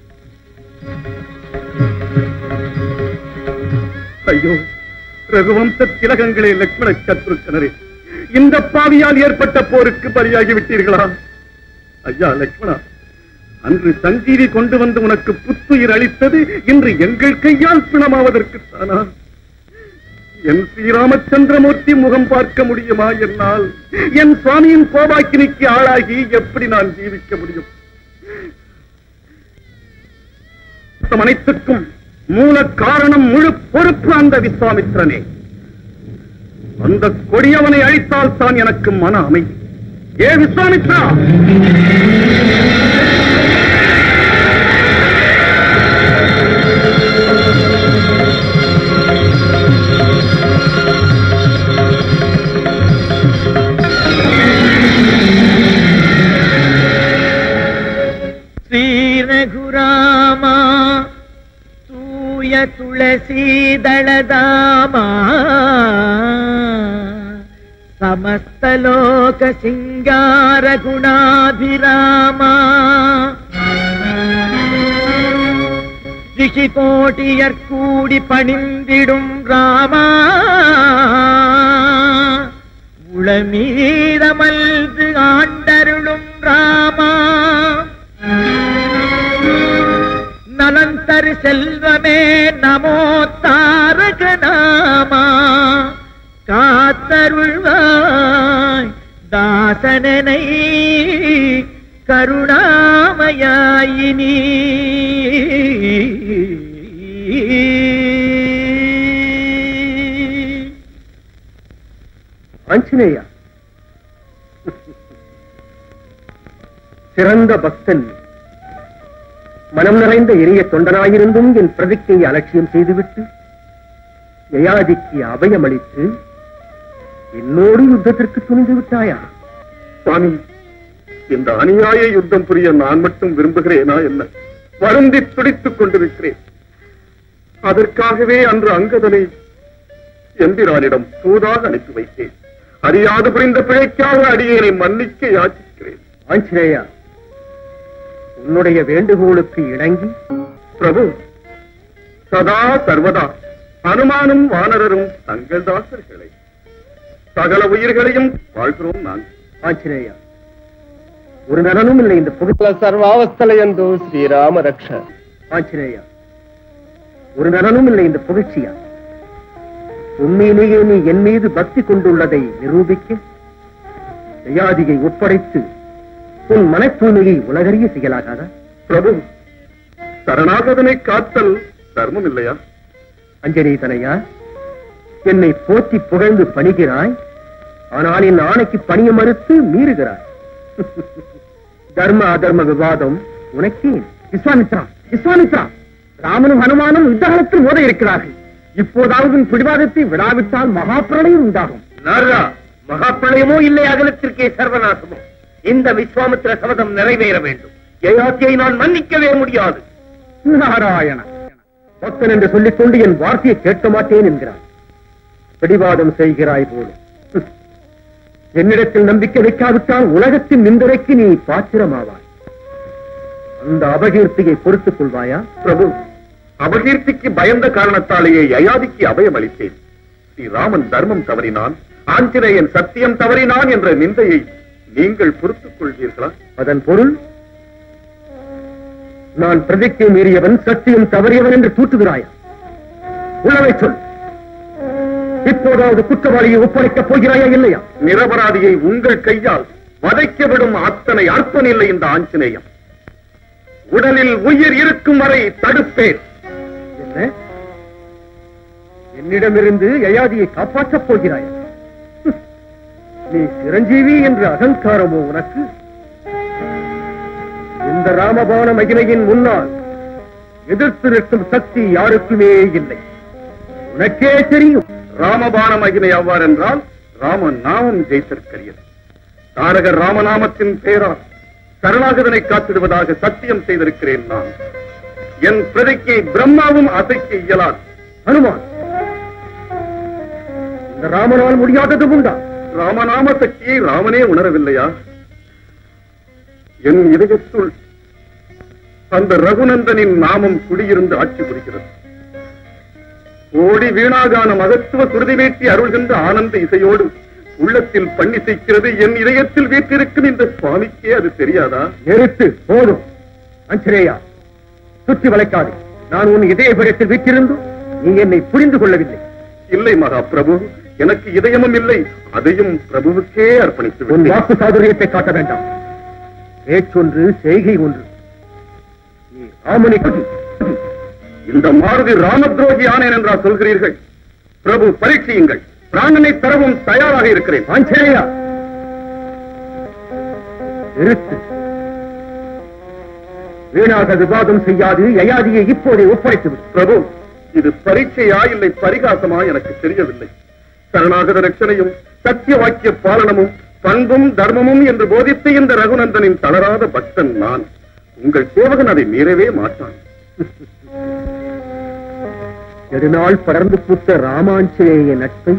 S3: ஐயோ ரகுவம்ச திலகங்களே லக்ஷ்மண சத்ருக்கனரே இந்த பாவியால் ஏற்பட்ட போருக்கு பலியாகி விட்டீர்களா ஐயா லக்ஷ்மணா அன்று சஞ்சீவி கொண்டு வந்து உனக்கு புத்துயிர் அளித்தது இன்று எங்கள் கையால் பிணமாவதற்குத்தானா என் ஸ்ரீராமச்சந்திரமூர்த்தி முகம் பார்க்க முடியுமா என்னால் என் சுவாமியின் கோபாக்கினிக்கு ஆளாகி எப்படி நான் ஜீவிக்க முடியும் அனைத்துக்கும் மூல காரணம் முழு பொறுப்பு அந்த விஸ்வாமித்திரனே அந்த கொடியவனை அழித்தால் தான் எனக்கு மன அமைதி ஏ விஸ்வாமித்ரா
S8: ಶ್ರೀರಘುರಾಮ ತೂಯ ತುಳಸೀದಳದಾಮ ಸಮಸ್ತ ಲೋಕ ಸಿಂಗಾರ ಗುಣಾಭಿರಾಮ ரிஷி கோட்டியர் கூடி பணிந்திடும் ராமா உளமீதமல்து ஆண்டருளும் ராமா நலந்தரு செல்வமே நமோ தாரக நாமா காத்தருள்வாய் தாசனனை கருணாமயாயினி
S4: ஆஞ்சநேயா
S3: சிறந்த பக்தன் நீ. மனம் நிறைந்த இனிய தொண்டனாயிருந்தும் என் பிரதிக்கையை அலட்சியம் செய்துவிட்டு யயாதிக்கு அபயமளித்து என்னோடு யுத்தத்திற்கு துணிந்து விட்டாயா
S6: சுவாமி இந்த அநியாய யுத்தம் புரிய நான் மட்டும் விரும்புகிறேனா என்ன வருந்தி துடித்துக் கொண்டிருக்கிறேன் அதற்காகவே அன்று அங்கதனை எந்திரானிடம் தூதாக அனுப்பி வைத்தேன் அறியாது புரிந்த பிழைக்காக அடியேனை மன்னிக்க யாச்சிக்கிறேன்
S3: ஆஞ்சநேயா உன்னுடைய வேண்டுகோளுக்கு இணங்கி
S6: பிரபு சதா சர்வதா அனுமானும் வானரரும் தங்கள் தாசர்களை சகல உயிர்களையும் வாழ்கிறோம் நான்
S3: ஆஞ்சநேயா ஒரு நலனும் இல்லை இந்த புகழ சர்வாவஸ்தலையந்தோ ஸ்ரீராம ரக்ஷ ஆஞ்சநேயா ஒரு நலனும் இல்லை இந்த புகழ்ச்சியா உண்மையிலேயே நீ என் மீது பக்தி கொண்டுள்ளதை நிரூபிக்க தயாதியை ஒப்படைத்து உன் மன தூய்மையை உலகறிய செய்யலாகாதா
S6: பிரபு சரணாகதனை காத்தல் தர்மம் இல்லையா
S3: அஞ்சலி தனையா என்னை போற்றி புகழ்ந்து பணிகிறாய் ஆனால் என் ஆணைக்கு பணிய மறுத்து மீறுகிறாய் தர்ம அதர்ம விவாதம் உனக்கே விஸ்வாமித்ரா விஸ்வாமித்ரா ராமனும் ஹனுமானும் யுத்தகலத்தில் மோத இருக்கிறார்கள் இப்போதாவது உன் பிடிவாதத்தை விடாவிட்டால் மகாபிரளயம் உண்டாகும்
S1: நாரதா மகாப்பிரளயமோ இல்லை அகலத்திற்கே சர்வநாசமோ இந்த விஸ்வாமித்திர சபதம் நிறைவேற வேண்டும் யயாத்தியை நான் மன்னிக்கவே முடியாது
S3: நாராயண பக்தன் என்று சொல்லிக் கொண்டு என் வார்த்தையை கேட்க மாட்டேன் என்கிறார் பிடிவாதம் செய்கிறாய் போலும் ஹம். என்னிடத்தில் நம்பிக்கை வைக்காவிட்டால் உலகத்தின் நிந்தரைக்கு நீ பாத்திரமாவாய் அந்த அபகீர்த்தியை பொறுத்துக் கொள்வாயா
S6: பிரபு அபகீர்த்திக்கு பயந்த காரணத்தாலேயே யயாதிக்கு அபயம் அளித்தேன் ஸ்ரீராமன் தர்மம் தவறினான் ஆஞ்சநேயன் சத்தியம் தவறினான் என்ற நிந்தையை நீங்கள் பொறுத்துக் கொள்வீர்களா
S3: அதன் பொருள் நான் பிரதிக்கை மீறியவன் சத்தியம் தவறியவன் என்று தூற்றுகிறாயா உள்ளவை சொல் இப்போதாவது குற்றவாளியை ஒப்படைக்கப் போகிறாயா இல்லையா
S6: நிரபராதியை உங்கள் கையால் வதைக்க விடும் அத்தனை அற்பனில்லை இந்த ஆஞ்சநேயம் உடலில் உயிர் இருக்கும் வரை தடுப்பேன்
S3: என்ன என்னிடமிருந்து யயாதியை காப்பாற்றப் போகிறாய் ஹம். நீ சிரஞ்சீவி என்ற அகங்காரமோ உனக்கு இந்த ராமபான மகிமையின் முன்னால் எதிர்த்து நிற்கும் சக்தி யாருக்குமே இல்லை உனக்கே தெரியும்
S6: ராமபான மகிமை அவ்வாறு என்றால் ராம நாமம் ஜெயித்திருக்கிறது தாரகர் ராமநாமத்தின் பெயரால் சரணாகதனை காத்திடுவதாக சத்தியம் செய்திருக்கிறேன் நான் என் பிரதிக்கை பிரம்மாவும் அசைக்க இயலாது
S3: ஹனுமான் இந்த ராமனால் முடியாதது உண்டா
S6: ராமநாம சக்தியை ராமனே உணரவில்லையா என் இதயத்துள் அந்த ரகுநந்தனின் நாமம் குடியிருந்து ஆட்சி புரிகிறது ஓடி வீணாகான மகத்துவ சுருதி வேட்டி அருள்கின்ற ஆனந்த இசையோடு உள்ளத்தில் பண்ணி செய்கிறது என் இதயத்தில் வீற்றிருக்கும் இந்த சுவாமிக்கே அது தெரியாதா
S3: நிறுத்து போதும் அஞ்சரேயா சுற்றி வளைக்காதே நான் உன் இதயபுரத்தில் வீற்றிருந்தும் நீ என்னை புரிந்து கொள்ளவில்லை
S6: இல்லை மகா பிரபு எனக்கு இதயமும் இல்லை அதையும் பிரபுவுக்கே அர்ப்பணித்து
S3: உன்
S6: விட்டேன்.
S3: வாக்கு சாதுரியத்தை காட்ட வேண்டாம் பேச்சொன்று செய்கை ஒன்று நீ ராமனை கொடி.
S6: இந்த மாருதி ராமத்ரோகி ஆனேன் என்றா சொல்கிறீர்கள் பிரபு பரீட்சியுங்கள் பிராணனை தரவும் தயாராக இருக்கிறேன்
S3: ஆஞ்சநேயா நிறுத்து வீணாக விவாதம் செய்யாது யயாதியை இப்போதே ஒப்படைத்து விடு
S6: பிரபு இது பரீட்சையா இல்லை பரிகாசமா எனக்கு தெரியவில்லை சரணாகத ரட்சணையும் சத்திய வாக்கிய பாலனமும் பண்பும் தர்மமும் என்று போதித்த இந்த ரகுநந்தனின் தளராத பக்தன் நான் உங்கள் சேவகன் அதை மீறவே மாட்டான்
S3: நெடுநாள் படர்ந்து பூத்த ராமாஞ்சநேய நட்பை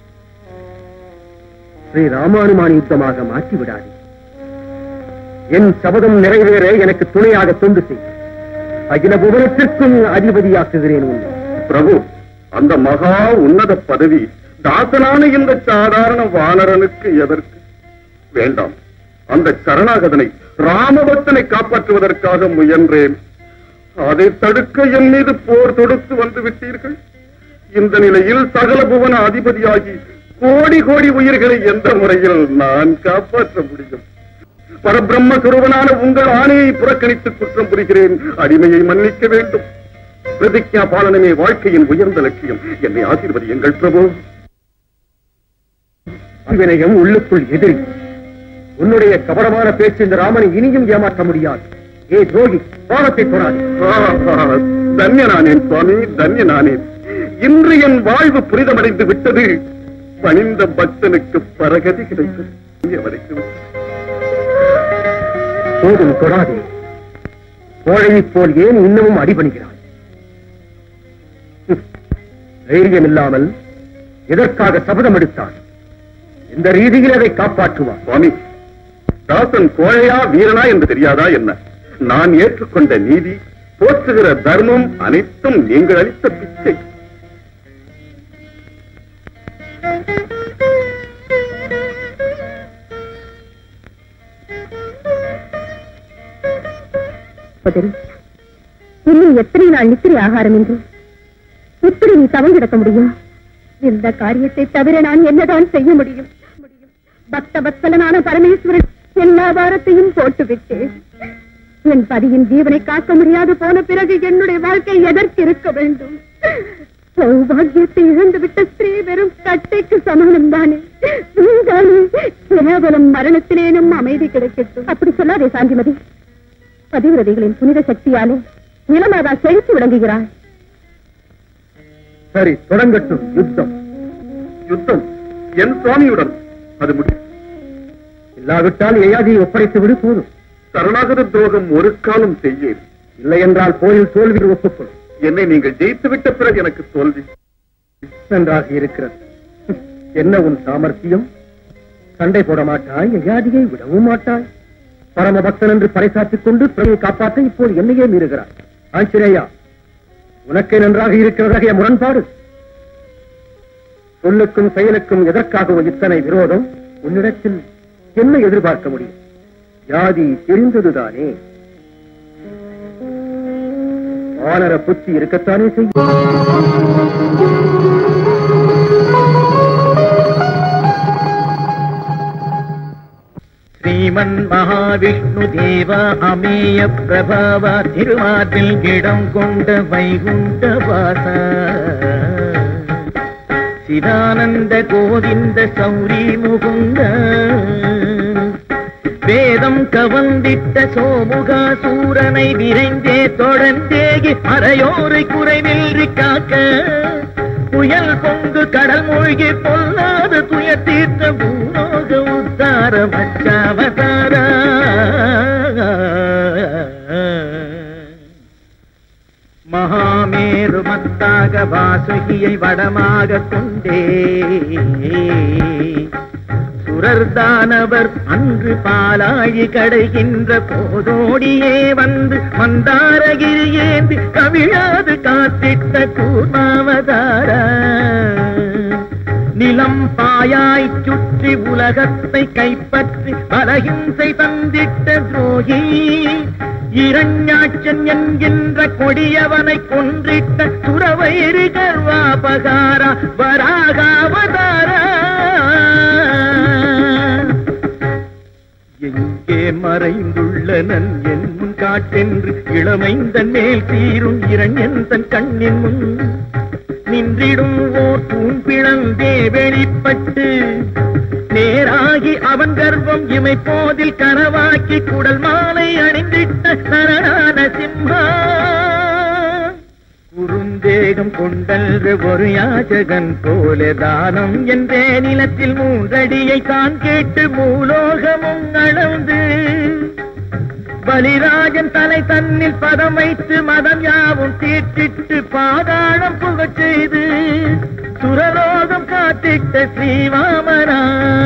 S3: ஸ்ரீ ராமானுமான் யுத்தமாக மாற்றி விடாதே என் சபதம் நிறைவேற எனக்கு துணையாக தொண்டு செய் அகில புவனத்திற்கும் அதிபதியாக்குகிறேன் உன்னை
S6: பிரபு அந்த மகா உன்னத பதவி தாசனான இந்த சாதாரண வானரனுக்கு எதற்கு வேண்டாம் அந்த சரணாகதனை ராமபக்தனை காப்பாற்றுவதற்காக முயன்றேன் அதை தடுக்க என் மீது போர் தொடுத்து வந்து விட்டீர்கள் இந்த நிலையில் சகல புவன அதிபதியாகி கோடி கோடி உயிர்களை எந்த முறையில் நான் காப்பாற்ற முடியும் பரபிரம்ம சுரூபனான உங்கள் ஆணையை புறக்கணித்து குற்றம் புரிகிறேன் அடிமையை மன்னிக்க வேண்டும் பிரதிஜா பாலனமே வாழ்க்கையின் உயர்ந்த லட்சியம் என்னை ஆசீர்வதியுங்கள் பிரபு
S3: அவினயம் உள்ளுக்குள் எதிரி உன்னுடைய கபடமான பேச்சு இந்த ராமனை இனியும் ஏமாற்ற முடியாது ஏ துரோகி பாவத்தை தொடாது
S6: ஆஹா, தன்யனானேன் சுவாமி தன்யனானேன் இன்று என் வாழ்வு புனிதமடைந்து விட்டது பணிந்த பக்தனுக்கு பரகதி கிடைத்தது இங்கே
S3: போதும் தொடாதே கோழையைப் போல் ஏன் இன்னமும் அடிபணிகிறாய் ஹம், தைரியம் இல்லாமல் எதற்காக சபதம் எடுத்தான் இந்த ரீதியில் அதை காப்பாற்றுவார்
S6: சுவாமி தாசன் கோழையா வீரனா என்று தெரியாதா என்ன நான் ஏற்றுக்கொண்ட நீதி போற்றுகிற தர்மம் அனைத்தும் நீங்கள் அளித்த பிச்சை
S2: சகோதரி இன்னும் எத்தனை நாள் நித்திரை ஆகாரம் என்று இப்படி நீ தவம் கிடக்க முடியும் இந்த காரியத்தை தவிர நான் என்னதான் செய்ய முடியும் முடியும். பக்த வத்சலனான பரமேஸ்வரன் எல்லா பாரத்தையும் போட்டு விட்டேன் என் பதியின் ஜீவனை காக்க முடியாது போன பிறகு என்னுடைய வாழ்க்கை எதற்கு இருக்க வேண்டும் சௌபாகியத்தை இழந்துவிட்ட ஸ்திரீ வெறும் கட்டைக்கு சமானம் தானே நீதானே கேவலம் மரணத்திலேனும் அமைதி கிடைக்கட்டும் அப்படி சொல்லாதே சாந்திமதி பதிவிரதைகளின் புனித சக்தியாலே நிலமாதா செழித்து விளங்குகிறாள்
S3: சரி தொடங்கட்டும் யுத்தம்
S6: யுத்தம் என் சுவாமியுடன் அது முடியும்
S3: இல்லாவிட்டால் யயாதியை ஒப்படைத்து விடு போதும்
S6: சரணாகத துரோகம் ஒரு காலம் செய்யேன்
S3: இல்லை என்றால் போரில் தோல்வியில் ஒப்புக்கொள்
S6: என்னை நீங்கள் ஜெயித்து விட்ட பிறகு எனக்கு தோல்வி
S3: நன்றாக இருக்கிறது என்ன உன் சாமர்த்தியம் சண்டை போட மாட்டாய் யயாதியை விடவும் மாட்டாய் பரம பக்தன் என்று பறைசாற்றிக் கொண்டு பிறகு காப்பாற்ற இப்போது என்னையே மீறுகிறாய் ஆஞ்சநேயா உனக்கே நன்றாக இருக்கிறதாக என் முரண்பாடு சொல்லுக்கும் செயலுக்கும் எதற்காக இத்தனை விரோதம் உன்னிடத்தில் என்ன எதிர்பார்க்க முடியும் ஜாதி தெரிந்ததுதானே வானர புத்தி இருக்கத்தானே செய்யும்
S8: ஸ்ரீமன் மகாவிஷ்ணு தேவ அமேய பிரபாவ திருமார்பில் இடம் கொண்ட வைகுண்ட வாச சிதானந்த கோவிந்த சௌரி முகுந்த வேதம் கவந்திட்ட சோமுகா சூரனை விரைந்தே தொடர்ந்தேகி அரையோரை குறைவின்றி காக்க புயல் பொங்கு கடல் மூழ்கி பொல்லாத துயர் தீர்த்த பூலோக உத்தார மச்சாவதார மகாமேரு மத்தாக வாசுகியை வடமாக கொண்டே சுரர்தானவர் அன்று பாலாழி கடைகின்ற போதோடியே வந்து மந்தாரகிரி ஏந்தி கவிழாது காத்திட்ட கூர்மாவதார நிலம் பாயாய் சுற்றி உலகத்தை கைப்பற்றி பலகிம்சை தந்திட்ட துரோகி இரண்யாட்சன் என்கின்ற கொடியவனை கொன்றிட்ட சுரவைரி கர்வாபகாரா வராகாவதாரா எங்கே மறைந்துள்ளனன் என் முன் காட்டென்று இளமைந்தன் மேல் தீரும் இரண்யன் தன் கண்ணின் முன் நின்றிடும் ஓர் தூண் பிளந்தே வெளிப்பட்டு நேராகி அவன் கர்ப்பம் இமைப்போதில் கனவாக்கி குடல் மாலை அணிந்திட்ட நரநான சிம்ஹா குறுந்தேகம் கொண்டல்ற ஒரு யாஜகன் போல தானம் என்றே நிலத்தில் மூன்றடியை தான் கேட்டு மூலோகமும் அளந்து பலிராஜன் தலை தன்னில் பதம் வைத்து மதம் யாவும் தீட்டிட்டு பாதாளம் புகச் செய்து சுரலோகம் காத்திட்ட ஸ்ரீவாமனா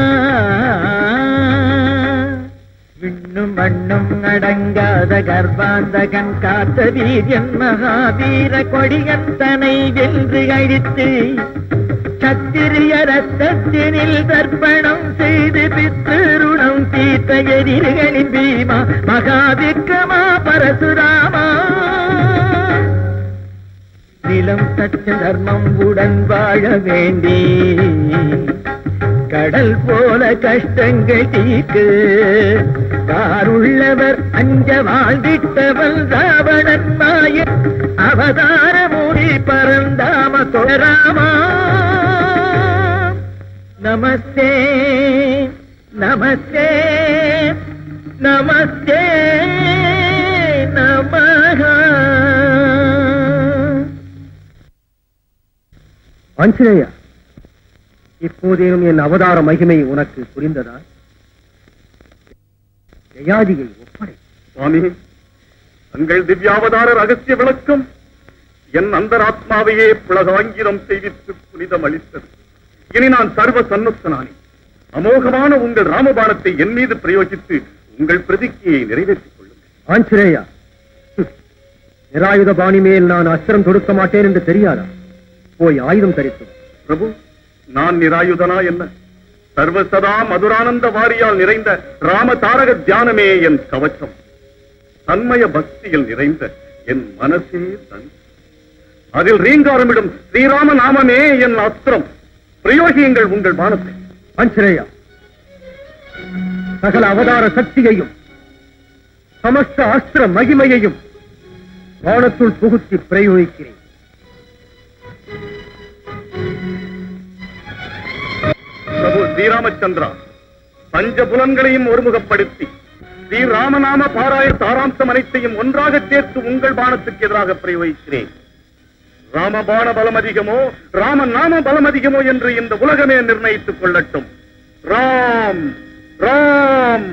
S8: விண்ணும் மண்ணும் அடங்காத கர்ப்பாந்தகன் காத்த வீரியன் மகாவீர கொடியன் தனை வென்று அழித்து சத்திரிய ரத்தத்தினில் தர்ப்பணம் செய்து பித்திருணம் தீர்த்த எதிரிகளின் பீமா மகாவிக்ரமா பரசுராமா நிலம் சற்ற தர்மம் உடன் வாழ வேண்டி கடல் போல கஷ்டங்கள் தீர்க்கு காருள்ளவர் அஞ்ச வாழ்ந்திட்டவன் ராவணன் மாய அவதார மூடி பரந்தாம தொடராமா நமஸ்தே நமஸ்தே நமஸ்தே நமஹ
S3: ஆஞ்சநேயா இப்போதேனும் என் அவதார மகிமை உனக்கு புரிந்ததா ஜெயாதியை ஒப்படை
S6: சுவாமி தங்கள் திவ்யாவதார ரகசிய விளக்கம் என் அந்தராத்மாவையே புலகாங்கிரம் செய்வித்து புனிதம் அளித்தது இனி நான் சர்வ சன்னுத்தனானே அமோகமான உங்கள் ராமபாணத்தை என் மீது பிரயோகித்து உங்கள் பிரதிஜையை நிறைவேற்றிக் கொள்ளுங்கள்
S3: ஆஞ்சநேயா ஹம், நிராயுத பாணி மேல் நான் அஸ்திரம் தொடுக்க மாட்டேன் என்று தெரியாதா போய் ஆயுதம் தரித்து வா.
S6: பிரபு நான் நிராயுதனா என்ன சர்வசதா மதுரானந்த வாரியால் நிறைந்த ராம தாரக தியானமே என் கவச்சம் தன்மய பக்தியில் நிறைந்த என் மனசே தன் அதில் ரீங்காரமிடும் ஸ்ரீராம நாமமே என் அஸ்திரம் பிரயோகியுங்கள் உங்கள் பானத்தை
S3: ஆஞ்சநேயா சகல அவதார சக்தியையும் சமஸ்த அஸ்திர மகிமையையும் வானத்துள் புகுத்தி பிரயோகிக்கிறேன்
S6: பிரபு ஸ்ரீராமச்சந்திரா பஞ்சபுலன்களையும் ஒருமுகப்படுத்தி ஸ்ரீராமநாம பாராய சாராம்சம் அனைத்தையும் ஒன்றாக சேர்த்து உங்கள் பானத்துக்கு எதிராக பிரயோகிக்கிறேன் ராமபான பலம் அதிகமோ ராம நாம பலம் அதிகமோ என்று இந்த உலகமே நிர்ணயித்துக் கொள்ளட்டும் ராம் ராம்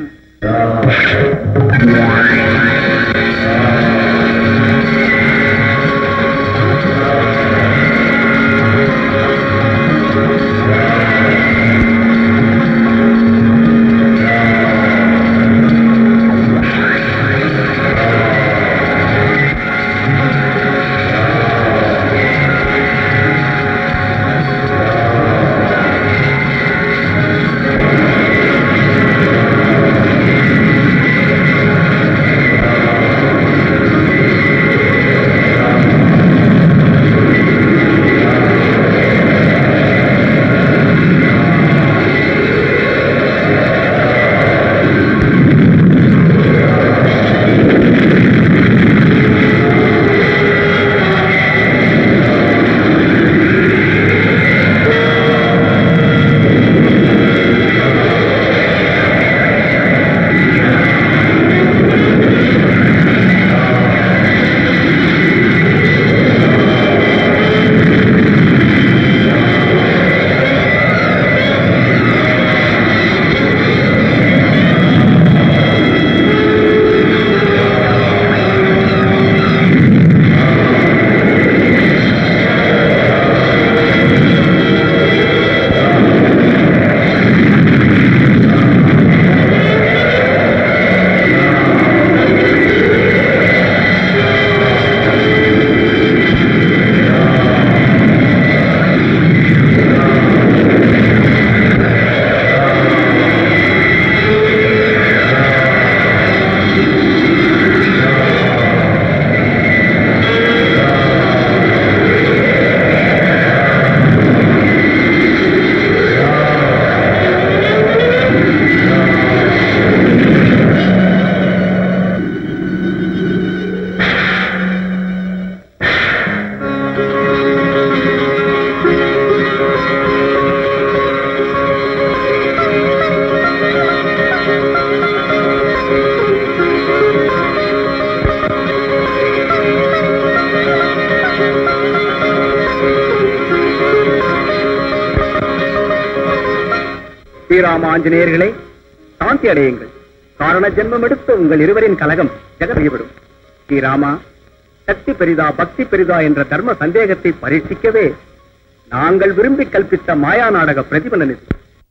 S4: ஸ்ரீராம ஆஞ்சநேயர்களே சாந்தி அடையுங்கள் காரண ஜென்மம் எடுத்த உங்கள் இருவரின் கலகம் ஜெகறிவிடும் ஸ்ரீராமா சக்தி பெரிதா பக்தி பெரிதா என்ற தர்ம சந்தேகத்தை பரீட்சிக்கவே நாங்கள் விரும்பி கல்பித்த மாயா நாடக பிரதிபலன் இது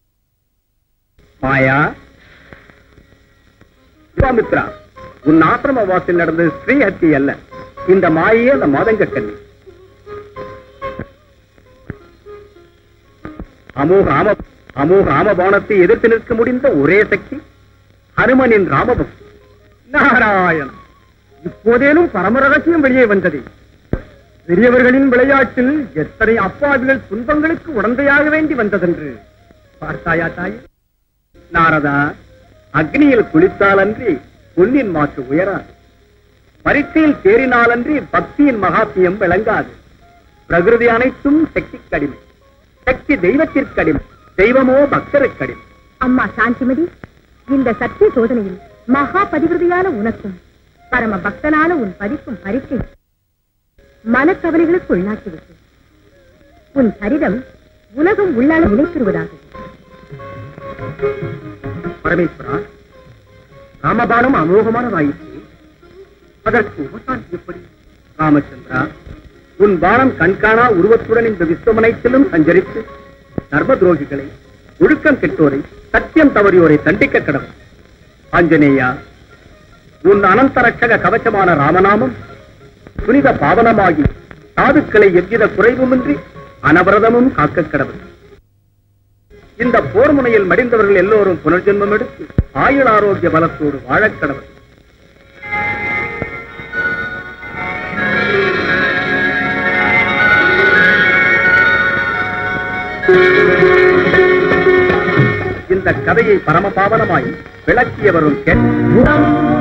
S4: மாயா விஸ்வாமித்ரா உன் ஆசிரம வாசில் நடந்தது ஸ்ரீ ஹத்தி அல்ல இந்த மாயே அந்த மாதங்க கண்ணி அமோக ஆம அமோக ஆமபானத்தை எதிர்த்து நிற்க முடிந்த ஒரே சக்தி ஹனுமனின் ராமபக்தி நாராயண் இப்போதேனும் பரம ரகசியம் வெளியே வந்தது பெரியவர்களின் விளையாட்டில் எத்தனை அப்பாவிகள் துன்பங்களுக்கு உடந்தையாக வேண்டி வந்ததென்று பார்த்தாயா தாய் நாரதா அக்னியில் குளித்தாலன்றி பொன்னின் மாற்று உயராது பரீட்சையில் தேறினாலன்றி பக்தியின் மகாத்தியம் விளங்காது பிரகிருதி அனைத்தும் சக்தி கடிமை சக்தி தெய்வத்திற்கு அடிமை தெய்வமோ பக்தருக்கு அடிமை
S2: அம்மா சாந்திமதி இந்த சத்திய சோதனையில் மகா பதிவிரதையான உனக்கும் பரம பக்தனான உன் பதிக்கும் பரிசை மனக்கவலைகளுக்கு உள்ளாக்கிவிட்டு உன் சரிதம் உலகம் உள்ளால நிலைப்பெறுவதாக
S4: பரமேஸ்வரா ராமபானம் அமோகமானதாயிற்று அதற்கு உபசாரம் எப்படி ராமச்சந்திரா உன் பானம் கண்காணா உருவத்துடன் இந்த விஸ்வமனைத்திலும் சஞ்சரித்து தர்ம துரோகிகளை ஒழுக்கம் கெட்டோரை சத்தியம் தவறியோரை தண்டிக்க கடவுள் ஆஞ்சநேயா உன் அனந்த ரட்சக கவசமான ராமநாமம் புனித பாவனமாகி சாதுக்களை எவ்வித குறைவுமின்றி அனவரதமும் காக்க கடவுள் இந்த போர் முனையில் மடிந்தவர்கள் எல்லோரும் புனர்ஜென்மம் எடுத்து ஆயுள் ஆரோக்கிய பலத்தோடு வாழக் கடவுள் இந்த கதையை பரமபாவனமாய் விளக்கியவரும் கேட்டு